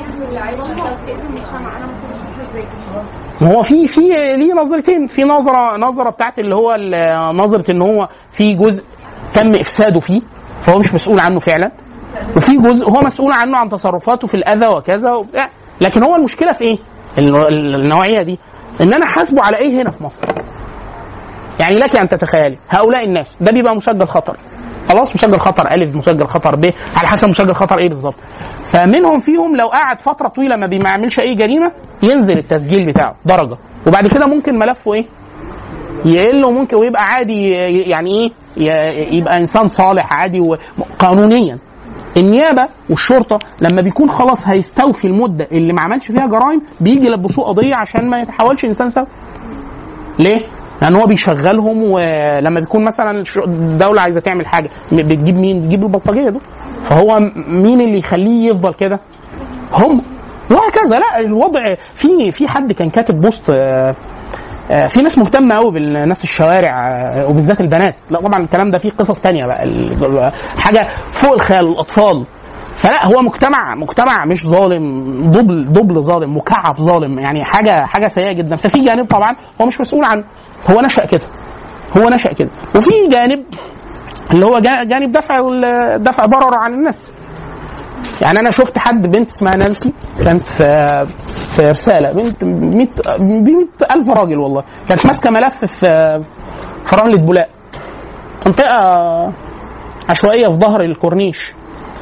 ما هو في في ليه نظرتين في نظره نظره بتاعت اللي هو ال- نظره ان هو في جزء تم افساده فيه فهو مش مسؤول عنه فعلا وفي جزء هو مسؤول عنه عن تصرفاته في الاذى وكذا وبتاع لكن هو المشكله في ايه؟ ال- ال- النوعيه دي ان انا حاسبه على ايه هنا في مصر؟ يعني لك ان تتخيلي هؤلاء الناس ده بيبقى مسجل خطر خلاص مسجل خطر الف مسجل خطر ب على حسب مسجل خطر ايه بالظبط فمنهم فيهم لو قعد فتره طويله ما بيعملش اي جريمه ينزل التسجيل بتاعه درجه وبعد كده ممكن ملفه ايه يقل وممكن ويبقى عادي ي- يعني ايه ي- يبقى انسان صالح عادي وقانونيا النيابه والشرطه لما بيكون خلاص هيستوفي المده اللي ما عملش فيها جرائم بيجي يلبسوه قضيه عشان ما يتحولش انسان سوي ليه؟ لان هو بيشغلهم ولما بيكون مثلا الش- الدوله عايزه تعمل حاجه م- بتجيب مين؟ بتجيب البلطجيه دول فهو م- مين اللي يخليه يفضل كده؟ هم وهكذا لا الوضع في في حد كان كاتب بوست آه، آه، في ناس مهتمه قوي بالناس الشوارع آه، وبالذات البنات لا طبعا الكلام ده فيه قصص تانية بقى ال- حاجه فوق الخيال الاطفال فلا هو مجتمع مجتمع مش ظالم دبل دبل ظالم مكعب ظالم يعني حاجه حاجه سيئه جدا ففي جانب طبعا هو مش مسؤول عنه هو نشا كده هو نشا كده وفي جانب اللي هو جا- جانب دفع ال- دفع ضرر عن الناس يعني انا شفت حد بنت اسمها نانسي كانت في في رساله بنت 100 ب 100000 راجل والله كانت ماسكه ملف في في رمله بولاق منطقه عشوائيه في ظهر الكورنيش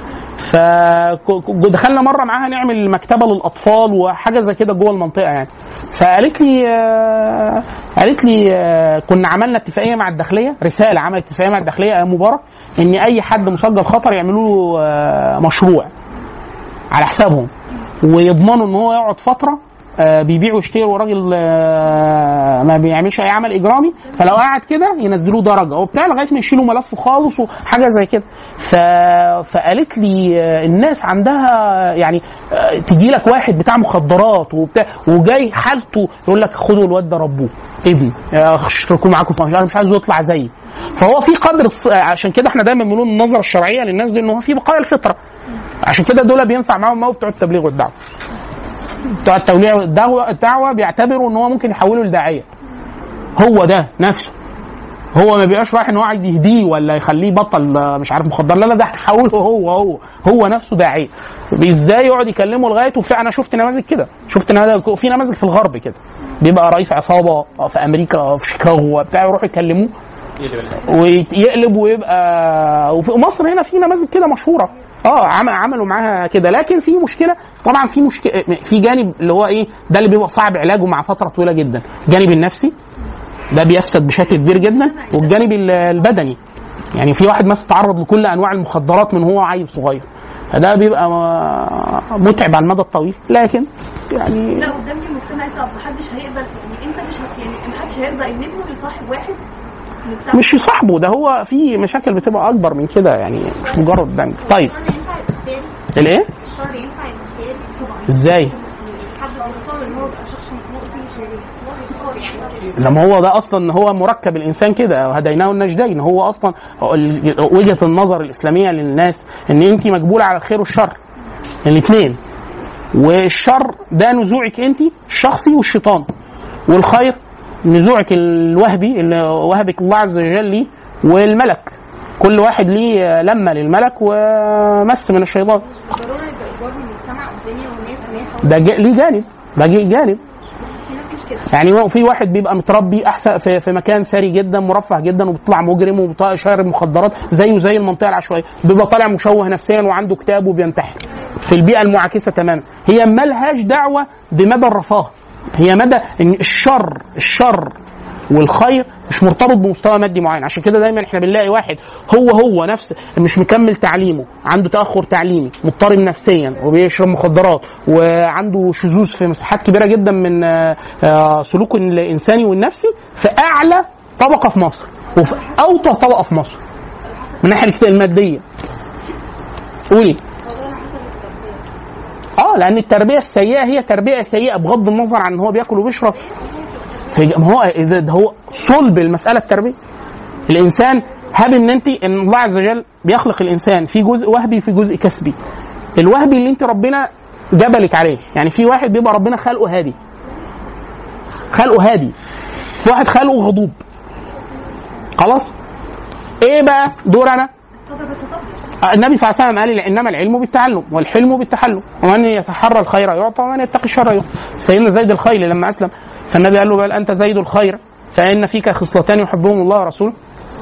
فدخلنا مره معاها نعمل مكتبه للاطفال وحاجه زي كده جوه المنطقه يعني فقالت لي آه، قالت لي آه، كنا عملنا اتفاقيه مع الداخليه رساله عملت اتفاقيه مع الداخليه يا مبارك ان اي حد مسجل خطر يعملوا له آه، مشروع على حسابهم ويضمنوا ان هو يقعد فتره آه، بيبيع ويشتري وراجل آه، ما بيعملش اي عمل اجرامي فلو قعد كده ينزلوه درجه وبتاع لغايه ما يشيلوا ملفه خالص وحاجه زي كده ف... فقالت لي آه، الناس عندها يعني آه، تجي لك واحد بتاع مخدرات وبتاع وجاي حالته يقول لك خدوا الواد ده ربوه ابني آه، اشتركوا معاكم في انا مش عايزه يطلع زيي فهو في قدر الص- عشان كده احنا دايما بنقول النظره الشرعيه للناس دي ان هو في بقايا الفطره عشان كده دول بينفع معاهم موت بتوع التبليغ والدعوه بتوع التوليع والدعوه الدعوه بيعتبروا ان هو ممكن يحوله لداعيه هو ده نفسه هو ما بيبقاش رايح ان هو عايز يهديه ولا يخليه يبطل آه، مش عارف مخدر لا لا ده هيحوله هو هو هو نفسه داعيه ازاي يقعد يكلمه لغايه وفي انا شفت نماذج كده شفت نماذج في نماذج في الغرب كده بيبقى رئيس عصابه في امريكا في شيكاغو بتاع يروحوا يكلموه ويقلب ويبقى وفي مصر هنا في نماذج كده مشهوره اه عم- عملوا معاها كده لكن في مشكله طبعا في مشكله في جانب اللي هو ايه ده اللي بيبقى صعب علاجه مع فتره طويله جدا الجانب النفسي ده بيفسد بشكل كبير جدا والجانب ال- البدني يعني في واحد مثلا تعرض لكل انواع المخدرات من هو عيل صغير فده بيبقى آه، متعب على المدى الطويل لكن يعني لا قدام المجتمع صعب محدش هيقبل يعني انت مش هت يعني محدش هيرضى ان ابنه يصاحب واحد مجتمع. مش يصاحبه ده هو في مشاكل بتبقى اكبر من كده يعني مش مجرد دم طيب الشر ينفع الاختياري الايه الشر ينفع الاختياري طبعا ازاي حد غلطان ان هو يبقى شخص مؤذي شرير يعني لما هو ده اصلا هو مركب الانسان كده هديناه النجدين هو اصلا ال- وجهه النظر الاسلاميه للناس ان انت مجبوله على الخير والشر الاثنين والشر ده نزوعك انت الشخصي والشيطان والخير نزوعك الوهبي اللي وهبك الله عز وجل ليه والملك كل واحد ليه لمه للملك ومس من الشيطان ضروري يبقى ايجار من المجتمع والدنيا والناس وهي ده ج- ليه جانب ده ج- جانب بس في ناس مش كده يعني هو في واحد بيبقى متربي احسن في, في مكان ثري جدا مرفه جدا وبيطلع مجرم وشارب مخدرات زيه زي المنطقه العشوائيه بيبقى طالع مشوه نفسيا وعنده كتاب وبينتحر في البيئه المعاكسه تماما هي ملهاش دعوه بمدى الرفاه هي مدى ان الشر الشر والخير مش مرتبط بمستوى مادي معين عشان كده دايما احنا بنلاقي واحد هو هو نفس مش مكمل تعليمه عنده تاخر تعليمي مضطرب نفسيا وبيشرب مخدرات وعنده شذوذ في مساحات كبيره جدا من آه، آه، سلوكه الانساني والنفسي في اعلى طبقه في مصر وفي اوطى طبقه في مصر من الناحيه الماديه قولي اه لان التربيه السيئه هي تربيه سيئه بغض النظر عن ان هو بياكل وبيشرب في ما هو ده ده هو صلب المساله التربيه الانسان هاب ان انت ان الله عز وجل بيخلق الانسان في جزء وهبي وفي جزء كسبي الوهبي اللي انت ربنا جبلك عليه يعني في واحد بيبقى ربنا خلقه هادي خلقه هادي في واحد خلقه غضوب خلاص ايه بقى دور انا النبي صلى الله عليه وسلم قال انما العلم بالتعلم والحلم بالتحلم ومن يتحرى الخير يعطى ومن يتقي الشر يعطى سيدنا زيد الخيل لما اسلم فالنبي قال له بل انت زيد الخير فان فيك خصلتان يحبهم الله ورسوله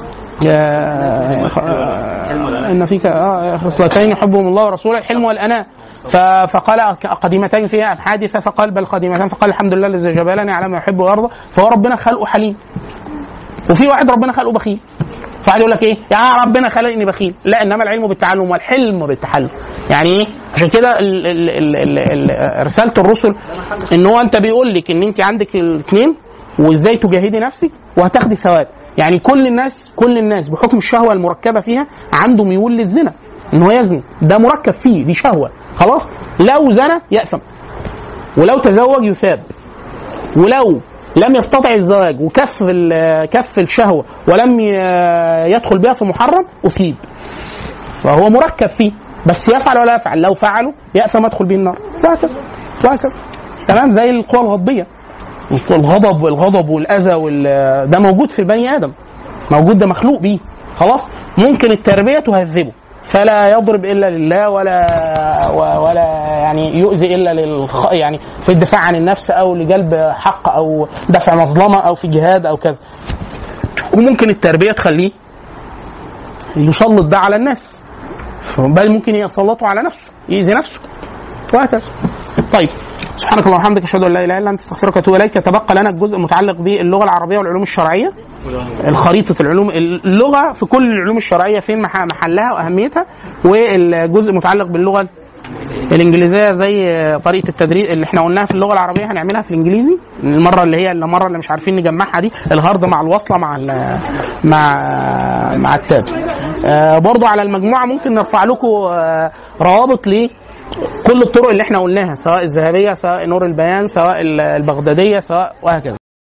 يا- ان فيك آه، خصلتين يحبهم الله ورسوله الحلم والاناء ف- فقال قديمتين فيها ام حادثه فقال بل قديمتان فقال الحمد لله الذي جبلني على ما يحب ويرضى فهو ربنا خلقه حليم وفي واحد ربنا خلقه بخيل فواحد يقول لك ايه يا ربنا خلقني بخيل لا انما العلم بالتعلم والحلم بالتحلم يعني ايه عشان كده ال- ال- ال- ال- ال- رساله الرسل ان هو انت بيقول لك ان انت عندك الاثنين وازاي تجاهدي نفسك وهتاخدي ثواب يعني كل الناس كل الناس بحكم الشهوه المركبه فيها عنده ميول للزنا ان هو يزني ده مركب فيه دي شهوه خلاص لو زنى ياثم ولو تزوج يثاب ولو لم يستطع الزواج وكف ال- كف الشهوه ولم ي- يدخل بها في محرم اثيب فهو مركب فيه بس يفعل ولا يفعل لو فعله ياثم يدخل به النار وهكذا وهكذا تمام زي القوى الغضبيه الغضب والغضب والاذى وال... ده موجود في البني ادم موجود ده مخلوق بيه خلاص ممكن التربيه تهذبه فلا يضرب الا لله ولا و- ولا يعني يؤذي الا للخ... يعني في الدفاع عن النفس او لجلب حق او دفع مظلمه او في جهاد او كذا وممكن التربيه تخليه يسلط ده على الناس بل ممكن يسلطه على نفسه يأذي نفسه وهكذا طيب سبحانك اللهم وبحمدك اشهد ان لا اله الا انت استغفرك واتوب اليك يتبقى لنا الجزء المتعلق باللغه العربيه والعلوم الشرعيه الخريطه العلوم اللغه في كل العلوم الشرعيه فين مح- محلها واهميتها والجزء المتعلق باللغه الانجليزيه زي طريقه التدريس اللي احنا قلناها في اللغه العربيه هنعملها في الانجليزي المره اللي هي المره اللي مش عارفين نجمعها دي الهارد مع الوصله مع ال- مع مع التاب آه برضو على المجموعه ممكن نرفع لكم آه روابط ل كل الطرق اللي احنا قلناها سواء الذهبيه سواء نور البيان سواء البغداديه سواء وهكذا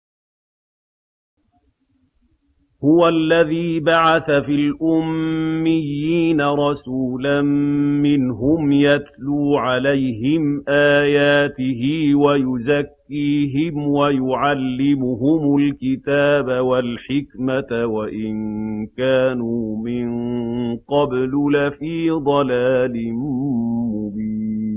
هو الذي بعث في الأميين رسولا منهم يتلو عليهم آياته ويزكيهم ويعلمهم الكتاب والحكمة وإن كانوا من قبل لفي ضلال مبين